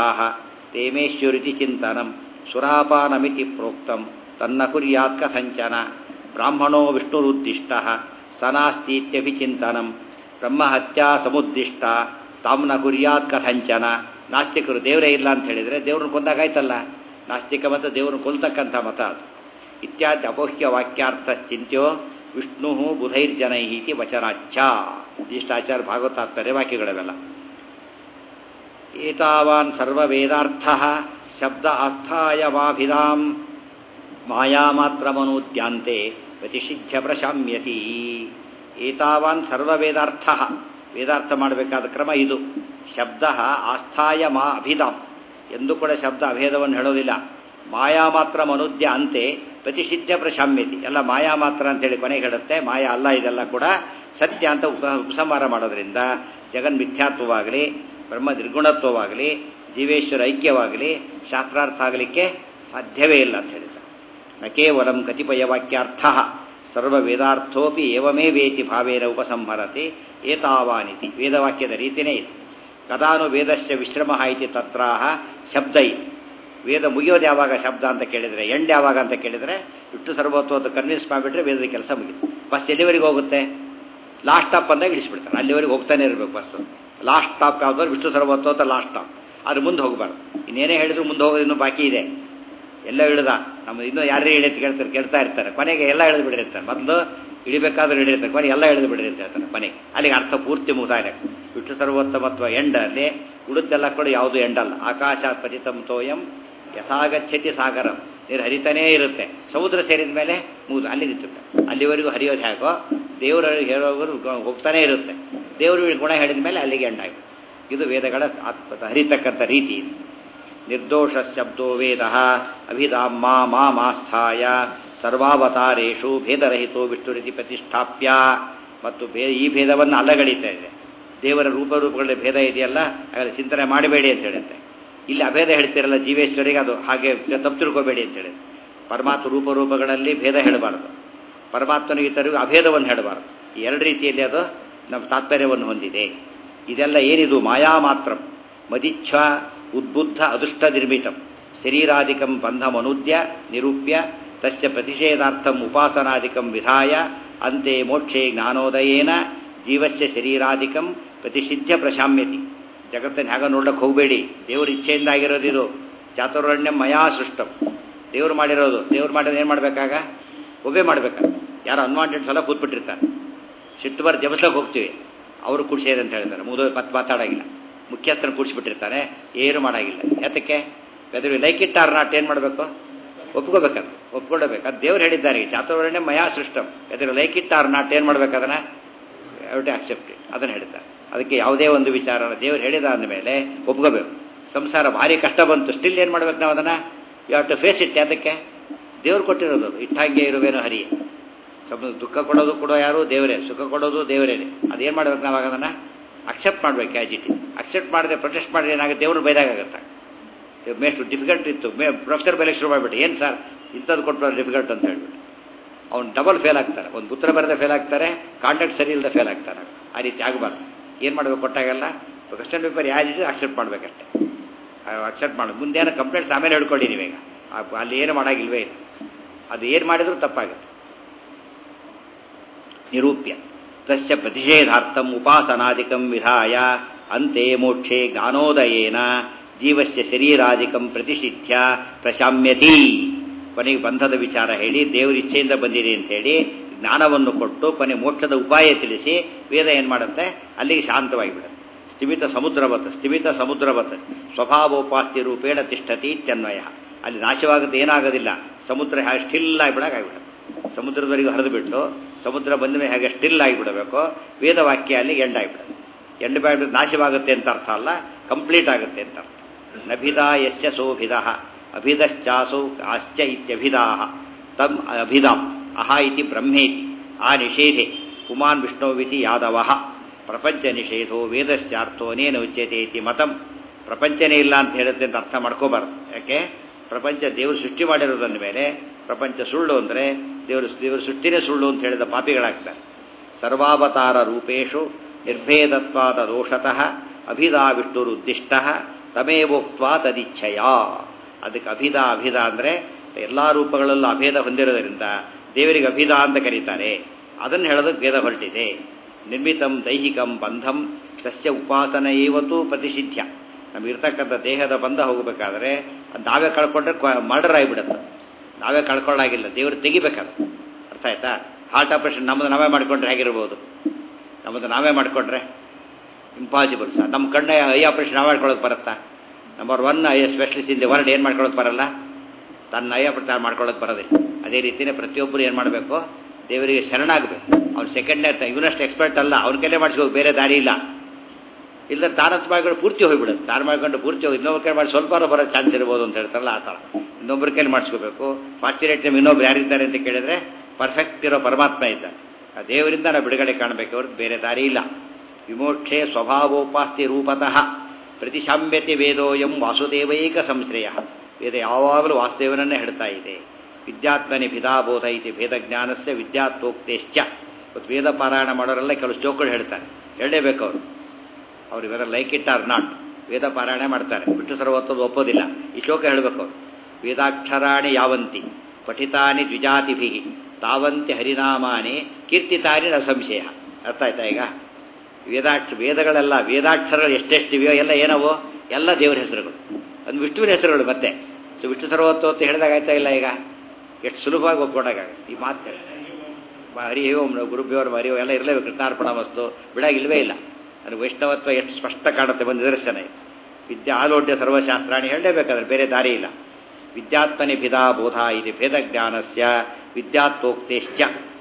ತೇಮೇಶ್ವರಿತಿ ಚಿಂತನಂ ಸುರಾಪಾನಮಿತಿ ಪ್ರೋಕ್ತಂ ತನ್ನ ಕುರ್ಯಾತ್ ಕಥಂಚನ ಬ್ರಾಹ್ಮಣೋ ವಿಷ್ಣುರುದ್ದಿಷ್ಟ ಸನಾಸ್ತೀತ್ಯಭಿಚಿಂತನಂ ಬ್ರಹ್ಮಹತ್ಯಾ ಸಮುದ್ದಿಷ್ಟ ತಾಮ್ನ ಕುರ್ಯಾತ್ ಕಥಂಚನ ನಾಸ್ತಿಕರು ದೇವರೇ ಇಲ್ಲ ಅಂತ ಹೇಳಿದರೆ ದೇವ್ರನ್ನ ಕೊಂದಾಗಾಯ್ತಲ್ಲ ನಾಸ್ತಿಕ ಮತ ದೇವ್ರನ್ನ ಕೊಲ್ತಕ್ಕಂಥ ಮತ ಅದು ಇತ್ಯಾದಿ ಅಪೋಹ್ಯ ವಾಕ್ಯಾರ್ಥ ಚಿಂತ್ಯೋ ವಿಷ್ಣು ಬುಧೈರ್ಜನೈ ಇತಿ ವಚನಾಚ್ಛ ಇಷ್ಟಾಚಾರ ಭಾಗವತಾತ್ಮರ್ಯ ವಾಕ್ಯಗಳವೆಲ್ಲ ಏತಾವಾನ್ ಸರ್ವವೇದಾರ್ಥ ಶಬ್ದ ಆಸ್ಥಾಯವಾಭಿಧಾಂ ಮಾಯಾಮಾತ್ರಮನೂದ್ಯಾಂತೆ ಪ್ರತಿಷಿಧ್ಯ ಪ್ರಶಾಮ್ಯತಿ ಏತಾವಾನ್ ಸರ್ವವೇದಾರ್ಥ ವೇದಾರ್ಥ ಮಾಡಬೇಕಾದ ಕ್ರಮ ಇದು ಶಬ್ದ ಆಸ್ಥಾಯ ಮಾ ಅಭಿಧಾಂ ಎಂದು ಕೂಡ ಶಬ್ದ ಅಭೇದವನ್ನು ಹೇಳೋದಿಲ್ಲ ಮಾಯಾ ಮಾತ್ರ ಮನುದ್ಯ ಅಂತೆ ಪ್ರತಿಷಿಧ್ಯ ಪ್ರಶಾಮ್ಯತಿ ಎಲ್ಲ ಮಾಯಾ ಮಾತ್ರ ಅಂತೇಳಿ ಕೊನೆಗೆ ಹೇಳುತ್ತೆ ಮಾಯಾ ಅಲ್ಲ ಇದೆಲ್ಲ ಕೂಡ ಸತ್ಯ ಅಂತ ಉಪ ಉಪಸಂಹಾರ ಮಾಡೋದ್ರಿಂದ ಜಗನ್ಮಿಥ್ಯಾತ್ವವಾಗಲಿ ಬ್ರಹ್ಮ ನಿರ್ಗುಣತ್ವವಾಗಲಿ ಜೀವೇಶ್ವರ ಐಕ್ಯವಾಗಲಿ ಶಾಸ್ತ್ರಾರ್ಥ ಆಗಲಿಕ್ಕೆ ಸಾಧ್ಯವೇ ಇಲ್ಲ ಅಂತ ಹೇಳಿದ ನ ಕೇವಲಂ ಕತಿಪಯ ವಾಕ್ಯಾರ್ಥ ಸರ್ವ ವೇದಾರ್ಥೋಪಿ ಏವಮೇ ವೇತಿ ಭಾವೇನ ಉಪಸಂಹರತಿ ಏತಾವಾನಿತಿ ವೇದವಾಕ್ಯದ ರೀತಿಯೇ ಇದೆ ಕದಾನು ವೇದಸ್ಯ ವಿಶ್ರಮ ಇತಿ ತತ್ರಾಹ ಶಬ್ದ ಇದೆ ವೇದ ಮುಗಿಯೋದು ಯಾವಾಗ ಶಬ್ದ ಅಂತ ಕೇಳಿದರೆ ಎಂಡ್ ಯಾವಾಗ ಅಂತ ಕೇಳಿದರೆ ವಿಷ್ಣು ಸರ್ವತ್ವ ಅಂತ ಕನ್ವಿನ್ಸ್ ಮಾಡಿಬಿಟ್ರೆ ವೇದದ ಕೆಲಸ ಮುಗಿತು ಬಸ್ ಎಲ್ಲಿವರೆಗೆ ಹೋಗುತ್ತೆ ಲಾಸ್ಟ್ ಸ್ಟಾಪ್ ಅಂದಾಗ ಇಳಿಸ್ಬಿಡ್ತಾರೆ ಅಲ್ಲಿವರೆಗೆ ಹೋಗ್ತಾನೆ ಇರಬೇಕು ಬಸ್ ಲಾಸ್ಟ್ ಸ್ಟಾಪ್ ಯಾವ್ದಾದ್ರು ವಿಷ್ಣು ಸರ್ವತ್ವ ಅಂತ ಲಾಸ್ಟ್ ಸ್ಟಾಪ್ ಅದು ಮುಂದೆ ಹೋಗಬಾರ್ದು ಇನ್ನೇನೇ ಹೇಳಿದ್ರು ಮುಂದೆ ಹೋಗೋದು ಇನ್ನೂ ಬಾಕಿ ಇದೆ ಎಲ್ಲ ಇಳಿದ ನಮ್ಮ ಇನ್ನೂ ಯಾರೇ ಇಳಿಯತ್ ಕೇಳ್ತಾರೆ ಕೇಳ್ತಾ ಇರ್ತಾರೆ ಕೊನೆಗೆ ಎಲ್ಲ ಇಳಿದು ಬಿಡಿರ್ತಾರೆ ಮೊದಲು ಇಳಿಬೇಕಾದ್ರೂ ಇಳಿರ್ತಾರೆ ಕೊನೆ ಎಲ್ಲ ಇಳಿದು ಬಿಡಿರಿ ಅಂತ ಹೇಳ್ತಾರೆ ಕೊನೆಗೆ ಅಲ್ಲಿಗೆ ಅರ್ಥ ಪೂರ್ತಿ ಮುಗಿದಾಯ ವಿಷ್ಣು ಸರ್ವೋತ್ತಮತ್ವ ಎಂಡ್ ಅಲ್ಲಿ ಉಳಿದೆಲ್ಲ ಕೂಡ ಯಾವುದು ಎಂಡಲ್ಲ ಆಕಾಶ ಪತಿತಂ ತೋಯಂ ಯಥಾಗಚ್ಚತಿ ಸಾಗರಂ ನೀರು ಹರಿತಾನೇ ಇರುತ್ತೆ ಸಮುದ್ರ ಸೇರಿದ ಮೇಲೆ ಮುಗಿದು ಅಲ್ಲಿ ನಿಂತಿರುತ್ತೆ ಅಲ್ಲಿವರೆಗೂ ಹರಿಯೋದು ಹೇಗೋ ದೇವರು ಹೇಳೋವರು ಹೋಗ್ತಾನೆ ಇರುತ್ತೆ ದೇವರು ಗುಣ ಹೇಳಿದ ಮೇಲೆ ಅಲ್ಲಿಗೆ ಎಂಡಾಗಿ ಇದು ವೇದಗಳ ಹರಿತಕ್ಕಂಥ ರೀತಿ ಇದು ನಿರ್ದೋಷ ಶಬ್ದೋ ವೇದ ಅಭಿಧಾಮ್ ಮಾ ಮಾ ಮಾಸ್ಥಾಯ ಸರ್ವಾವತಾರೇಶು ಭೇದರಹಿತೋ ವಿಷ್ಣುರಿತಿ ಪ್ರತಿಷ್ಠಾಪ್ಯ ಮತ್ತು ಭೇ ಈ ಭೇದವನ್ನು ಅಲ್ಲಗಡಿತಾ ಇದೆ ದೇವರ ರೂಪರೂಪಗಳ ಭೇದ ಇದೆಯಲ್ಲ ಹಾಗಾದ್ರೆ ಚಿಂತನೆ ಮಾಡಬೇಡಿ ಅಂತ ಹೇಳುತ್ತೆ ಇಲ್ಲಿ ಅಭೇದ ಹೇಳ್ತಿರಲ್ಲ ಜೀವೇಶ್ವರಿಗೆ ಅದು ಹಾಗೆ ತಪ್ಪು ತಿಳ್ಕೋಬೇಡಿ ಅಂತ ಹೇಳಿ ಪರಮಾತ್ಮ ರೂಪರೂಪಗಳಲ್ಲಿ ಭೇದ ಹೇಳಬಾರ್ದು ಪರಮಾತ್ಮನಿಗೆ ಇತರಿಗೂ ಅಭೇದವನ್ನು ಹೇಳಬಾರ್ದು ಈ ಎರಡು ರೀತಿಯಲ್ಲಿ ಅದು ನಮ್ಮ ತಾತ್ಪರ್ಯವನ್ನು ಹೊಂದಿದೆ ಇದೆಲ್ಲ ಏನಿದು ಮಾಯಾ ಮಾತ್ರ ಮದಿಚ್ಛ ಉದ್ಬುದ್ಧ ಅದೃಷ್ಟ ನಿರ್ಮಿತಂ ಶರೀರಾದಿಕಂ ಬಂಧಮನುದ್ಯ ನಿರೂಪ್ಯ ತಸ್ಯ ಪ್ರತಿಷೇಧಾರ್ಥಂ ಉಪಾಸನಾದಿಕಂ ವಿಧಾಯ ಅಂತೆ ಮೋಕ್ಷೇ ಜ್ಞಾನೋದಯೇನ ಜೀವಸ್ಯ ಶರೀರಾದಿಕಂ ಪ್ರತಿಷಿಧ್ಯ ಪ್ರಶಾಮ್ಯತಿ ಜಗತ್ತನ್ನು ಹೇಗ ನೋಡ್ಲಿಕ್ಕೆ ಹೋಗಬೇಡಿ ದೇವ್ರ ಇಚ್ಛೆಯಿಂದ ಆಗಿರೋದು ಇದು ಚಾತುರ್ವರ್ಣ್ಯ ಮಯಾ ಸೃಷ್ಟಂ ದೇವ್ರು ಮಾಡಿರೋದು ದೇವ್ರು ಮಾಡಿರೋದು ಏನು ಮಾಡಬೇಕಾಗ ಒಬ್ಬೇ ಮಾಡಬೇಕಾಗ ಯಾರು ಅನ್ವಾಂಟೆಡ್ ಸಲ ಕೂತ್ಬಿಟ್ಟಿರ್ತಾರೆ ಸಿಟ್ಟು ಬರ್ ಜಬಸ್ಲಕ್ಕೆ ಹೋಗ್ತೀವಿ ಅವರು ಕುಡಿಸೇರಿ ಅಂತ ಹೇಳ್ತಾರೆ ಮುದು ಮತ್ತೆ ಮಾತಾಡೋಂಗಿಲ್ಲ ಮುಖ್ಯಸ್ಥನ ಕೂಡಿಸ್ಬಿಟ್ಟಿರ್ತಾನೆ ಏನು ಮಾಡೋಂಗಿಲ್ಲ ಯಾತಕ್ಕೆ whether like it or not ಏನು ಮಾಡಬೇಕು ಒಪ್ಕೋಬೇಕದು ಒಪ್ಕೊಳ್ಳಬೇಕು ಅದು ದೇವ್ರು ಹೇಳಿದ್ದಾರೆ ಚಾತುರ್ವರ್ಣ್ಯ ಮಯಾ ಸೃಷ್ಟಂ whether like it or not ಏನು ಮಾಡ್ಬೇಕು ಅದನ್ನು ಔಟ್ ಆಕ್ಸೆಪ್ಟ್ ಇಟ್ ಅದನ್ನು ಹೇಳ್ತಾರೆ ಅದಕ್ಕೆ ಯಾವುದೇ ಒಂದು ವಿಚಾರನ ದೇವ್ರು ಹೇಳಿದ ಅಂದಮೇಲೆ ಒಪ್ಕೋಬೇಕು ಸಂಸಾರ ಭಾರಿ ಕಷ್ಟ ಬಂತು ಸ್ಟಿಲ್ ಏನು ಮಾಡ್ಬೇಕು ನಾವು ಅದನ್ನು you have to face it ಅದಕ್ಕೆ ದೇವ್ರು ಕೊಟ್ಟಿರೋದು ಅದು ಇಟ್ಟಾಗೆ ಇರುವೇನೋ ಹರಿ ಸ್ವಲ್ಪ ದುಃಖ ಕೊಡೋದು ಕೊಡೋ ಯಾರು ದೇವರೇ ಸುಖ ಕೊಡೋದು ದೇವರೇನೆ ಅದೇನು ಮಾಡ್ಬೇಕು ನಾವಾಗ ಅದನ್ನು ಅಕ್ಸೆಪ್ಟ್ ಮಾಡ್ಬೇಕು ಆ್ಯಸ್ ಇಟ್ ಅಕ್ಸೆಪ್ಟ್ ಮಾಡಿದ್ರೆ ಪ್ರೊಟೆಸ್ಟ್ ಮಾಡಿದ್ರೆ ಏನಾಗುತ್ತೆ ದೇವ್ರು ಬೈದಾಗುತ್ತೆ ಮೇಸ್ಟ್ ಡಿಫಿಕಲ್ಟ್ ಇತ್ತು ಮೇ ಪ್ರೊಫೆಸರ್ ಬೈಲಿಕ್ಕೆ ಶುರು ಮಾಡಿಬಿಟ್ಟು ಏನು ಸರ್ ಇಂಥದ್ದು ಕೊಟ್ಟು ಡಿಫಿಕಲ್ಟ್ ಅಂತ ಹೇಳ್ಬಿಟ್ಟು ಅವ್ನು ಡಬಲ್ ಫೇಲ್ ಆಗ್ತಾರೆ ಒಂದು ಪುತ್ರ ಬರದೆ ಫೇಲ್ ಆಗ್ತಾರೆ ಕಾಂಟ್ಯಾಕ್ಟ್ ಸರಿ ಇಲ್ಲದೆ ಫೇಲ್ ಆಗ್ತಾರೆ ಆ ರೀತಿ ಆಗಬಾರ್ದು ಏನು ಮಾಡಬೇಕು ಕೊಟ್ಟಾಗೆಲ್ಲ ಕ್ವಶನ್ ಪೇಪರ್ ಯಾವ್ದಿದೆ ಅಕ್ಸೆಪ್ಟ್ ಮಾಡಬೇಕಷ್ಟೆ ಅಕ್ಸೆಪ್ಟ್ ಮಾಡಿ ಮುಂದೇನೋ ಕಂಪ್ಲೇಂಟ್ಸ್ ಆಮೇಲೆ ಹೇಳ್ಕೊಳ್ಳಿ ನೀವೀಗ ಅಲ್ಲಿ ಏನು ಮಾಡೋಂಗಿಲ್ವೇ ಇಲ್ಲ ಅದು ಏನು ಮಾಡಿದರೂ ತಪ್ಪಾಗುತ್ತೆ ನಿರೂಪ್ಯ ತಸ್ಯ ಪ್ರತಿಷೇಧಾರ್ಥಂ ಉಪಾಸನಾದಿಕಂ ವಿಧಾಯ ಅಂತೆ ಮೋಕ್ಷೆ ಜ್ಞಾನೋದಯೇನ ಜೀವಸ್ಯ ಶರೀರಾದಿಕಂ ಪ್ರತಿಷಿಧ್ಯ ಪ್ರಶಾಮ್ಯತಿ ಕೊನೆಗೆ ಬಂಧದ ವಿಚಾರ ಹೇಳಿ ದೇವರ ಇಚ್ಛೆಯಿಂದ ಬಂದಿದೆ ಅಂತ ಹೇಳಿ ಜ್ಞಾನವನ್ನು ಕೊಟ್ಟು ಕೊನೆ ಮೋಕ್ಷದ ಉಪಾಯ ತಿಳಿಸಿ ವೇದ ಏನು ಮಾಡುತ್ತೆ ಅಲ್ಲಿಗೆ ಶಾಂತವಾಗಿ ಬಿಡುತ್ತೆ ಸ್ಥಿಮಿತ ಸಮುದ್ರವತ್ ಸ್ಥಿಮಿತ ಸಮುದ್ರವತ್ ಸ್ವಭಾವೋಪಾಸ್ತಿ ರೂಪೇಣ ತಿಷ್ಠತಿ ಇತ್ಯನ್ವಯ ಅಲ್ಲಿ ನಾಶವಾಗುತ್ತೆ ಏನಾಗೋದಿಲ್ಲ ಸಮುದ್ರ ಹೇಗೆ ಸ್ಟಿಲ್ ಆಗಿಬಿಡಕ್ಕೆ ಆಗಿಬಿಡುತ್ತೆ ಸಮುದ್ರದವರೆಗೂ ಹರಿದು ಬಿಟ್ಟು ಸಮುದ್ರ ಬಂದ ಮೇಲೆ ಹೇಗೆ ಸ್ಟಿಲ್ ಆಗಿಬಿಡಬೇಕು ವೇದವಾಕ್ಯ ಅಲ್ಲಿ ಎಂಡಾಗಿಬಿಡುತ್ತೆ ಎಂಡು ಬಾಯ್ಬಿಟ್ಟು ನಾಶವಾಗುತ್ತೆ ಅಂತ ಅರ್ಥ ಅಲ್ಲ ಕಂಪ್ಲೀಟ್ ಆಗುತ್ತೆ ಅಂತ ಅರ್ಥ ನಭಿದ ಯಶ್ಚ ಸೋಭಿದ ಅಭಿದಶ್ಚಾಸೌ ಆಶ್ಚ ಇತ್ಯಭಿದಾ ತಮ್ ಅಭಿದಾಂ ಅಹ ಇತಿ ಬ್ರಹ್ಮೇತಿ ಆ ನಿಷೇಧೆ ಪುಮಾನ್ ವಿಷ್ಣುವಿತಿ ಯಾದವ ಪ್ರಪಂಚ ನಿಷೇಧೋ ವೇದಶ್ಚಾರ್ಥೋ ನೇನ ಉಚ್ಯತೆ ಇತಿ ಮತಂ ಪ್ರಪಂಚನೇ ಇಲ್ಲ ಅಂತ ಹೇಳುತ್ತೆ ಅಂತ ಅರ್ಥ ಮಾಡ್ಕೋಬಾರ್ದು ಯಾಕೆ ಪ್ರಪಂಚ ದೇವರು ಸೃಷ್ಟಿ ಮಾಡಿರೋದನ್ನ ಮೇಲೆ ಪ್ರಪಂಚ ಸುಳ್ಳು ಅಂದರೆ ದೇವರು ದೇವರು ಸೃಷ್ಟಿನೇ ಸುಳ್ಳು ಅಂತ ಹೇಳಿದ ಪಾಪಿಗಳಾಗ್ತಾರೆ ಸರ್ವಾವತಾರ ರೂಪೇಶು ನಿರ್ಭೇದತ್ವಾದ ದೋಷತಃ ಅಭಿದಾ ವಿಷ್ಣುರುದ್ದಿಷ್ಟ ತಮೇವೋಕ್ತ್ವಾ ತದಿಚ್ಛಯ ಅದಕ್ಕೆ ಅಭಿದ ಅಭಿದ ಅಂದರೆ ಎಲ್ಲ ರೂಪಗಳಲ್ಲೂ ಅಭೇದ ಹೊಂದಿರೋದ್ರಿಂದ ದೇವರಿಗೆ ಅಭಿಧ ಅಂತ ಕರೀತಾರೆ ಅದನ್ನು ಹೇಳೋದಕ್ಕೆ ವೇದ ಹೊರಟಿದೆ ನಿರ್ಮಿತಂ ದೈಹಿಕಂ ಬಂಧಂ ಸಸ್ಯ ಉಪಾಸನ ಏವತ್ತು ಪ್ರತಿಷಿಧ್ಯ ನಮಗಿರ್ತಕ್ಕಂಥ ದೇಹದ ಬಂಧ ಹೋಗಬೇಕಾದ್ರೆ ಅದು ನಾವೇ ಕಳ್ಕೊಂಡ್ರೆ ಮರ್ಡರ್ ಆಗಿಬಿಡುತ್ತೆ ನಾವೇ ಕಳ್ಕೊಳ್ಳಾಗಿಲ್ಲ ದೇವರು ತೆಗಿಬೇಕಲ್ಲ ಅರ್ಥ ಆಯ್ತಾ ಹಾರ್ಟ್ ಆಪರೇಷನ್ ನಮ್ಮದು ನಾವೇ ಮಾಡಿಕೊಂಡ್ರೆ ಹೇಗಿರ್ಬೋದು ನಮ್ಮದು ನಾವೇ ಮಾಡಿಕೊಂಡ್ರೆ ಇಂಪಾಸಿಬಲ್ ಸರ್ ನಮ್ಮ ಕಣ್ಣ ಐ ಆಪರೇಷನ್ ನಾವೇ ಮಾಡ್ಕೊಳ್ಳೋಕೆ ಬರುತ್ತಾ number one eye specialist in the world ಏನು ಮಾಡ್ಕೊಳ್ಳೋಕೆ ಬರಲ್ಲ ತನ್ನ ಐ ಆಪರೇಷನ್ ಮಾಡ್ಕೊಳ್ಳೋಕೆ ಬರೋದಿಲ್ಲ ಅದೇ ರೀತಿಯೇ ಪ್ರತಿಯೊಬ್ಬರು ಏನು ಮಾಡಬೇಕು ದೇವರಿಗೆ ಶರಣಾಗಬೇಕು ಅವ್ನು ಸೆಕೆಂಡ್ನೇ ಇವನಷ್ಟು ಎಕ್ಸ್ಪರ್ಟ್ ಅಲ್ಲ ಅವ್ನ ಕೈಲೇ ಮಾಡಿಸ್ಕೋಬೇಕು ಬೇರೆ ದಾರಿ ಇಲ್ಲ ಇಲ್ಲ ತಾನತ್ ಮಾಡ್ಕೊಂಡು ಪೂರ್ತಿ ಹೋಗ್ಬಿಡುತ್ತೆ ತಾನು ಮಾಡ್ಕೊಂಡು ಪೂರ್ತಿ ಹೋಗಿ ಇನ್ನೊಬ್ಬರ ಕೈ ಮಾಡಿ ಸ್ವಲ್ಪ ಬರೋ ಚಾನ್ಸ್ ಇರ್ಬೋದು ಅಂತ ಹೇಳ್ತಾರಲ್ಲ ಆ ಥರ ಇನ್ನೊಬ್ಬರ ಕೈಲಿ ಮಾಡಿಸ್ಕೋಬೇಕು ಫಾರ್ಚುನೇಟ್ ಟೈಮ್ ಇನ್ನೊಬ್ರು ಯಾರಿದ್ದಾರೆ ಅಂತ ಕೇಳಿದ್ರೆ ಪರ್ಫೆಕ್ಟ್ ಇರೋ ಪರಮಾತ್ಮ ಇದ್ದಾನೆ ಆ ದೇವರಿಂದ ನಾವು ಬಿಡುಗಡೆ ಕಾಣಬೇಕು ಅವ್ರದ್ದು ಬೇರೆ ದಾರಿ ಇಲ್ಲ ವಿಮೋಕ್ಷೆ ಸ್ವಭಾವೋಪಾಸ್ತಿ ರೂಪತಃ ಪ್ರತಿಶಾಮ್ಯತೆ ವೇದೋಯಂ ವಾಸುದೇವೈಕ ಸಂಶ್ರಯ ವೇದ ಯಾವಾಗಲೂ ವಾಸುದೇವನನ್ನೇ ಹೇಳ್ತಾ ಇದೆ ವಿದ್ಯಾತ್ಮನಿ ಭಿದಾಬೋಧ ಇತಿ ಭೇದ ಜ್ಞಾನಸ್ಯ ವಿದ್ಯಾತ್ವೋಕ್ತೇಶ್ಚ ಇವತ್ತು ವೇದ ಪಾರಾಯಣ ಮಾಡೋರೆಲ್ಲ ಕೆಲವು ಶ್ಲೋಕಗಳು ಹೇಳ್ತಾರೆ ಹೇಳಲೇಬೇಕು ಅವರು ಅವ್ರು ಇವೆಲ್ಲ ಲೈಕ್ ಇಟ್ ಆರ್ ನಾಟ್ ವೇದ ಪಾರಾಯಣ ಮಾಡ್ತಾರೆ ಬಿಟ್ಟು ಸರ್ವತ್ವದ ಒಪ್ಪೋದಿಲ್ಲ ಈ ಶ್ಲೋಕ ಹೇಳಬೇಕು ಅವರು ವೇದಾಕ್ಷರಾಣಿ ಯಾವಂತಿ ಪಠಿತಾನಿ ದ್ವಿಜಾತಿಭಿ ತಾವಂತಿ ಹರಿನಾಮಾನಿ ಕೀರ್ತಿತಾನಿ ನ ಸಂಶಯ ಅರ್ಥ ಆಯ್ತಾ ಈಗ ವೇದಾಕ್ಷ ವೇದಗಳೆಲ್ಲ ವೇದಾಕ್ಷರಗಳು ಎಷ್ಟೆಷ್ಟಿವೆಯೋ ಎಲ್ಲ ಏನವು ಎಲ್ಲ ದೇವರ ಹೆಸರುಗಳು ಅದು ವಿಷ್ಣುವಿನ ಹೆಸರುಗಳು ಮತ್ತೆ ಸೊ ವಿಷ್ಣು ಸರ್ವತ್ವ ಅಂತ ಹೇಳಿದಾಗ ಆಯ್ತಾ ಇಲ್ಲ ಈಗ ಎಷ್ಟು ಸುಲಭವಾಗಿ ಒಪ್ಕೊಂಡಾಗ ಈ ಮಾತು ಹರಿ ಓಂ ಗುರುಭ್ಯೋರ್ ಹರಿ ಓಂ ಎಲ್ಲ ಇರಲೇಬೇಕು ಕೃತಾರ್ಪಣ ವಸ್ತು ಬಿಡಾಗ ಇಲ್ಲವೇ ಇಲ್ಲ ಅದು ವೈಷ್ಣವತ್ವ ಎಷ್ಟು ಸ್ಪಷ್ಟ ಕಾಣುತ್ತೆ ಒಂದು ನಿದರ್ಶನ ಇದೆ ವಿದ್ಯಾ ಆಲೋಡ್ಯ ಸರ್ವಶಾಸ್ತ್ರಾಣಿ ಹೇಳಲೇಬೇಕಾದ್ರೆ ಬೇರೆ ದಾರಿ ಇಲ್ಲ ವಿದ್ಯಾತ್ಮನಿ ಭಿದಾ ಬೋಧ ಇದು ಭೇದ ಜ್ಞಾನಸ್ಯ ವಿದ್ಯಾತ್ವೋಕ್ತೇಶ್ಚ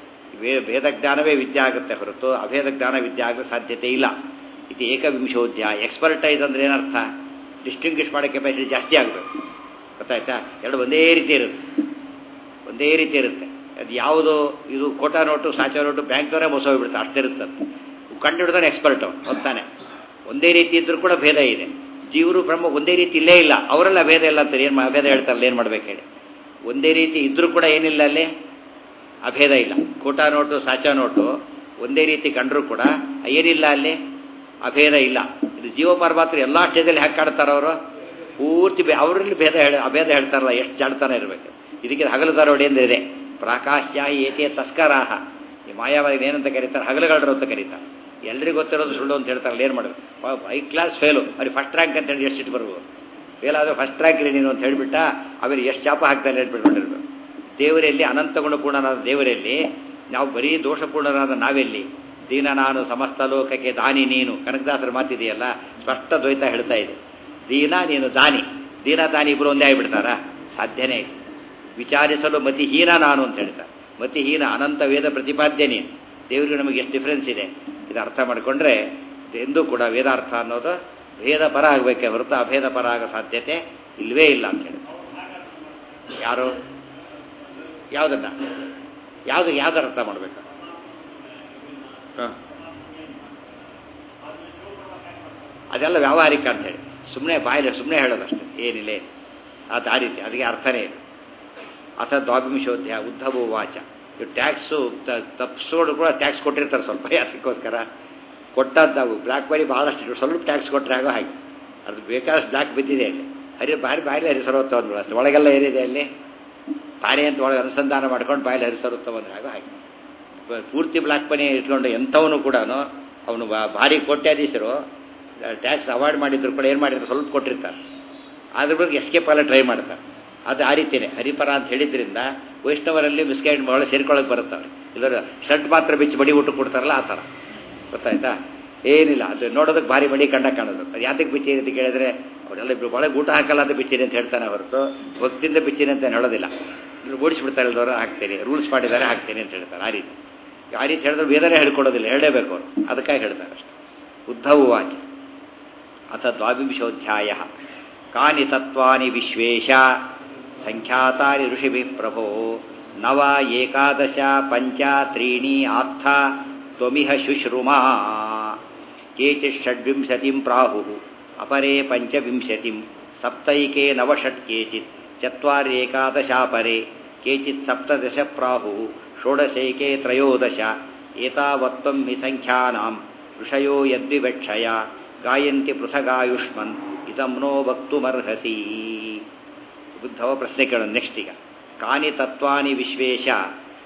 ಭೇದ ಜ್ಞಾನವೇ ವಿದ್ಯೆ ಆಗುತ್ತೆ ಹೊರತು ಅಭೇದ ಜ್ಞಾನ ವಿದ್ಯೆ ಆಗೋ ಸಾಧ್ಯತೆ ಇಲ್ಲ ಇದು ಏಕವಿಂಶೋಧ್ಯಾಯ ಎಕ್ಸ್ಪರ್ಟೈಸ್ ಅಂದ್ರೆ ಏನರ್ಥ ಡಿಸ್ಟಿಂಗ್ವಿಷ್ ಮಾಡೋ ಕೆಪಾಸಿಟಿ ಜಾಸ್ತಿ ಆಗಬೇಕು ಗೊತ್ತಾಯ್ತಾ ಎರಡು ಒಂದೇ ರೀತಿ ಇರುತ್ತೆ ಒಂದೇ ರೀತಿ ಇರುತ್ತೆ ಅದು ಯಾವುದು ಇದು ಕೋಟಾ ನೋಟು ಸಾಚಾ ನೋಟು ಬ್ಯಾಂಕ್ನವರೇ ಮೋಸ ಹೋಗ್ಬಿಡುತ್ತೆ ಅಷ್ಟಿರುತ್ತೆ ಕಂಡು ಹಿಡಿದ್ರೆ ಎಕ್ಸ್ಪರ್ಟು ಹೊತ್ತಾನೆ ಒಂದೇ ರೀತಿ ಇದ್ರೂ ಕೂಡ ಭೇದ ಇದೆ ಜೀವರು ಬ್ರಹ್ಮ ಒಂದೇ ರೀತಿ ಇಲ್ಲೇ ಇಲ್ಲ ಅವರೆಲ್ಲ ಭೇದ ಇಲ್ಲ ಅಂತಾರೆ ಏನು ಅಭೇದ ಹೇಳ್ತಾರಲ್ಲ ಏನು ಮಾಡ್ಬೇಕು ಹೇಳಿ ಒಂದೇ ರೀತಿ ಇದ್ರೂ ಕೂಡ ಏನಿಲ್ಲ ಅಲ್ಲಿ ಅಭೇದ ಇಲ್ಲ ಕೋಟಾ ನೋಟು ಸಾಚಾ ನೋಟು ಒಂದೇ ರೀತಿ ಕಂಡ್ರೂ ಕೂಡ ಏನಿಲ್ಲ ಅಲ್ಲಿ ಅಭೇದ ಇಲ್ಲ ಇದು ಜೀವ ಪರಮಾತ್ಮ ಎಲ್ಲ ಸ್ಟೇಜಲ್ಲಿ ಹ್ಯಾಕ್ ಕಾಡ್ತಾರೆ ಅವರು ಪೂರ್ತಿ ಬೇ ಅವರಲ್ಲಿ ಭೇದ ಹೇಳಿ ಅಭೇದ ಹೇಳ್ತಾರಲ್ಲ ಎಷ್ಟು ಜಾಡ್ತಾನೆ ಇರಬೇಕು ಇದಕ್ಕೆ ಹಗಲು ದಾರೋಡಿ ಅಂದ್ರೆ ಇದೆ ಪ್ರಾಕಾಶ್ಯ ಏತೆ ತಸ್ಕರಾಹ ಈ ಮಾಯಾವಾಗಿ ಏನಂತ ಕರೀತಾರೆ ಹಗಲುಗಳರು ಅಂತ ಕರೀತಾರೆ ಎಲ್ರಿಗೂ ಗೊತ್ತಿರೋದು ಸುಳ್ಳು ಅಂತ ಹೇಳ್ತಾರಲ್ಲ ಏನು ಮಾಡೋದು ಹೈ ಕ್ಲಾಸ್ ಫೇಲು ಅವ್ರಿಗೆ ಫಸ್ಟ್ ರ್ಯಾಂಕ್ ಅಂತ ಹೇಳಿ ಎಷ್ಟು ಬರ್ಬೋದು ಫೇಲ್ ಆದರೆ ಫಸ್ಟ್ ರ್ಯಾಂಕ್ ನೀನು ಅಂತ ಹೇಳಿಬಿಟ್ಟ ಅವ್ರಿಗೆ ಎಷ್ಟು ಚಾಪ ಹಾಕ್ತಾರೆ ಹೇಳ್ಬಿಟ್ಕೊಂಡಿರ್ಬೇಕು ದೇವರಲ್ಲಿ ಅನಂತ ಗುಣಪೂರ್ಣನಾದ ದೇವರಲ್ಲಿ ನಾವು ಬರೀ ದೋಷಪೂರ್ಣನಾದ ನಾವೆಲ್ಲಿ ದೀನ ನಾನು ಸಮಸ್ತ ಲೋಕಕ್ಕೆ ದಾನಿ ನೀನು ಕನಕದಾಸರ ಮಾತಿದೆಯಲ್ಲ ಸ್ಪಷ್ಟ ದ್ವೈತ ಹೇಳ್ತಾ ಇದೆ ದೀನ ನೀನು ದಾನಿ ದೀನ ದಾನಿ ಇಬ್ಬರು ಒಂದೇ ಆಗಿಬಿಡ್ತಾರಾ ಸಾಧ್ಯನೇ ಇಲ್ಲ ವಿಚಾರಿಸಲು ಮತಿಹೀನ ನಾನು ಅಂತ ಹೇಳ್ತಾರೆ ಮತಿಹೀನ ಅನಂತ ವೇದ ಪ್ರತಿಪಾದ್ಯ ನೀನು ದೇವರಿಗೆ ನಮಗೆ ಎಷ್ಟು ಡಿಫ್ರೆನ್ಸ್ ಇದೆ ಇದು ಅರ್ಥ ಮಾಡಿಕೊಂಡ್ರೆ ಎಂದೂ ಕೂಡ ವೇದಾರ್ಥ ಅನ್ನೋದು ಭೇದ ಪರ ಆಗಬೇಕೆ ಹೊರತು ಅಭೇದ ಪರ ಆಗೋ ಸಾಧ್ಯತೆ ಇಲ್ಲವೇ ಇಲ್ಲ ಅಂತ ಹೇಳಿ ಯಾರು ಯಾವುದನ್ನ ಯಾವುದು ಯಾವ್ದು ಅರ್ಥ ಮಾಡಬೇಕು ಹಾಂ ಅದೆಲ್ಲ ವ್ಯಾವಹಾರಿಕ ಅಂತೇಳಿ ಸುಮ್ಮನೆ ಬಾಯಿಲೆ ಸುಮ್ಮನೆ ಹೇಳೋದಷ್ಟೇ ಏನಿಲ್ಲ ಅದು ಆ ರೀತಿ ಅದಕ್ಕೆ ಅರ್ಥನೇ ಇಲ್ಲ ಅಥ ದ್ವಾಬಿಂಶೋಧ್ಯಾಯ ಉದ್ಧವ ವಾಚ ಇವು ಟ್ಯಾಕ್ಸು ತಪ್ಪಿಸೋಡು ಕೂಡ ಟ್ಯಾಕ್ಸ್ ಕೊಟ್ಟಿರ್ತಾರೆ ಸ್ವಲ್ಪ ಅದಕ್ಕೋಸ್ಕರ ಕೊಟ್ಟದ್ದು ಬ್ಲ್ಯಾಕ್ ಬರಿ ಭಾಳಷ್ಟು ಸ್ವಲ್ಪ ಟ್ಯಾಕ್ಸ್ ಕೊಟ್ಟರೆ ಆಗೋ ಹಾಗೆ ಅದು ಬೇಕಾದಷ್ಟು ಬ್ಲ್ಯಾಕ್ ಬಿದ್ದಿದೆ ಅಲ್ಲಿ ಹರಿ ಬಾರಿ ಬಾಯಿಲೆ ಹರಿಸರುತ್ತ ಒಂದು ಅಷ್ಟು ಒಳಗೆಲ್ಲ ಏನಿದೆ ಅಲ್ಲಿ ತಾನೇ ಅಂತ ಒಳಗೆ ಅನುಸಂಧಾನ ಮಾಡ್ಕೊಂಡು ಬಾಯಿಲೆ ಹರಿಸರುತ್ತ ಒಂದು ಆಗೋ ಹಾಗೆ ಪೂರ್ತಿ ಬ್ಲ್ಯಾಕ್ ಮನಿ ಇಟ್ಕೊಂಡು ಎಂಥವನು ಕೂಡ ಅವನು ಭಾರಿ ಕೋಟ್ಯಾಧೀಶರು ಟ್ಯಾಕ್ಸ್ ಅವಾಯ್ಡ್ ಮಾಡಿದ್ರು ಕೂಡ ಏನು ಮಾಡಿರ್ತಾರೆ ಸ್ವಲ್ಪ ಕೊಟ್ಟಿರ್ತಾರೆ ಅದ್ರ ಬಗ್ಗೆ ಎಸ್ಕೇಪ್ ಎಲ್ಲ ಟ್ರೈ ಮಾಡ್ತಾರೆ ಅದು ಆ ರೀತಿಯೇ ಹರಿಪರ ಅಂತ ಹೇಳಿದ್ರಿಂದ ವೈಷ್ಣವರಲ್ಲಿ ಮಿಸ್ಗೈಡ್ ಬಹಳ ಸೇರ್ಕೊಳ್ಳೋಕೆ ಬರುತ್ತವೆ ಇಲ್ಲರ ಶರ್ಟ್ ಮಾತ್ರ ಬಿಚ್ಚಿ ಬಡಿ ಊಟ ಕೊಡ್ತಾರಲ್ಲ ಆ ಥರ ಗೊತ್ತಾಯ್ತಾ ಏನಿಲ್ಲ ಅದು ನೋಡೋದಕ್ಕೆ ಭಾರಿ ಮಡಿ ಕಂಡ ಕಾಣೋದು ಅದು ಯಾತಕ್ಕೆ ಬಿಚ್ಚಿರಿ ಅಂತ ಕೇಳಿದ್ರೆ ಅವರೆಲ್ಲ ಒಳಗೆ ಊಟ ಹಾಕಲ್ಲ ಅಂತ ಬಿಚ್ಚಿರಿ ಅಂತ ಹೇಳ್ತಾನೆ ಹೊರತು ಭಕ್ತಿಯಿಂದ ಬಿಚ್ಚಿರಿ ಅಂತ ಹೇಳೋದಿಲ್ಲ ಇಲ್ಲಿ ಓಡಿಸ್ಬಿಡ್ತಾರೆ ಇಲ್ದವರು ಹಾಕ್ತೇನೆ ರೂಲ್ಸ್ ಮಾಡಿದ್ದಾರೆ ಹಾಕ್ತೇನೆ ಅಂತ ಹೇಳ್ತಾರೆ ಆ ರೀತಿ ಆ ರೀತಿ ಹೇಳಿದ್ರೆ ವೇದನೆ ಹೇಳ್ಕೊಡೋದಿಲ್ಲ ಹೇಳಲೇಬೇಕು ಅವರು ಅದಕ್ಕಾಗಿ ಹೇಳ್ತಾರೆ ಅಷ್ಟೆ ಉದ್ಧವ ವಾಕ್ಯ ಅಥ ದ್ವಾವಿಂಶೋಧ್ಯಾಯ ಕಾನಿ ತತ್ವಾನಿ ವಿಶ್ವೇಶ ಸಂಖ್ಯಾತಾನಿ ಋಷಿಭಿ ಪ್ರಭೋ ನವ ಏಕಾದಶ ಪಂಚ ತ್ರೀಣಿ ಆತ್ಥ ತ್ವಮಿಹ ಶುಶ್ರುಮಾ ಕೇಚಿತ್ ಷಡ್ವಿಂಶತಿಂ ಪ್ರಾಹು ಅಪರೇ ಪಂಚವಿಂಶತಿಂ ಸಪ್ತೈಕೆ ನವಷಟ್ ಕೇಚಿತ್ ಚತ್ವಾರ್ಯೇಕಾದಶಾಪರೆ ಕೇಚಿತ್ ಸಪ್ತದಶ ಪ್ರಾಹು ಷೋಡಶೈಕೆ ತ್ರಯೋದಶ ಏತಾವತ್ವಂ ಹಿ ಸಂಖ್ಯಾನಾಂ ಋಷಯೋ ಯದ್ವಿವಕ್ಷಯ ಗಾಯಂತಿ ಪೃಥಗಾಯುಷ್ಮನ್ ಇದಂ ನೋ ವಕ್ತುಮರ್ಹಸಿ ಬುದ್ಧವ ಪ್ರಶ್ನೆ ಕೇಳೋಣ ನೆಕ್ಸ್ಟ್ ಈಗ ಕಾನಿ ತತ್ವಾನಿ ವಿಶ್ವೇಶ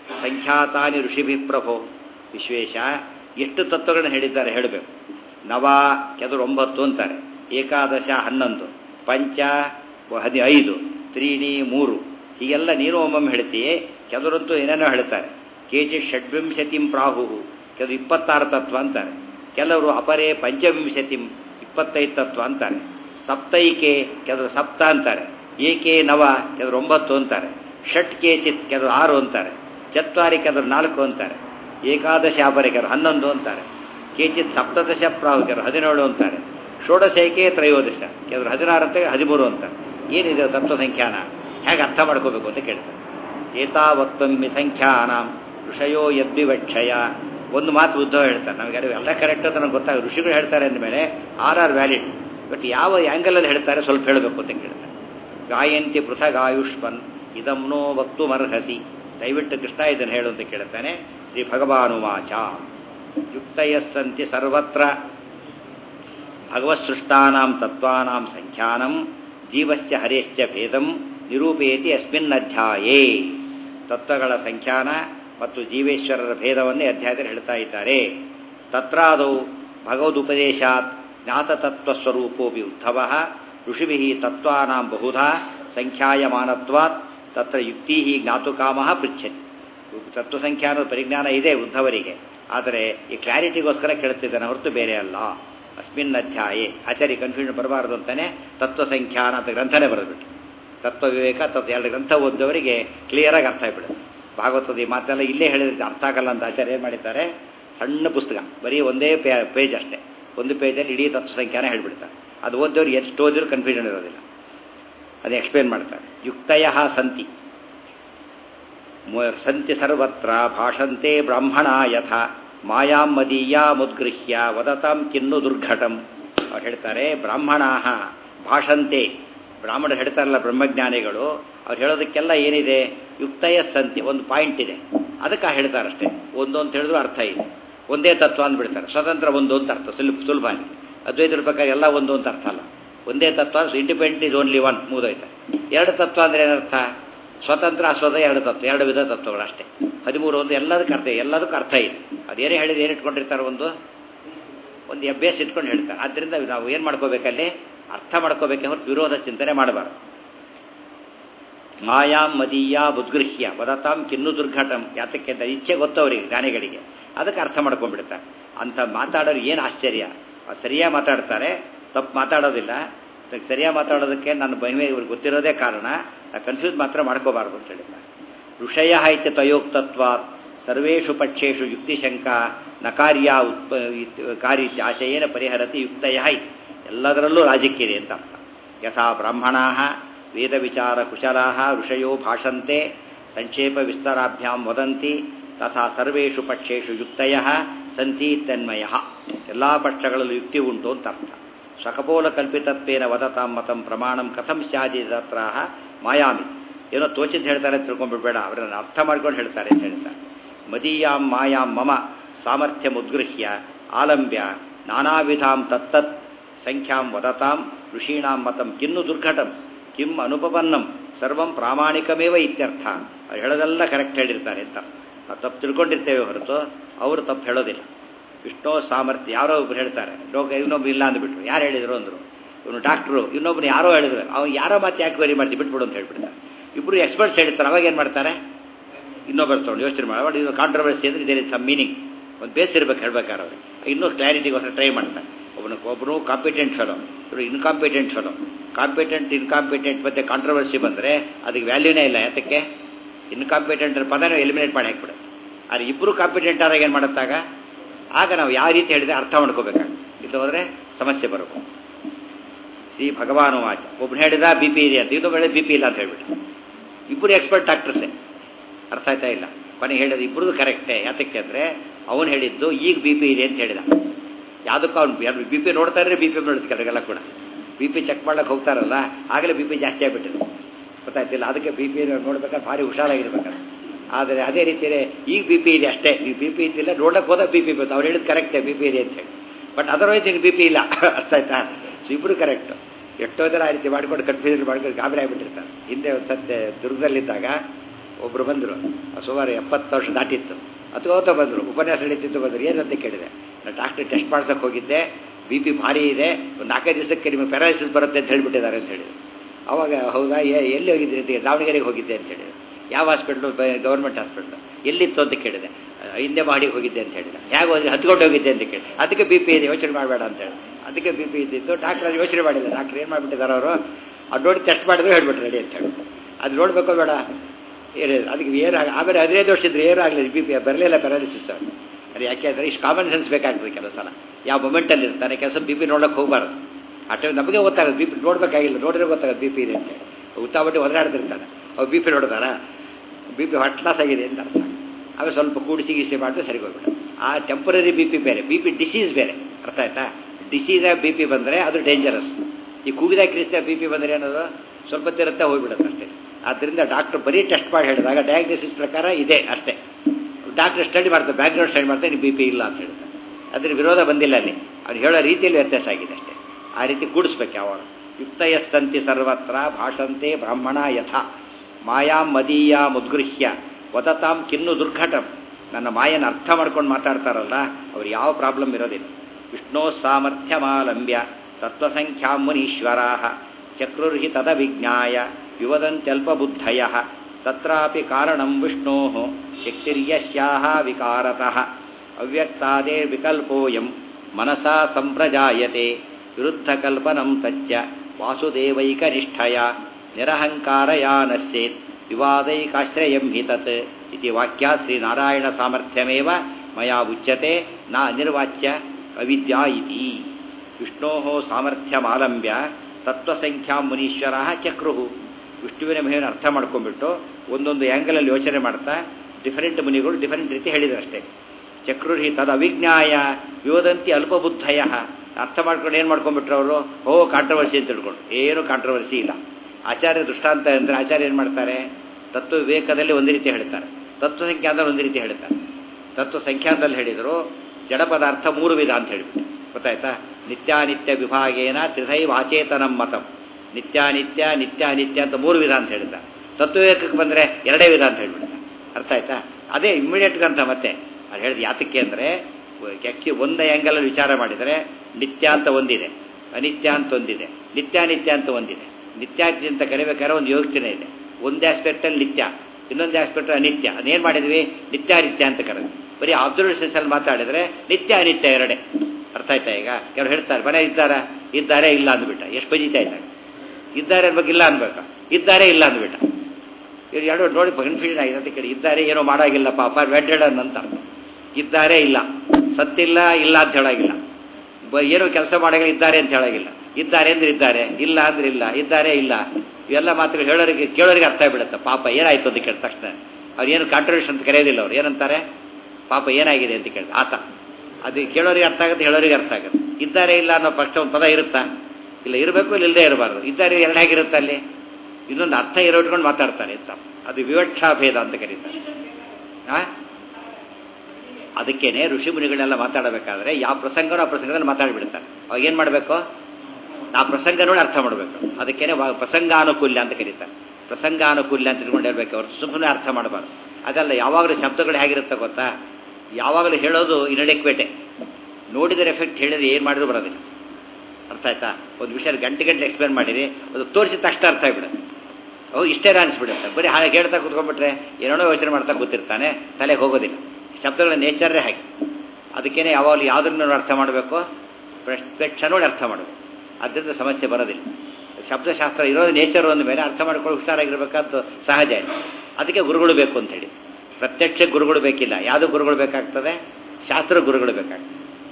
ಸಂಖ್ಯಾತಾನಿ ಋಷಿಭಿ ಪ್ರಭೋ ವಿಶ್ವೇಶ ಎಷ್ಟು ತತ್ವಗಳನ್ನ ಹೇಳಿದ್ದಾರೆ ಹೇಳಬೇಕು ನವ ಕೆದರು ಒಂಬತ್ತು ಅಂತಾರೆ ಏಕಾದಶ ಹನ್ನೊಂದು ಪಂಚ ಹದಿ ಐದು ತ್ರೀಣಿ ಮೂರು ಹೀಗೆಲ್ಲ ನೀನು ಒಮ್ಮೊಮ್ಮೆ ಹೇಳ್ತೀಯೇ ಕೆಲವರಂತೂ ಏನೇನೋ ಹೇಳ್ತಾರೆ ಕೆ ಜಿ ಷಡ್ವಿಂಶತಿಂ ಪ್ರಾಹು ಕೆಲವು ಇಪ್ಪತ್ತಾರು ತತ್ವ ಅಂತಾರೆ ಕೆಲವರು ಅಪರೇ ಪಂಚವಿಂಶತಿಂ ಇಪ್ಪತ್ತೈದು ತತ್ವ ಅಂತಾರೆ ಸಪ್ತೈಕೆ ಕೆಲವರು ಸಪ್ತ ಅಂತಾರೆ ಏಕೆ ನವ ಕೆಲವರು ಒಂಬತ್ತು ಅಂತಾರೆ ಷಟ್ ಕೇಚಿತ್ ಕೆಲವರು ಆರು ಅಂತಾರೆ ಚತ್ವಾರಿ ಕೆಲವರು ನಾಲ್ಕು ಅಂತಾರೆ ಏಕಾದಶ ಅಪರೆ ಕೆಲವರು ಹನ್ನೊಂದು ಅಂತಾರೆ ಕೇಚಿತ್ ಸಪ್ತದಶ ಪ್ರಾಹು ಕೆಲವರು ಹದಿನೇಳು ಅಂತಾರೆ ಷೋಡಶೈಕೆ ತ್ರಯೋದಶ ಕೆಲವರು ಹದಿನಾರು ಅಂತ ಹದಿಮೂರು ಅಂತಾರೆ ಏನಿದೆ ತತ್ವ ಸಂಖ್ಯಾನ ಹೇಗೆ ಅರ್ಥ ಮಾಡ್ಕೋಬೇಕು ಅಂತ ಕೇಳ್ತಾರೆ ಏತಾವತ್ತೊಮ್ಮೆ ಸಂಖ್ಯಾನಾಂ ಋಷಯೋ ಯದ್ವಿವಕ್ಷಯ ಒಂದು ಮಾತು ಉದ್ಧವ ಹೇಳ್ತಾರೆ ನಮಗೆ ಅದು ಎಲ್ಲ ಕರೆಕ್ಟ್ ಅಂತ ನನಗೆ ಗೊತ್ತಾಗ ಋಷಿಗಳು ಹೇಳ್ತಾರೆ ಅಂದಮೇಲೆ ಆರ್ ಆರ್ ವ್ಯಾಲಿಡ್ ಬಟ್ ಯಾವ ಆ್ಯಂಗಲಲ್ಲಿ ಹೇಳ್ತಾರೆ ಸ್ವಲ್ಪ ಹೇಳಬೇಕು ಅಂತ ಕೇಳ್ತಾರೆ ಗಾಯಂತಿ ಪೃಥಗಾಯುಷ್ಮನ್ ಇದಮ್ನೋ ವಕ್ತು ಮರ್ಹಸಿ ದಯವಿಟ್ಟು ಕೃಷ್ಣ ಇದನ್ನು ಹೇಳು ಅಂತ ಕೇಳ್ತಾನೆ ಶ್ರೀ ಭಗವಾನುವಾಚ ಯುಕ್ತಯಸ್ಸಂತಿ ಸರ್ವತ್ರ ಭಗವತ್ಸೃಷ್ಟಾನಾಂ ತತ್ವಾನಾಂ ಸಂಖ್ಯಾನಂ ಜೀವಸ್ಯ ಹರೇಶ್ಚ ಭೇದಂ ನಿರೂಪೇತಿ ಅಸ್ಮಿನ್ ಅಧ್ಯಾಯೇ ತತ್ವಗಳ ಸಂಖ್ಯಾನ ಮತ್ತು ಜೀವೇಶ್ವರರ ಭೇದವನ್ನೇ ಅಧ್ಯಾಯದಲ್ಲಿ ಹೇಳ್ತಾ ಇದ್ದಾರೆ ತತ್ರಾದೌ ಭಗವದುಪದೇಶಾತ್ ಜ್ಞಾತತತ್ವಸ್ವರೂಪೋಪಿ ಉದ್ಧವ ಋಷಿಭಿ ತತ್ವಾನಾಂ ಬಹುಧಾ ಸಂಖ್ಯಾಯಮಾನತ್ವಾತ್ ತತ್ರ ಯುಕ್ತಿ ಜ್ಞಾತುಕಾಮ ಪೃಚ್ಛತಿ ತತ್ವಸಂಖ್ಯಾನದ ಪರಿಜ್ಞಾನ ಇದೆ ಉದ್ಧವರಿಗೆ ಆದರೆ ಈ ಕ್ಲಾರಿಟಿಗೋಸ್ಕರ ಕೇಳುತ್ತಿದ್ದಾನೆ ಹೊರತು ಬೇರೆ ಅಲ್ಲ ಅಸ್ಮಿನ್ ಅಧ್ಯಾಯೇ ಆಚಾರ್ಯ ಕನ್ಫ್ಯೂಷನ್ ಬರಬಾರದು ಅಂತಾನೆ ತತ್ವಸಂಖ್ಯಾನ ಅಂತ ಗ್ರಂಥನೇ ಬರೆದ್ಬಿಟ್ಟು ತತ್ವ ವಿವೇಕ ತತ್ವ ಎರಡು ಗ್ರಂಥ ಓದ್ದವರಿಗೆ ಕ್ಲಿಯರಾಗಿ ಅರ್ಥ ಆಗಿಬಿಡುತ್ತೆ ಭಾಗವತದ ಈ ಮಾತೆಲ್ಲ ಇಲ್ಲೇ ಹೇಳಿದ್ರೆ ಅರ್ಥ ಆಗಲ್ಲ ಅಂತ ಆಚಾರ್ಯ ಏನು ಮಾಡಿದ್ದಾರೆ ಸಣ್ಣ ಪುಸ್ತಕ ಬರೀ ಒಂದೇ ಪೇ ಪೇಜ್ ಅಷ್ಟೇ ಒಂದು ಪೇಜಲ್ಲಿ ಇಡೀ ತತ್ವ ಸಂಖ್ಯಾನ ಹೇಳ್ಬಿಡ್ತಾರೆ ಅದು ಓದೋರು ಎಷ್ಟು ಓದಿದ್ರು ಕನ್ಫ್ಯೂಷನ್ ಇರೋದಿಲ್ಲ ಅದು ಎಕ್ಸ್ಪ್ಲೇನ್ ಮಾಡ್ತಾರೆ ಯುಕ್ತಯ ಸಂತಿ ಸಂತಿ ಸರ್ವತ್ರ ಭಾಷಂತೆ ಬ್ರಾಹ್ಮಣ ಯಥ ಮಾಯಾಂ ಮದೀಯ ಮುದ್ಗೃಹ್ಯ ವದತಾಂ ಕಿನ್ನು ದುರ್ಘಟಂ ಅವ್ರು ಹೇಳ್ತಾರೆ ಬ್ರಾಹ್ಮಣ ಭಾಷಂತೆ ಬ್ರಾಹ್ಮಣರು ಹೇಳ್ತಾರಲ್ಲ ಬ್ರಹ್ಮಜ್ಞಾನಿಗಳು ಅವ್ರು ಹೇಳೋದಕ್ಕೆಲ್ಲ ಏನಿದೆ ಯುಕ್ತಯ ಸಂತಿ ಒಂದು ಪಾಯಿಂಟ್ ಇದೆ ಅದಕ್ಕೆ ಹೇಳ್ತಾರಷ್ಟೇ ಒಂದು ಅಂತ ಹೇಳಿದ್ರು ಅರ್ಥ ಇದೆ ಒಂದೇ ತತ್ವ ಅಂದ್ಬಿಡ್ತಾರೆ ಸ್ವತಂತ್ರ ಒಂದು ಅಂತ ಅರ್ಥ ಸುಲಭ ಸುಲಭ ಅದ್ವೈತರ ಪ್ರಕಾರ ಎಲ್ಲ ಒಂದು ಅಂತ ಅರ್ಥ ಅಲ್ಲ ಒಂದೇ ತತ್ವ ಇಂಡಿಪೆಂಡೆಂಟ್ ಇಸ್ ಓನ್ಲಿ ಒನ್ ಮುಗಿದೋಯ್ತಾರೆ ಎರಡು ತತ್ವ ಅಂದರೆ ಏನರ್ಥ ಸ್ವತಂತ್ರ ಅಸ್ವತ ಎರಡು ತತ್ವ ಎರಡು ವಿಧ ತತ್ವಗಳು ಅಷ್ಟೇ ಹದಿಮೂರು ಒಂದು ಎಲ್ಲದಕ್ಕೆ ಅರ್ಥ ಇದೆ ಎಲ್ಲದಕ್ಕೂ ಅರ್ಥ ಇದೆ ಅದೇನೇ ಹೇಳಿದ ಏನು ಇಟ್ಕೊಂಡಿರ್ತಾರೆ ಒಂದು ಒಂದು ಅಭ್ಯಾಸ ಇಟ್ಕೊಂಡು ಹೇಳ್ತಾರೆ ಆದ್ದರಿಂದ ನಾವು ಏನು ಮಾಡ್ಕೋಬೇಕಲ್ಲಿ ಅರ್ಥ ಮಾಡ್ಕೋಬೇಕೆ ಹೊರತು ವಿರೋಧ ಚಿಂತನೆ ಮಾಡಬಾರ್ದು ಮಾಯಾಂ ಮದೀಯ ಬುದ್ಗೃಹ್ಯ ವದತಾಂ ಕಿನ್ನು ದುರ್ಘಟಂ ಯಾತಕ್ಕೆ ಅಂತ ಇಚ್ಛೆ ಗೊತ್ತವರಿಗೆ ಜ್ಞಾನಿಗಳಿಗೆ ಅದಕ್ಕೆ ಅರ್ಥ ಮಾಡ್ಕೊಂಡ್ಬಿಡ್ತಾರೆ ಅಂತ ಮಾತಾಡೋರು ಏನು ಆಶ್ಚರ್ಯ ಅವ್ರು ಸರಿಯಾಗಿ ಮಾತಾಡ್ತಾರೆ ತಪ್ಪು ಮಾತಾಡೋದಿಲ್ಲ ಸರಿಯಾಗಿ ಮಾತಾಡೋದಕ್ಕೆ ನನ್ನ ಮಹಿಮೆ ಇವ್ರಿಗೆ ಗೊತ್ತಿರೋದೇ ಕಾರಣ ಕನ್ಫ್ಯೂಸ್ ಮಾತ್ರ ಮಾಡ್ಕೋಬಾರ್ದು ಅಂತ ಹೇಳಿದ್ದಾರೆ ಋಷಯ ಇತ್ಯ ತಯೋಕ್ತತ್ವ ಸರ್ವೇಷು ಪಕ್ಷೇಷು ಯುಕ್ತಿಶಂಕ ನ ಕಾರ್ಯ ಉತ್ಪ ಕಾರ್ಯ ಆಶಯೇನ ಪರಿಹರತಿ ಯುಕ್ತಯ ಎಲ್ಲದರಲ್ಲೂ ರಾಜಕ್ಕಿದೆ ಅಂತ ಅರ್ಥ ಯಥಾ ಬ್ರಾಹ್ಮಣಾ ವೇದ ವಿಚಾರ ಕುಶಲಾ ಋಷಯೋ ಭಾಷಂತೆ ಸಂಕ್ಷೇಪ ವಿಸ್ತಾರಾಭ್ಯಾಂ ವದಂತಿ ತಥಾ ಸರ್ವೇಷು ಪಕ್ಷೇಷು ಯುಕ್ತಯ ಸಂತಿ ತನ್ಮಯ ಎಲ್ಲ ಪಕ್ಷಗಳಲ್ಲೂ ಯುಕ್ತಿ ಉಂಟು ಅಂತ ಅರ್ಥ ಸ್ವಕಪೋಲ ಕಲ್ಪಿತತ್ವೇನ ವದತಾಂ ಮತಂ ಪ್ರಮಾಣಂ ಕಥಂ ಸ್ಯಾದಿ ತತ್ರ ಮಾಯಾಮಿ ಏನೋ ತೋಚಿದ್ದು ಹೇಳ್ತಾರೆ ಅಂತ ತಿಳ್ಕೊಂಡ್ಬಿಡ್ಬೇಡ ಅವರನ್ನು ಅರ್ಥ ಮಾಡ್ಕೊಂಡು ಹೇಳ್ತಾರೆ ಅಂತ ಹೇಳ್ತಾರೆ ಮದೀಯಾಂ ಮಾಯಾಂ ಮಮ ಸಾಮರ್ಥ್ಯ ಉದ್ಗೃಹ್ಯ ಆಲಂಬ್ಯ ನಾನಾ ವಿಧಾಂ ತತ್ತತ್ ಸಂಖ್ಯಾಂ ವದತಾಂ ಋಷೀಣಾಂ ಮತಂ ಕಿನ್ನು ದುರ್ಘಟಂ ಕಿಂ ಅನುಪಪನ್ನಂ ಸರ್ವಂ ಪ್ರಾಮಾಣಿಕಮೇವ ಇತ್ಯರ್ಥ ಅವ್ರು ಹೇಳೋದೆಲ್ಲ ಕರೆಕ್ಟ್ ಹೇಳಿರ್ತಾರೆ ಅಂತ ನಾವು ತಪ್ಪು ತಿಳ್ಕೊಂಡಿರ್ತೇವೆ ಹೊರತು ಅವರು ತಪ್ಪು ಹೇಳೋದಿಲ್ಲ ಇಷ್ಟೋ ಸಾಮರ್ಥ್ಯ ಯಾರೋ ಒಬ್ರು ಹೇಳ್ತಾರೆ ರೋಗ ಇನ್ನೊಬ್ರು ಇಲ್ಲ ಅಂದ್ಬಿಟ್ರು ಯಾರು ಹೇಳಿದ್ರು ಅಂದರು ಇವನು ಡಾಕ್ಟ್ರು ಇನ್ನೊಬ್ರು ಯಾರೋ ಹೇಳಿದ್ರು ಅವ್ನು ಯಾರೋ ಮತ್ತೆ ಯಾಕೆ ವೆರಿ ಮಾಡ್ತೀವಿ ಬಿಟ್ಬಿಡು ಅಂತ ಹೇಳ್ಬಿಡ್ತಾರೆ ಇಬ್ಬರು ಎಕ್ಸ್ಪರ್ಟ್ಸ್ ಹೇಳ್ತಾರೆ ಅವಾಗ ಏನು ಮಾಡ್ತಾರೆ ಇನ್ನೊಬ್ಬರು ತೊಗೊಂಡು ಯೋಚನೆ ಮಾಡಿ ಬಟ್ ಇದು ಕಾಂಟ್ರವರ್ಸಿ ಅಂದರೆ ಇದೇ ಸಮ್ ಮೀನಿಂಗ್ ಒಂದು ಬೇಸ್ ಇರ್ಬೇಕು ಹೇಳ್ಬೇಕಾದ್ರೆ ಅವ್ರಿಗೆ ಇನ್ನೂ ಕ್ಲಾರಿಟಿಗೋಸ್ಕರ ಟ್ರೈ ಮಾಡ್ತಾರೆ ಒಬ್ಬನು ಒಬ್ಬನು ಕಾಂಪಿಟೆಂಟ್ ಫೆಲೋ ಇವರು ಇನ್ಕಾಂಪಿಟೆಂಟ್ ಫೆಲೋ ಕಾಂಪಿಟೆಂಟ್ ಇನ್ಕಾಂಪಿಟೆಂಟ್ ಮತ್ತೆ ಕಾಂಟ್ರವರ್ಸಿ ಬಂದರೆ ಅದಕ್ಕೆ ವ್ಯಾಲ್ಯೂನೇ ಇಲ್ಲ ಯಾತಕ್ಕೆ ಇನ್ಕಾಂಪಿಟೆಂಟ್ ಪದನೇ ಎಲಿಮಿನೇಟ್ ಮಾಡಿ ಹಾಕ್ಬಿಡು ಆದರೆ ಇಬ್ಬರು ಕಾಂಪಿಟೆಂಟ್ ಆದಾಗ ಏನು ಮಾಡುತ್ತಾಗ ಆಗ ನಾವು ಯಾವ ರೀತಿ ಹೇಳಿದ್ರೆ ಅರ್ಥ ಮಾಡ್ಕೋಬೇಕಾಗ ಇದು ಹೋದರೆ ಸಮಸ್ಯೆ ಬರಬೇಕು ಶ್ರೀ ಭಗವಾನು ವಾಚ ಒಬ್ಬನು ಹೇಳಿದ ಬಿ ಪಿ ಇದೆ ಅಂತ ಇನ್ನೊಬ್ಬ ಹೇಳಿದ ಬಿ ಪಿ ಇಲ್ಲ ಅಂತ ಹೇಳ್ಬಿಟ್ಟು ಇಬ್ಬರು ಎಕ್ಸ್ಪರ್ಟ್ ಡಾಕ್ಟರ್ಸೇ ಅರ್ಥ ಆಯ್ತಾ ಇಲ್ಲ ಕೊನೆಗೆ ಹೇಳಿದ ಇಬ್ಬರದು ಕರೆಕ್ಟೇ ಯಾತಕ್ಕೆ ಅಂದರೆ ಅವನು ಹೇಳಿದ್ದು ಈಗ ಬಿ ಪಿ ಇದೆ ಅಂತ ಹೇಳಿದ ಯಾವುದಕ್ಕೂ ಅವ್ನು ಬಿ ಪಿ ನೋಡ್ತಾ ಇದ್ರೆ ಬಿ ಪಿ ನೋಡುತ್ತೆ ಕೆಲವೆಲ್ಲ ಕೂಡ ಬಿ ಪಿ ಚೆಕ್ ಮಾಡ್ಲಿಕ್ಕೆ ಹೋಗ್ತಾರಲ್ಲ ಆಗಲೇ ಬಿ ಪಿ ಜಾಸ್ತಿ ಆಗಿಬಿಟ್ಟಿದೆ ಗೊತ್ತಾಯ್ತಿಲ್ಲ ಅದಕ್ಕೆ ಬಿ ಪಿ ನೋಡ್ಬೇಕಾದ್ರೆ ಭಾರಿ ಹುಷಾರಾಗಿರ್ಬೇಕಾದ್ರೆ ಆದರೆ ಅದೇ ರೀತಿಯೇ ಈಗ ಬಿ ಪಿ ಇದೆ ಅಷ್ಟೇ ಈ ಬಿ ಪಿ ಇದ್ದಿಲ್ಲ ನೋಡಕ್ಕೆ ಹೋದಾಗ ಬಿ ಪಿ ಬಂತು ಅವ್ರು ಹೇಳಿದ್ದು ಕರೆಕ್ಟೇ ಬಿ ಪಿ ಇದೆ ಅಂತ ಹೇಳಿ ಬಟ್ ಅದರ್ವೈಸ್ ಈಗ ಬಿ ಪಿ ಇಲ್ಲ ಅರ್ಥ ಆಯ್ತಾ ಸೊ ಇಬ್ಬರು ಕರೆಕ್ಟ್ ಎಷ್ಟೋ ಜನ ಆ ರೀತಿ ಮಾಡ್ಕೊಂಡು ಕನ್ಫ್ಯೂಷನ್ ಮಾಡ್ಕೊಂಡು ಗಾಬರಿ ಆಗಿಬಿಟ್ಟಿರ್ತಾರೆ ಹಿಂದೆ ಒಂದು ಸತ್ಯ ದುರ್ಗದಲ್ಲಿದ್ದಾಗ ಒಬ್ಬರು ಬಂದರು ಸುಮಾರು ಎಪ್ಪತ್ತು ವರ್ಷ ದಾಟಿತ್ತು ಅಥವಾ ಬಂದರು ಉಪನ್ಯಾಸ ನಡೀತಿತ್ತು ಬಂದರು ಏನಂತ ಕೇಳಿದೆ ನಾನು ಡಾಕ್ಟರ್ ಟೆಸ್ಟ್ ಮಾಡ್ಸಕ್ಕೆ ಹೋಗಿದ್ದೆ ಬಿ ಪಿ ಭಾರಿ ಇದೆ ಒಂದು ನಾಲ್ಕೈದು ದಿವಸಕ್ಕೆ ನಿಮಗೆ ಪ್ಯಾರಾಲಿಸಿಸ್ ಬರುತ್ತೆ ಅಂತ ಹೇಳಿಬಿಟ್ಟಿದ್ದಾರೆ ಅಂತ ಹೇಳಿದ್ರು ಅವಾಗ ಹೌದಾ ಎ- ಎಲ್ಲಿ ಹೋಗಿದ್ರಿ ಅಂತ ಕೇಳಿ, ದಾವಣಗೆರೆಗೆ ಹೋಗಿದ್ದೆ ಅಂತ ಹೇಳಿದ್ರು ಯಾವ ಹಾಸ್ಪಿಟ್ಲು ಗೌರ್ಮೆಂಟ್ ಹಾಸ್ಪಿಟ್ಲು ಎಲ್ಲಿತ್ತು ಅಂತ ಕೇಳಿದೆ ಅಹ್, ಹಿಂದೆ ಮಾಡಿಗೆ ಹೋಗಿದ್ದೆ ಅಂತ ಹೇಳಿದೆ ಹೇಗೆ ಹೋಗಿ ಹತ್ಕೊಂಡು ಹೋಗಿದ್ದೆ ಅಂತ ಕೇಳಿ ಅದಕ್ಕೆ ಬಿ ಪಿ ಇದೆ ಯೋಚನೆ ಮಾಡಬೇಡ ಅಂತ ಹೇಳಿ ಅದಕ್ಕೆ ಬಿ ಪಿ ಇದ್ದಿತ್ತು ಡಾಕ್ಟರ್ ಅದು ಯೋಚನೆ ಮಾಡಿಲ್ಲ ಡಾಕ್ಟರ್ ಏನು ಮಾಡಿಬಿಟ್ಟಿದ್ದಾರೆ ಅವರು ಅದು ನೋಡಿ ಟೆಸ್ಟ್ ಮಾಡಿದ್ರು ಹೇಳ್ಬಿಟ್ರು ರೆಡಿ ಅಂತ ಹೇಳಿ ಅದು ನೋಡಬೇಕೋ ಬೇಡ ಏನೇ ಅದಕ್ಕೆ ಏನು ಆಮೇಲೆ ಹದಿನೈದು ವರ್ಷ ಇದ್ರೆ ಏನೂ ಆಗಲಿಲ್ಲ ಬಿ ಪಿ ಬರಲಿಲ್ಲ ಪ್ಯಾರಾಲಿಸಿಸ್ ಅದು ಯಾಕೆ ಅಂದರೆ ಇಷ್ಟು ಕಾಮನ್ ಸೆನ್ಸ್ ಬೇಕಾಗ್ತದೆ ಕೆಲವು ಸಲ ಯಾವ ಮೊಮೆಂಟಲ್ಲಿ ಇರ್ತಾನೆ ಕೆಲಸ ಬಿ ಪಿ ನೋಡೋಕೆ ಹೋಗಬಾರ್ದು ಆ ಟೈಮ್ ನಮಗೆ ಗೊತ್ತಾಗುತ್ತೆ ಬಿ ಪಿ ನೋಡಬೇಕಾಗಿಲ್ಲ ನೋಡಿದ್ರೆ ಗೊತ್ತಾಗುತ್ತೆ ಬಿ ಪಿ ಇದೆ ಅಂತೇಳಿ ಉತ್ತಾಬಟ್ಟಿ ಒದರಾಡ್ತಿರ್ತಾನೆ ಅವ್ರು ಬಿ ಪಿ ನೋಡ್ತಾರಾ ಬಿ ಪಿ ಹೊಟ್ ಲಾಸ್ ಆಗಿದೆ ಅಂತ ಅರ್ಥ ಆಮೇಲೆ ಸ್ವಲ್ಪ ಕೂಡಿಸಿ ಗೀಸಿ ಮಾಡಿದ್ರೆ ಸರಿ ಹೋಗ್ಬಿಟ್ಟು ಆ ಟೆಂಪರರಿ ಬಿ ಪಿ ಬೇರೆ ಬಿ ಪಿ ಡಿಸೀಸ್ ಬೇರೆ ಅರ್ಥ ಆಯ್ತಾ ಡಿಸೀಸ್ ಬಿ ಪಿ ಬಂದರೆ ಅದು ಡೇಂಜರಸ್ ಈ ಕೂಗಿದ ಕ್ರಿಸ್ತ ಬಿ ಪಿ ಬಂದರೆ ಅನ್ನೋದು ಸ್ವಲ್ಪ ತಿರುತ್ತೆ ಹೋಗ್ಬಿಡುತ್ತೆ ಅಷ್ಟೇ ಆದ್ದರಿಂದ ಡಾಕ್ಟರ್ ಬರೀ ಟೆಸ್ಟ್ ಮಾಡಿ ಹೇಳಿದಾಗ ಡಯಾಗ್ನೋಸಿಸ್ ಪ್ರಕಾರ ಇದೆ ಅಷ್ಟೇ ಡಾಕ್ಟರ್ ಸ್ಟಡಿ ಮಾಡ್ತಾರೆ ಬ್ಯಾಕ್ಗ್ರೌಂಡ್ ಸ್ಟಡಿ ಮಾಡ್ತಾರೆ ಬಿ ಪಿ ಇಲ್ಲ ಅಂತ ಹೇಳ್ತಾರೆ ಅದ್ರ ವಿರೋಧ ಬಂದಿಲ್ಲ ಅಲ್ಲಿ ಅವ್ರು ಹೇಳೋ ರೀತಿಯಲ್ಲಿ ವ್ಯತ್ಯಾಸ ಆಗಿದೆ ಅಷ್ಟೇ ಆ ರೀತಿ ಕೂಡಿಸ್ಬೇಕು ಯಾವಾಗ ಯುಕ್ತಯಸ್ತಂತಿ ಸರ್ವತ್ರ ಭಾಷಂತೆ ಬ್ರಾಹ್ಮಣ ಯಥ ಮಾಯಾಂ ಮದೀಯ ಮುದ್ಗೃಹ್ಯ ವದತಾಂ ಕಿನ್ನು ದುರ್ಘಟಂ ನನ್ನ ಮಾಯನ ಅರ್ಥ ಮಾಡ್ಕೊಂಡು ಮಾತಾಡ್ತಾರಲ್ಲ ಅವ್ರು ಯಾವ ಪ್ರಾಬ್ಲಮ್ ಇರೋದಿಲ್ಲ ವಿಷ್ಣೋ ಸಾಮರ್ಥ್ಯಮಾಲಂಬ್ಯ ತತ್ವಸಂಖ್ಯಾ ಮುನೀಶ್ವರಾ ಚಕ್ರುರ್ಹಿ ತದವಿಜ್ಞಾಯ ವಿವದಂತ್ಯಲ್ಪಬುದ್ಧಯ ತತ್ರಾಪಿ ಕಾರಣಂ ವಿಷ್ಣೋ ಶಕ್ತಿರ್ಯಸ್ಯಾಹ ವಿಕಾರತಃ ಅವ್ಯಕ್ತಾದೇರ್ವಿಕಲ್ಪೋಯಂ ಮನಸಾ ಸಂಪ್ರಜಾಯತೆ ವಿರುದ್ಧಕಲ್ಪನಂ ತಚ್ಚ ವಾಸುದೇವೈಕನಿಷ್ಠಯ ನಿರಹಂಕಾರಯಾನಸ್ಯೇತ್ ವಿವಾದೈಕಾಶ್ರಯಂ ಹಿ ತತ್ ಇತಿ ವಾಕ್ಯ ಶ್ರೀನಾರಾಯಣ ಸಾಮರ್ಥ್ಯಮೇವ ಮಯಾ ಉಚ್ಯತೆ ನ ಅನಿರ್ವಾಚ್ಯ ಅವಿದ್ಯಾ ಇತಿ ವಿಷ್ಣೋ ಸಾಮರ್ಥ್ಯಮಾಲಂಬ್ಯ ತತ್ವಸಂಖ್ಯಾ ಮುನೀಶ್ವರ ಚಕ್ರುಹು ವಿಷ್ಣುವಿನ ಮಹಿಮೆಯನ್ನು ಅರ್ಥ ಮಾಡ್ಕೊಂಡ್ಬಿಟ್ಟು ಒಂದೊಂದು ಆ್ಯಂಗಲಲ್ಲಿ ಯೋಚನೆ ಮಾಡ್ತಾ ಡಿಫರೆಂಟ್ ಮುನಿಗಳು ಡಿಫರೆಂಟ್ ರೀತಿ ಹೇಳಿದ್ರು ಅಷ್ಟೇ ಚಕ್ರುಹಿ ತದ ಅವಿಜ್ಞಾಯ ವಿವದಂತಿ ಅಲ್ಪಬುದ್ಧಯ ಅರ್ಥ ಮಾಡ್ಕೊಂಡು ಏನು ಮಾಡ್ಕೊಂಡ್ಬಿಟ್ರು ಅವರು ಓ ಕಾಂಟ್ರವರ್ಸಿ ಅಂತ ತಿಳ್ಕೊಂಡು ಏನು ಕಾಂಟ್ರವರ್ಸಿ ಇಲ್ಲ ಆಚಾರ್ಯ ದೃಷ್ಟಾಂತ ಅಂದರೆ ಆಚಾರ್ಯ ಏನು ಮಾಡ್ತಾರೆ ತತ್ವ ವಿವೇಕದಲ್ಲಿ ಒಂದು ರೀತಿ ಹೇಳ್ತಾರೆ ತತ್ವ ಸಂಖ್ಯಾದಲ್ಲಿ ಒಂದು ರೀತಿ ಹೇಳ್ತಾರೆ ತತ್ವ ಸಂಖ್ಯಾದಲ್ಲಿ ಹೇಳಿದರು ಜಡ ಪದಾರ್ಥ ಮೂರು ವಿಧ ಅಂತ ಹೇಳಿಬಿಟ್ಟು ಗೊತ್ತಾಯ್ತಾ ನಿತ್ಯಾನಿತ್ಯ ವಿಭಾಗೇನ ತ್ರಿಧೈವ ಆಚೇತನಂ ಮತಂ ನಿತ್ಯಾನಿತ್ಯ ನಿತ್ಯಾನಿತ್ಯ ಅಂತ ಮೂರು ವಿಧ ಅಂತ ಹೇಳಿದ್ದಾರೆ ತತ್ವವಿವೇಕಕ್ಕೆ ಬಂದರೆ ಎರಡೇ ವಿಧ ಅಂತ ಹೇಳ್ಬಿಡ್ತಾರೆ ಅರ್ಥ ಆಯ್ತಾ ಅದೇ ಇಮ್ಮಿಡಿಯೇಟ್ ಅಂತ ಮತ್ತೆ ಅದು ಹೇಳಿದ ಯಾತಕ್ಕೆ ಅಂದರೆ ಆ್ಯಕ್ಚುಲಿ ಒಂದು ಆ್ಯಂಗಲಲ್ಲಿ ವಿಚಾರ ಮಾಡಿದರೆ ನಿತ್ಯ ಅಂತ ಒಂದಿದೆ ಅನಿತ್ಯ ಅಂತ ಒಂದಿದೆ ನಿತ್ಯಾನಿತ್ಯ ಅಂತ ಒಂದಿದೆ ನಿತ್ಯಾನಿತ್ಯ ಅಂತ ಕರಿಬೇಕಾದ್ರೆ ಒಂದು ಯೋಚನೆ ಇದೆ ಒಂದು ಆಸ್ಪೆಕ್ಟಲ್ಲಿ ನಿತ್ಯ ಇನ್ನೊಂದು ಆಸ್ಪೆಕ್ಟ್ ಅನಿತ್ಯ ಅದೇನು ಮಾಡಿದ್ವಿ ನಿತ್ಯಾನಿತ್ಯ ಅಂತ ಕರೆದ್ವಿ ಬರೀ ಅಬ್ಸರ್ವೇಷನ್ಸಲ್ಲಿ ಮಾತಾಡಿದರೆ ನಿತ್ಯ ಅನಿತ್ಯ ಎರಡೇ ಅರ್ಥ ಆಯ್ತಾ ಈಗ ಕೆಲವರು ಹೇಳ್ತಾರೆ ಮನೆ ಇದ್ದಾರಾ ಇದ್ದಾರೆ ಇಲ್ಲ ಅಂದ್ಬಿಟ್ಟ ಎಷ್ಟು ಬಜಿತಾ ಇದ್ದಾರೆ ಇದ್ದಾರೆ ಅನ್ಬೇಕು ಇಲ್ಲ ಅನ್ಬೇಕಾ ಇದ್ದಾರೆ ಇಲ್ಲ ಅಂದ್ಬಿಟ್ಟ ಇವ್ರು ಎರಡು ನೋಡಿ ಕನ್ಫ್ಯೂಷನ್ ಆಗಿದೆ ಅಂತ ಕೇಳಿ ಇದ್ದಾರೆ ಏನೋ ಮಾಡಾಗಿಲ್ಲ ಪಾಪ ವೆಡ್ಡೆಡ್ ಅಂತ ಇದ್ದಾರೆ ಇಲ್ಲ ಸತ್ತಿಲ್ಲ ಇಲ್ಲ ಅಂತ ಹೇಳಾಗಿಲ್ಲ ಬ- ಏನೋ ಕೆಲಸ ಮಾಡಾಗಿಲ್ಲ ಇದ್ದಾರೆ ಅಂತ ಹೇಳಾಗಿಲ್ಲ ಇದ್ದಾರೆ ಅಂದ್ರೆ ಇದ್ದಾರೆ ಇಲ್ಲ ಅಂದ್ರೆ ಇಲ್ಲ ಇದ್ದಾರೆ ಇಲ್ಲ ಇವೆಲ್ಲ ಮಾತುಗಳು ಹೇಳೋರಿಗೆ ಕೇಳೋರಿಗೆ ಅರ್ಥ ಆಗ್ಬಿಡುತ್ತೆ ಪಾಪ ಏನಾಯ್ತು ಅಂತ ಕೇಳಿದ ತಕ್ಷಣ ಅವ್ರು ಏನು ಕಾಂಟ್ರವರ್ಷನ್ ಅಂತ ಕರೆಯೋದಿಲ್ಲ ಅವ್ರು ಏನಂತಾರೆ ಪಾಪ ಏನಾಗಿದೆ ಅಂತ ಕೇಳಿದ ಆತ ಅದು ಕೇಳೋರಿಗೆ ಅರ್ಥ ಆಗುತ್ತೆ ಹೇಳೋರಿಗೆ ಅರ್ಥ ಆಗುತ್ತೆ ಇದ್ದಾರೆ ಇಲ್ಲ ಅನ್ನೋ ಪಕ್ಷ ಒಂದು ಪದ ಇರುತ್ತಾ ಇಲ್ಲ ಇರಬೇಕು ಇಲ್ಲ ಇಲ್ಲದೆ ಇರಬಾರ್ದು ಇದ್ದಾರೆ ಎರಡು ಹೇಗಿರುತ್ತೆ ಅಲ್ಲಿ ಇನ್ನೊಂದು ಅರ್ಥ ಇರೋ ಇಟ್ಕೊಂಡು ಮಾತಾಡ್ತಾರೆ ಅಂತ ಅದು ವಿವಕ್ಷಾಭೇದ ಅಂತ ಕರೀತಾರೆ ಆ? ಅದಕ್ಕೇನೆ ಋಷಿ ಮುನಿಗಳೆಲ್ಲ ಮಾತಾಡಬೇಕಾದ್ರೆ ಯಾವ ಪ್ರಸಂಗನೋ ಆ ಪ್ರಸಂಗದಲ್ಲಿ ಮಾತಾಡಿಬಿಡ್ತಾರೆ ಅವಾಗ ಏನು ಮಾಡಬೇಕು ಆ ಪ್ರಸಂಗ ನೋಡಿ ಅರ್ಥ ಮಾಡಬೇಕು ಅದಕ್ಕೇನೆ ವ- ಪ್ರಸಂಗಾನುಕೂಲ್ಯ ಅಂತ ಕರೀತಾರೆ ಪ್ರಸಂಗಾನುಕೂಲ್ಯ ಅಂತ ಇಟ್ಕೊಂಡಿರ್ಬೇಕು ಅವ್ರು ಸುಮ್ಮನೆ ಅರ್ಥ ಮಾಡಬಾರ್ದು ಅದಲ್ಲ ಯಾವಾಗಲೂ ಶಬ್ದಗಳು ಹೇಗಿರುತ್ತೆ ಗೊತ್ತಾ ಯಾವಾಗಲೂ ಹೇಳೋದು ಇನಡೆಕ್ವೇಟೆ ನೋಡಿದರೆ ಎಫೆಕ್ಟ್ ಹೇಳಿದ್ರೆ ಏನು ಮಾಡಿದ್ರು ಬರೋದಿಲ್ಲ ಅರ್ಥ ಆಯ್ತಾ ಒಂದು ವಿಷಯ ಗಂಟೆ ಗಂಟೆ ಎಕ್ಸ್ಪ್ಲೇನ್ ಮಾಡಿರಿ ಅದು ತೋರಿಸಿದ ತಕ್ಷಣ ಅರ್ಥ ಆಗಿಬಿಡುತ್ತೆ ಅವು ಇಷ್ಟೇ ಅನಿಸ್ಬಿಡುತ್ತೆ ಬರೀ ಹಾಗೆ ಹೇಳ್ತಾ ಕೂತ್ಕೊಂಡ್ಬಿಟ್ರೆ ಏನೇನೋ ಯೋಚನೆ ಮಾಡ್ತಾ ಕೂತಿರ್ತಾನೆ ತಲೆಗೆ ಹೋಗೋದಿಲ್ಲ ಶಬ್ದಗಳ ನೇಚರೇ ಹಾಗೆ ಅದಕ್ಕೇನೆ ಯಾವಾಗಲೂ ಯಾವುದನ್ನು ಅರ್ಥ ಮಾಡಬೇಕು ಪ್ರತ್ಯಕ್ಷ ನೋಡಿ ಅರ್ಥ ಮಾಡಬೇಕು ಅದರಿಂದ ಸಮಸ್ಯೆ ಬರೋದಿಲ್ಲ ಶಬ್ದಶಾಸ್ತ್ರ ಇರೋದು ನೇಚರ್ ಒಂದು ಮೇಲೆ ಅರ್ಥ ಮಾಡ್ಕೊಂಡು ಹುಷಾರಾಗಿರ್ಬೇಕಂತ ಸಹಜ ಅದಕ್ಕೆ ಗುರುಗಳು ಬೇಕು ಅಂತೇಳಿ ಪ್ರತ್ಯಕ್ಷ ಗುರುಗಳು ಬೇಕಿಲ್ಲ ಯಾವುದು ಗುರುಗಳು ಬೇಕಾಗ್ತದೆ ಶಾಸ್ತ್ರ ಗುರುಗಳು ಬೇಕಾಗ್ತದೆ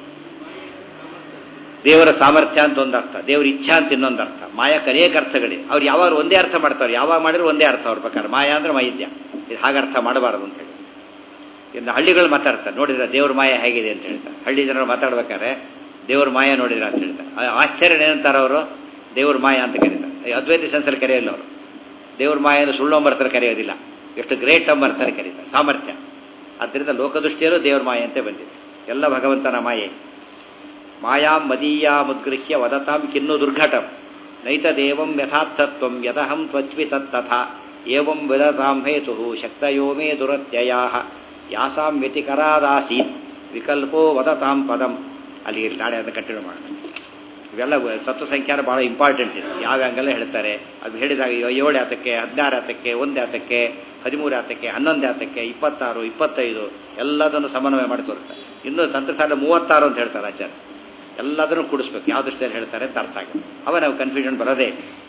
ದೇವರ ಸಾಮರ್ಥ್ಯ ಅಂತ ಒಂದು ಅರ್ಥ ದೇವರ ಇಚ್ಛಾ ಅಂತ ಇನ್ನೊಂದು ಅರ್ಥ ಮಾಯಕ್ಕೆ ಅನೇಕ ಅರ್ಥಗಳಿವೆ ಅವ್ರು ಯಾವಾಗ ಒಂದೇ ಅರ್ಥ ಮಾಡ್ತಾರೆ ಯಾವಾಗ ಮಾಡಿದ್ರು ಒಂದೇ ಅರ್ಥ ಅವ್ರ ಪ್ರಕಾರ ಮಾಯಾ ಅಂದ್ರೆ ಮೈದ್ಯ ಇದು ಹಾಗೆ ಅರ್ಥ ಮಾಡಬಾರದು ಅಂತ ಹೇಳಿ ಇನ್ನು ಹಳ್ಳಿಗಳು ಮಾತಾಡ್ತಾರೆ ನೋಡಿದ್ರೆ ದೇವ್ರ ಮಾಯ ಹೇಗಿದೆ ಅಂತ ಹೇಳ್ತಾರೆ ಹಳ್ಳಿ ಜನರು ಮಾತಾಡ್ಬೇಕಾದ್ರೆ ದೇವ್ರ ಮಾಯ ನೋಡಿದ್ರ ಅಂತ ಹೇಳ್ತಾರೆ ಆ- ಆಶ್ಚರ್ಯ ಏನಂತಾರೆ ಅವರು ದೇವ್ರ ಮಾಯ ಅಂತ ಕರೀತಾರೆ ಈ ಅದ್ವೈತ ಸೆನ್ಸಲ್ಲಿ ಕರೆಯಲ್ಲ ಅವರು ದೇವ್ರ ಮಾಯ ಅಂದ್ರೆ ಸುಳ್ಳು ಅಂಬರ್ತಾರೆ ಕರೆಯೋದಿಲ್ಲ ಎಷ್ಟು ಗ್ರೇಟ್ ಅಂಬರ್ತಾರೆ ಕರೀತಾರೆ ಸಾಮರ್ಥ್ಯ ಆದ್ದರಿಂದ ಲೋಕದೃಷ್ಟಿಯಲ್ಲೂ ದೇವ್ರ ಮಾಯ ಅಂತ ಬಂದಿದೆ ಎಲ್ಲ ಭಗವಂತನ ಮಾಯೆ ಮಾಯಾಂ ಮದೀಯಾ ಮುದ್ಗೃಹ್ಯ ವದತಾಂ ಕಿನ್ನು ದುರ್ಘಟಂ ನೈತ ದೇವಂ ಯಥಾರ್ಥತ್ವಂ ಯದಹಂ ತ್ವಚ್ವಿ ತತ್ತಥಾ ಏವಂ ವಿದತಾಂ ಹೇತು ಶಕ್ತಯೋ ಮೇ ದುರತ್ಯಯಾ ಯಾಸಾಂ ವ್ಯತಿಕರಾದಾಸೀತ್ ವಿಕಲ್ಪೋ ವದತಾಂ ಪದಂ ಅಲ್ಲಿ ನಾಳೆ ಅದನ್ನು ಕಂಟಿನ್ಯೂ ಮಾಡೋಣ ಇವೆಲ್ಲ ತತ್ವ ಸಂಖ್ಯಾನ ಭಾಳ ಇಂಪಾರ್ಟೆಂಟ್ ಇದೆ ಯಾವ ಹಂಗೆಲ್ಲ ಹೇಳ್ತಾರೆ ಅದು ಹೇಳಿದಾಗ ಏಳು ಆತಕ್ಕೆ ಹದಿನಾರು ಆತಕ್ಕೆ ಒಂದು ಆತಕ್ಕೆ ಹದಿಮೂರು ಆತಕ್ಕೆ ಹನ್ನೊಂದು ಆತಕ್ಕೆ ಇಪ್ಪತ್ತಾರು ಇಪ್ಪತ್ತೈದು ಎಲ್ಲದನ್ನು ಸಮನ್ವಯ ಮಾಡಿ ತೋರಿಸ್ತಾರೆ ಇನ್ನು ತಂತ್ರಸಾಲ ಮೂವತ್ತಾರು ಅಂತ ಹೇಳ್ತಾರೆ ಆಚಾರ್ಯ ಎಲ್ಲದನ್ನು ಕೂಡಿಸ್ಬೇಕು ಯಾವ ದೃಷ್ಟಿಯಲ್ಲಿ ಹೇಳ್ತಾರೆ ಅಂತ ಅರ್ಥ ಆಗುತ್ತೆ ಅವ ನಾವು ಕನ್ಫ್ಯೂಷನ್ ಬರೋದೇ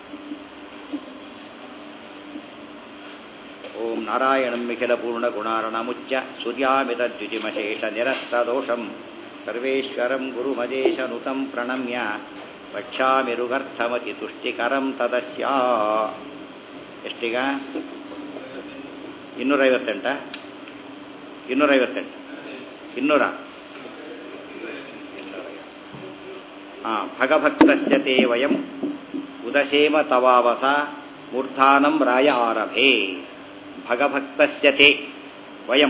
ಓಂ ನಾರಾಯಣಂ ನಿಖಿಲ ಪೂರ್ಣ ಗುಣಾರ್ಣಮುಚ್ಚ ಸೂರ್ಯಾಮಿತ ದ್ವಿಜಿಮಶೇಷ ನಿರಸ್ತ ದೋಷಂ ಸರ್ವೇಶ್ವರಂ ಗುರುಮದೇಶನುತಂ ಪ್ರಣಮ್ಯ ವಕ್ಷಾಮಿರುಗರ್ಥಮತಿ ತುಷ್ಟಿಕರಂ ತದಸ್ಯ ಎಷ್ಟೀಗ ಇನ್ನೂರೈವತ್ತೆಂಟ ಇನ್ನೂರೈವತ್ತೆಂಟು ಇನ್ನೂರ ಹಾಂ ಭಗಭಕ್ತಸ್ಯ ತೇ ವಯಂ ಉದಶೇಮ ತವಾವಸ ಮೂರ್ಧಾನಂ ರಾಯ ಆರಭೆ ಭಗಭಕ್ತಸ್ಯ ತೇ ವಯಂ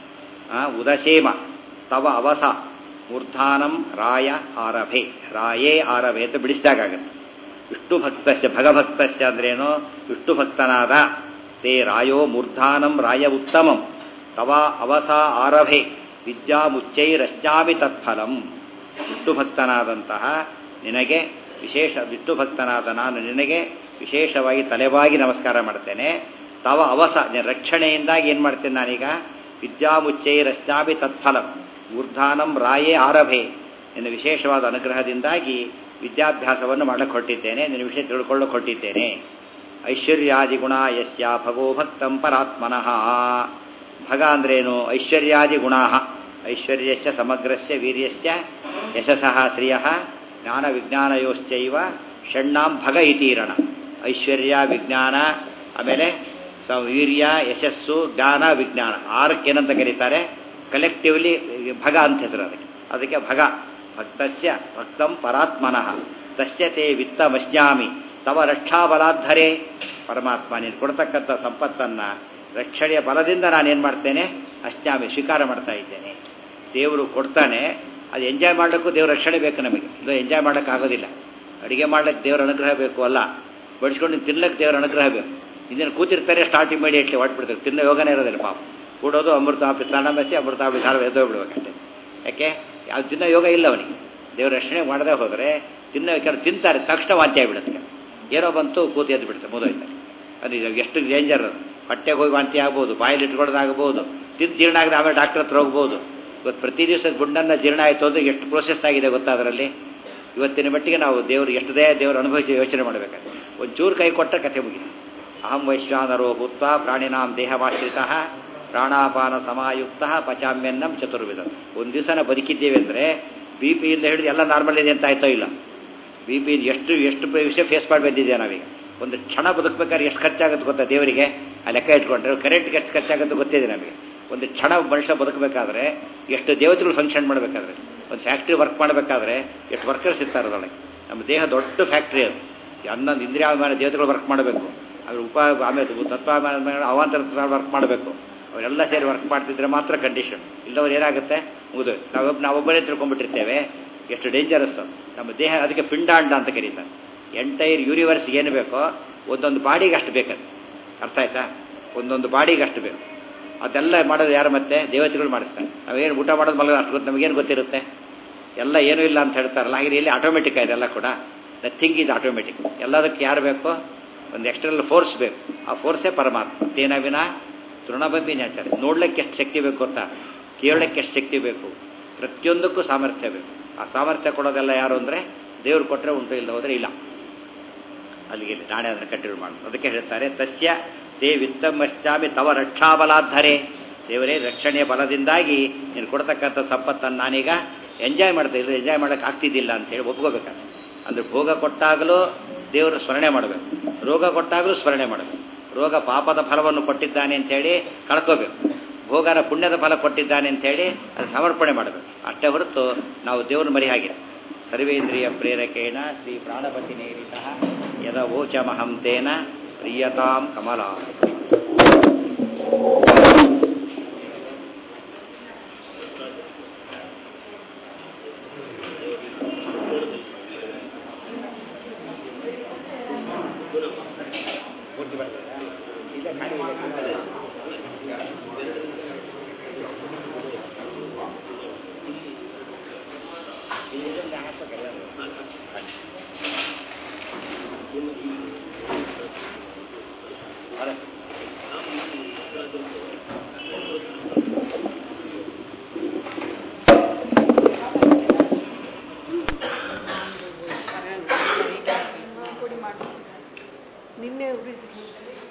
ಉದಶೇಮ ತವ ಅವಸ ಮೂರ್ಧಾನಂ ರಾಯ ಆರಭೆ ರಾಯೇ ಆರಭೆ ಅಂತ ಬಿಡಿಸಿದಾಗತ್ತೆ ವಿಷ್ಣು ಭಕ್ತಸ್ಯ ಭಗಭಕ್ತಸ್ಯ ಅಂದ್ರೇನು ವಿಷ್ಣು ಭಕ್ತನಾದ ತೇ ರಾಯೋ ಮೂರ್ಧಾನಂ ರಾಯ ಉತ್ತಮಂ ತವ ಅವಸ ಆರಭೆ ವಿದ್ಯಾ ಮುಚ್ಚೈರಶ್ಚಾಮಿ ತತ್ಫಲಂ ವಿಷ್ಣು ಭಕ್ತನಾದಂತಹ ನಿನಗೆ ವಿಶೇಷ ವಿಷ್ಣು ಭಕ್ತನಾದ ನಾನು ನಿನಗೆ ವಿಶೇಷವಾಗಿ ತಲೆಬಾಗಿ ನಮಸ್ಕಾರ ಮಾಡ್ತೇನೆ ತವ ಅವಸ ರಕ್ಷಣೆಯಿಂದಾಗಿ ಏನು ಮಾಡ್ತೇನೆ ನಾನೀಗ ವಿದ್ಯಾಮುಚ್ಚೈರಶ್ಚಾಮಿ ತತ್ಫಲಂ ಊರ್ಧಾನಂ ರಾಯೇ ಆರಭೆ ನಿನ್ನ ವಿಶೇಷವಾದ ಅನುಗ್ರಹದಿಂದಾಗಿ ವಿದ್ಯಾಭ್ಯಾಸವನ್ನು ಮಾಡಕ್ಕೆ ಹೊಟ್ಟಿದ್ದೇನೆ ನಿನ್ನ ವಿಷಯ ತಿಳ್ಕೊಳ್ಳೋಕೆ ಹೊಟ್ಟಿದ್ದೇನೆ ಐಶ್ವರ್ಯಾದಿ ಗುಣ ಯಸ್ಯ ಭಗೋ ಭಕ್ತಂ ಪರಾತ್ಮನಃ ಭಗ ಅಂದ್ರೇನು ಐಶ್ವರ್ಯಾದಿ ಗುಣಾ ಐಶ್ವರ್ಯಸ್ಯ ಸಮಗ್ರಸ್ಯ ವೀರ್ಯಸ್ಯ ಯಶಸಃ ಶ್ರಿಯ ಜ್ಞಾನ ವಿಜ್ಞಾನಯೋಶ್ಚೈವ ಷಣ್ಣಾಂ ಭಗ ಇತೀರಣ ಐಶ್ವರ್ಯ ವಿಜ್ಞಾನ ಆಮೇಲೆ ಸ ವೀರ್ಯ ಯಶಸ್ಸು ಜ್ಞಾನ ವಿಜ್ಞಾನ ಆರಕ್ಕೇನಂತ ಕರೀತಾರೆ ಕಲೆಕ್ಟಿವ್ಲಿ ಭಗ ಅಂತ ಹೆಸರು ಅದಕ್ಕೆ ಅದಕ್ಕೆ ಭಗ ಭಕ್ತಸ್ಯ ಭಕ್ತಂ ಪರಾತ್ಮನಃ ತಸ್ಯ ತೇ ವಿತ್ತಮಶ್ಯಾಮಿ ತವ ರಕ್ಷಾಬಲಾಧರೆ ಪರಮಾತ್ಮ ನೀನು ಕೊಡ್ತಕ್ಕಂಥ ಸಂಪತ್ತನ್ನು ರಕ್ಷಣೆಯ ಬಲದಿಂದ ನಾನೇನು ಮಾಡ್ತೇನೆ ಅಶ್ಯಾಮಿ ಸ್ವೀಕಾರ ಮಾಡ್ತಾ ಇದ್ದೇನೆ ದೇವರು ಕೊಡ್ತಾನೆ ಅದು ಎಂಜಾಯ್ ಮಾಡಲಿಕ್ಕೂ ದೇವ್ರ ರಕ್ಷಣೆ ಬೇಕು ನಮಗೆ ಇದು ಎಂಜಾಯ್ ಮಾಡೋಕ್ಕಾಗೋದಿಲ್ಲ ಅಡುಗೆ ಮಾಡ್ಲಿಕ್ಕೆ ದೇವರ ಅನುಗ್ರಹ ಬೇಕು ಅಲ್ಲ ಬಡಿಸ್ಕೊಂಡು ತಿನ್ಲಕ್ಕೆ ದೇವರ ಅನುಗ್ರಹ ಬೇಕು ಇದನ್ನು ಕೂತಿರ್ತಾರೆ ಸ್ಟಾರ್ಟ್ ಇಮಿಡಿಯೇಟ್ಲಿ ಹೊಟ್ಬಿಡ್ತಾರೆ ತಿನ್ನೋ ಯೋಗನೇ ಇರೋದಿಲ್ಲ ಪಾಪ ಕೂಡೋದು ಅಮೃತ ಪಿತ್ತಾಣ ಬೆಸಿ ಅಮೃತ ವಿಧಾನ ಎದ್ದೋಗ್ಬಿಡ್ಬೇಕಷ್ಟೇ ಯಾಕೆ ಯಾವ ತಿನ್ನೋ ಯೋಗ ಇಲ್ಲ ಅವನಿಗೆ ದೇವರ ರಕ್ಷಣೆ ಮಾಡದೆ ಹೋದರೆ ತಿನ್ನೋ ಕೆಲವು ತಿಂತಾರೆ ತಕ್ಷಣ ವಾಂತಿ ಆಗಿಬಿಡುತ್ತೆ ಏನೋ ಬಂತು ಕೂತು ಎದ್ದು ಬಿಡುತ್ತೆ ಮುದೋಯ್ತಾರೆ ಅದು ಇದು ಎಷ್ಟು ಡೇಂಜರ್ ಅದು ಹೊಟ್ಟೆಗೆ ಹೋಗಿ ವಾಂತಿ ಆಗ್ಬೋದು ಬಾಯಲ್ಲಿ ಇಟ್ಕೊಳ್ಳೋದಾಗಬಹುದು ತಿಂದು ಜೀರ್ಣ ಆಗದೆ ಆಮೇಲೆ ಡಾಕ್ಟರ್ ಹತ್ರ ಹೋಗ್ಬೋದು ಇವತ್ತು ಪ್ರತಿ ದಿವಸ ಗುಂಡನ್ನು ಜೀರ್ಣ ಆಯಿತು ಅಂದರೆ ಎಷ್ಟು ಪ್ರೋಸೆಸ್ ಆಗಿದೆ ಗೊತ್ತಾ ಅದರಲ್ಲಿ ಇವತ್ತಿನ ಮಟ್ಟಿಗೆ ನಾವು ದೇವರು ಎಷ್ಟು ದಯ ದೇವರು ಅನುಭವಿಸಿ ಯೋಚನೆ ಮಾಡಬೇಕಾದ್ರೆ ಒಂಚೂರು ಕೈ ಕೊಟ್ಟ ಕಥೆ ಮುಗಿತು ಅಹಂ ವೈಶ್ವಾನರೋ ಭೂತ್ವ ಪ್ರಾಣಿನಾಂ ದೇಹಮಾಶ್ರಿತ ಪ್ರಾಣಾಪಾನ ಸಮಾಯುಕ್ತ ಪಚಾಮ್ಯನ್ನಂ ಚತುರ್ವಿಧ ಒಂದು ದಿವಸನ ಬದುಕಿದ್ದೇವೆ ಅಂದರೆ ಬಿ ಪಿಯಿಂದ ಹಿಡಿದು ಎಲ್ಲ ನಾರ್ಮಲ್ ಇದೆ ಅಂತ ಆಯ್ತೋ ಇಲ್ಲ ಬಿ ಪಿ ಎಷ್ಟು ಎಷ್ಟು ವಿಷಯ ಫೇಸ್ ಮಾಡಿ ಬಂದಿದ್ದೇವೆ ನಾವೀಗ ಒಂದು ಕ್ಷಣ ಬದುಕಬೇಕಾದ್ರೆ ಎಷ್ಟು ಖರ್ಚಾಗುತ್ತೆ ಗೊತ್ತಾ ದೇವರಿಗೆ ಆ ಲೆಕ್ಕ ಇಟ್ಕೊಂಡ್ರೆ ಕರೆಂಟ್ಗೆ ಎಷ್ಟು ಖರ್ಚಾಗುತ್ತೆ ಗೊತ್ತಿದೆ ನಮಗೆ ಒಂದು ಕ್ಷಣ ಮನುಷ್ಯ ಬದುಕಬೇಕಾದ್ರೆ ಎಷ್ಟು ದೇವತೆಗಳು ಫಂಕ್ಷನ್ ಮಾಡಬೇಕಾದ್ರೆ ಒಂದು ಫ್ಯಾಕ್ಟ್ರಿ ವರ್ಕ್ ಮಾಡಬೇಕಾದ್ರೆ ಎಷ್ಟು ವರ್ಕರ್ಸ್ ಇರ್ತಾರೆ ಅದರೊಳಗೆ ನಮ್ಮ ದೇಹ ದೊಡ್ಡ ಫ್ಯಾಕ್ಟ್ರಿ ಅದು ಹನ್ನೊಂದು ಇಂದ್ರಿಯಾಭಿಮಾನ ದೇವತೆಗಳು ವರ್ಕ್ ಮಾಡಬೇಕು ಅದ್ರ ಉಪ ಆಮೇಲೆ ತತ್ವಾಭಿಮಾನ ಅವಾಂತರ ವರ್ಕ್ ಮಾಡಬೇಕು ಅವರೆಲ್ಲ ಸೇರಿ ವರ್ಕ್ ಮಾಡ್ತಿದ್ರೆ ಮಾತ್ರ ಕಂಡೀಷನ್ ಇಲ್ಲವ್ರು ಏನಾಗುತ್ತೆ ಮುಗಿದು ನಾವೊಬ್ಬ ನಾವೊಬ್ಬರೇ ತಿಳ್ಕೊಂಡ್ಬಿಟ್ಟಿರ್ತೇವೆ ಎಷ್ಟು ಡೇಂಜರಸ್ ನಮ್ಮ ದೇಹ ಅದಕ್ಕೆ ಪಿಂಡಾಂಡ ಅಂತ ಕರೀತಾರೆ ಎಂಟೈರ್ ಯೂನಿವರ್ಸ್ ಏನು ಬೇಕೋ ಒಂದೊಂದು ಬಾಡಿಗೆ ಅಷ್ಟು ಬೇಕದು ಅರ್ಥ ಆಯ್ತಾ ಒಂದೊಂದು ಬಾಡಿಗೆ ಅಷ್ಟು ಬೇಕು ಅದೆಲ್ಲ ಮಾಡೋದು ಯಾರು ಮತ್ತೆ ದೇವತೆಗಳು ಮಾಡಿಸ್ತಾರೆ ನಾವೇನು ಊಟ ಮಾಡೋದು ಮಲಗ ಅಷ್ಟು ಗೊತ್ತು ನಮಗೇನು ಗೊತ್ತಿರುತ್ತೆ ಎಲ್ಲ ಏನೂ ಇಲ್ಲ ಅಂತ ಹೇಳ್ತಾರಲ್ಲ ಹಾಗೆ ಇಲ್ಲಿ ಆಟೋಮೆಟಿಕ್ ಇದೆಲ್ಲ ಕೂಡ ನಥಿಂಗ್ ಈಸ್ ಆಟೋಮೆಟಿಕ್ ಎಲ್ಲದಕ್ಕೆ ಯಾರು ಬೇಕೋ ಒಂದು ಎಕ್ಸ್ಟರ್ನಲ್ ಫೋರ್ಸ್ ಬೇಕು ಆ ಫೋರ್ಸೇ ಪರಮಾತ್ಮ ತೇನ ವಿನ ತೃಣಬಂದಿ ನ್ಯಾಚರ್ ನೋಡ್ಲಿಕ್ಕೆ ಎಷ್ಟು ಶಕ್ತಿ ಬೇಕು ಗೊತ್ತಾ ಕೇಳಲಿಕ್ಕೆ ಎಷ್ಟು ಶಕ್ತಿ ಬೇಕು ಪ್ರತಿಯೊಂದಕ್ಕೂ ಸಾಮರ್ಥ್ಯ ಬೇಕು ಆ ಸಾಮರ್ಥ್ಯ ಕೊಡೋದೆಲ್ಲ ಯಾರು ಅಂದರೆ ದೇವ್ರು ಕೊಟ್ಟರೆ ಉಂಟು ಇಲ್ಲ ಹೋದರೆ ಇಲ್ಲ ಅಲ್ಲಿಗೆ ನಾಳೆ ಅದನ್ನು ಕಂಟಿನ್ಯೂ ಮಾಡೋದು ಅದಕ್ಕೆ ಹೇಳ್ತಾರೆ ತಸ್ಯ ತೇ ವಿತ್ತಮಶ್ಚಾಮಿ ತವ ರಕ್ಷಾಬಲಾಧರೆ ದೇವರೇ ರಕ್ಷಣೆಯ ಬಲದಿಂದಾಗಿ ನೀನು ಕೊಡ್ತಕ್ಕಂಥ ಸಂಪತ್ತನ್ನು ನಾನೀಗ ಎಂಜಾಯ್ ಮಾಡ್ತಾ ಇದ್ರೆ ಎಂಜಾಯ್ ಮಾಡೋಕ್ಕೆ ಆಗ್ತಿದ್ದಿಲ್ಲ ಅಂತೇಳಿ ಒಪ್ಕೋಬೇಕಾದ್ರೆ ಅಂದರೆ ಭೋಗ ಕೊಟ್ಟಾಗಲೂ ದೇವರು ಸ್ಮರಣೆ ಮಾಡಬೇಕು ರೋಗ ಕೊಟ್ಟಾಗಲೂ ಸ್ಮರಣೆ ಮಾಡಬೇಕು ರೋಗ ಪಾಪದ ಫಲವನ್ನು ಕೊಟ್ಟಿದ್ದಾನೆ ಅಂಥೇಳಿ ಕಳ್ಕೋಬೇಕು ಭೋಗನ ಪುಣ್ಯದ ಫಲ ಕೊಟ್ಟಿದ್ದಾನೆ ಅಂಥೇಳಿ ಅದು ಸಮರ್ಪಣೆ ಮಾಡಬೇಕು ಅಷ್ಟೇ ಹೊರತು ನಾವು ದೇವರು ಮರಿ ಹಾಗೆ ಸರ್ವೇಂದ್ರಿಯ ಪ್ರೇರಕೇಣ ಶ್ರೀ ಪ್ರಾಣಪತಿ ನೇರಿತ ಯದ ಓಚಮಹಂ ತೇನ ಪ್ರಿಯತಾಂ ಕಮಲ ಪೂರ್ತಿ ಬರ್ತದೆ ಇಲ್ಲ ಬನ್ನಿ ಅರೆ. ನಿನ್ನೆ ಉಳಿದಿದೆ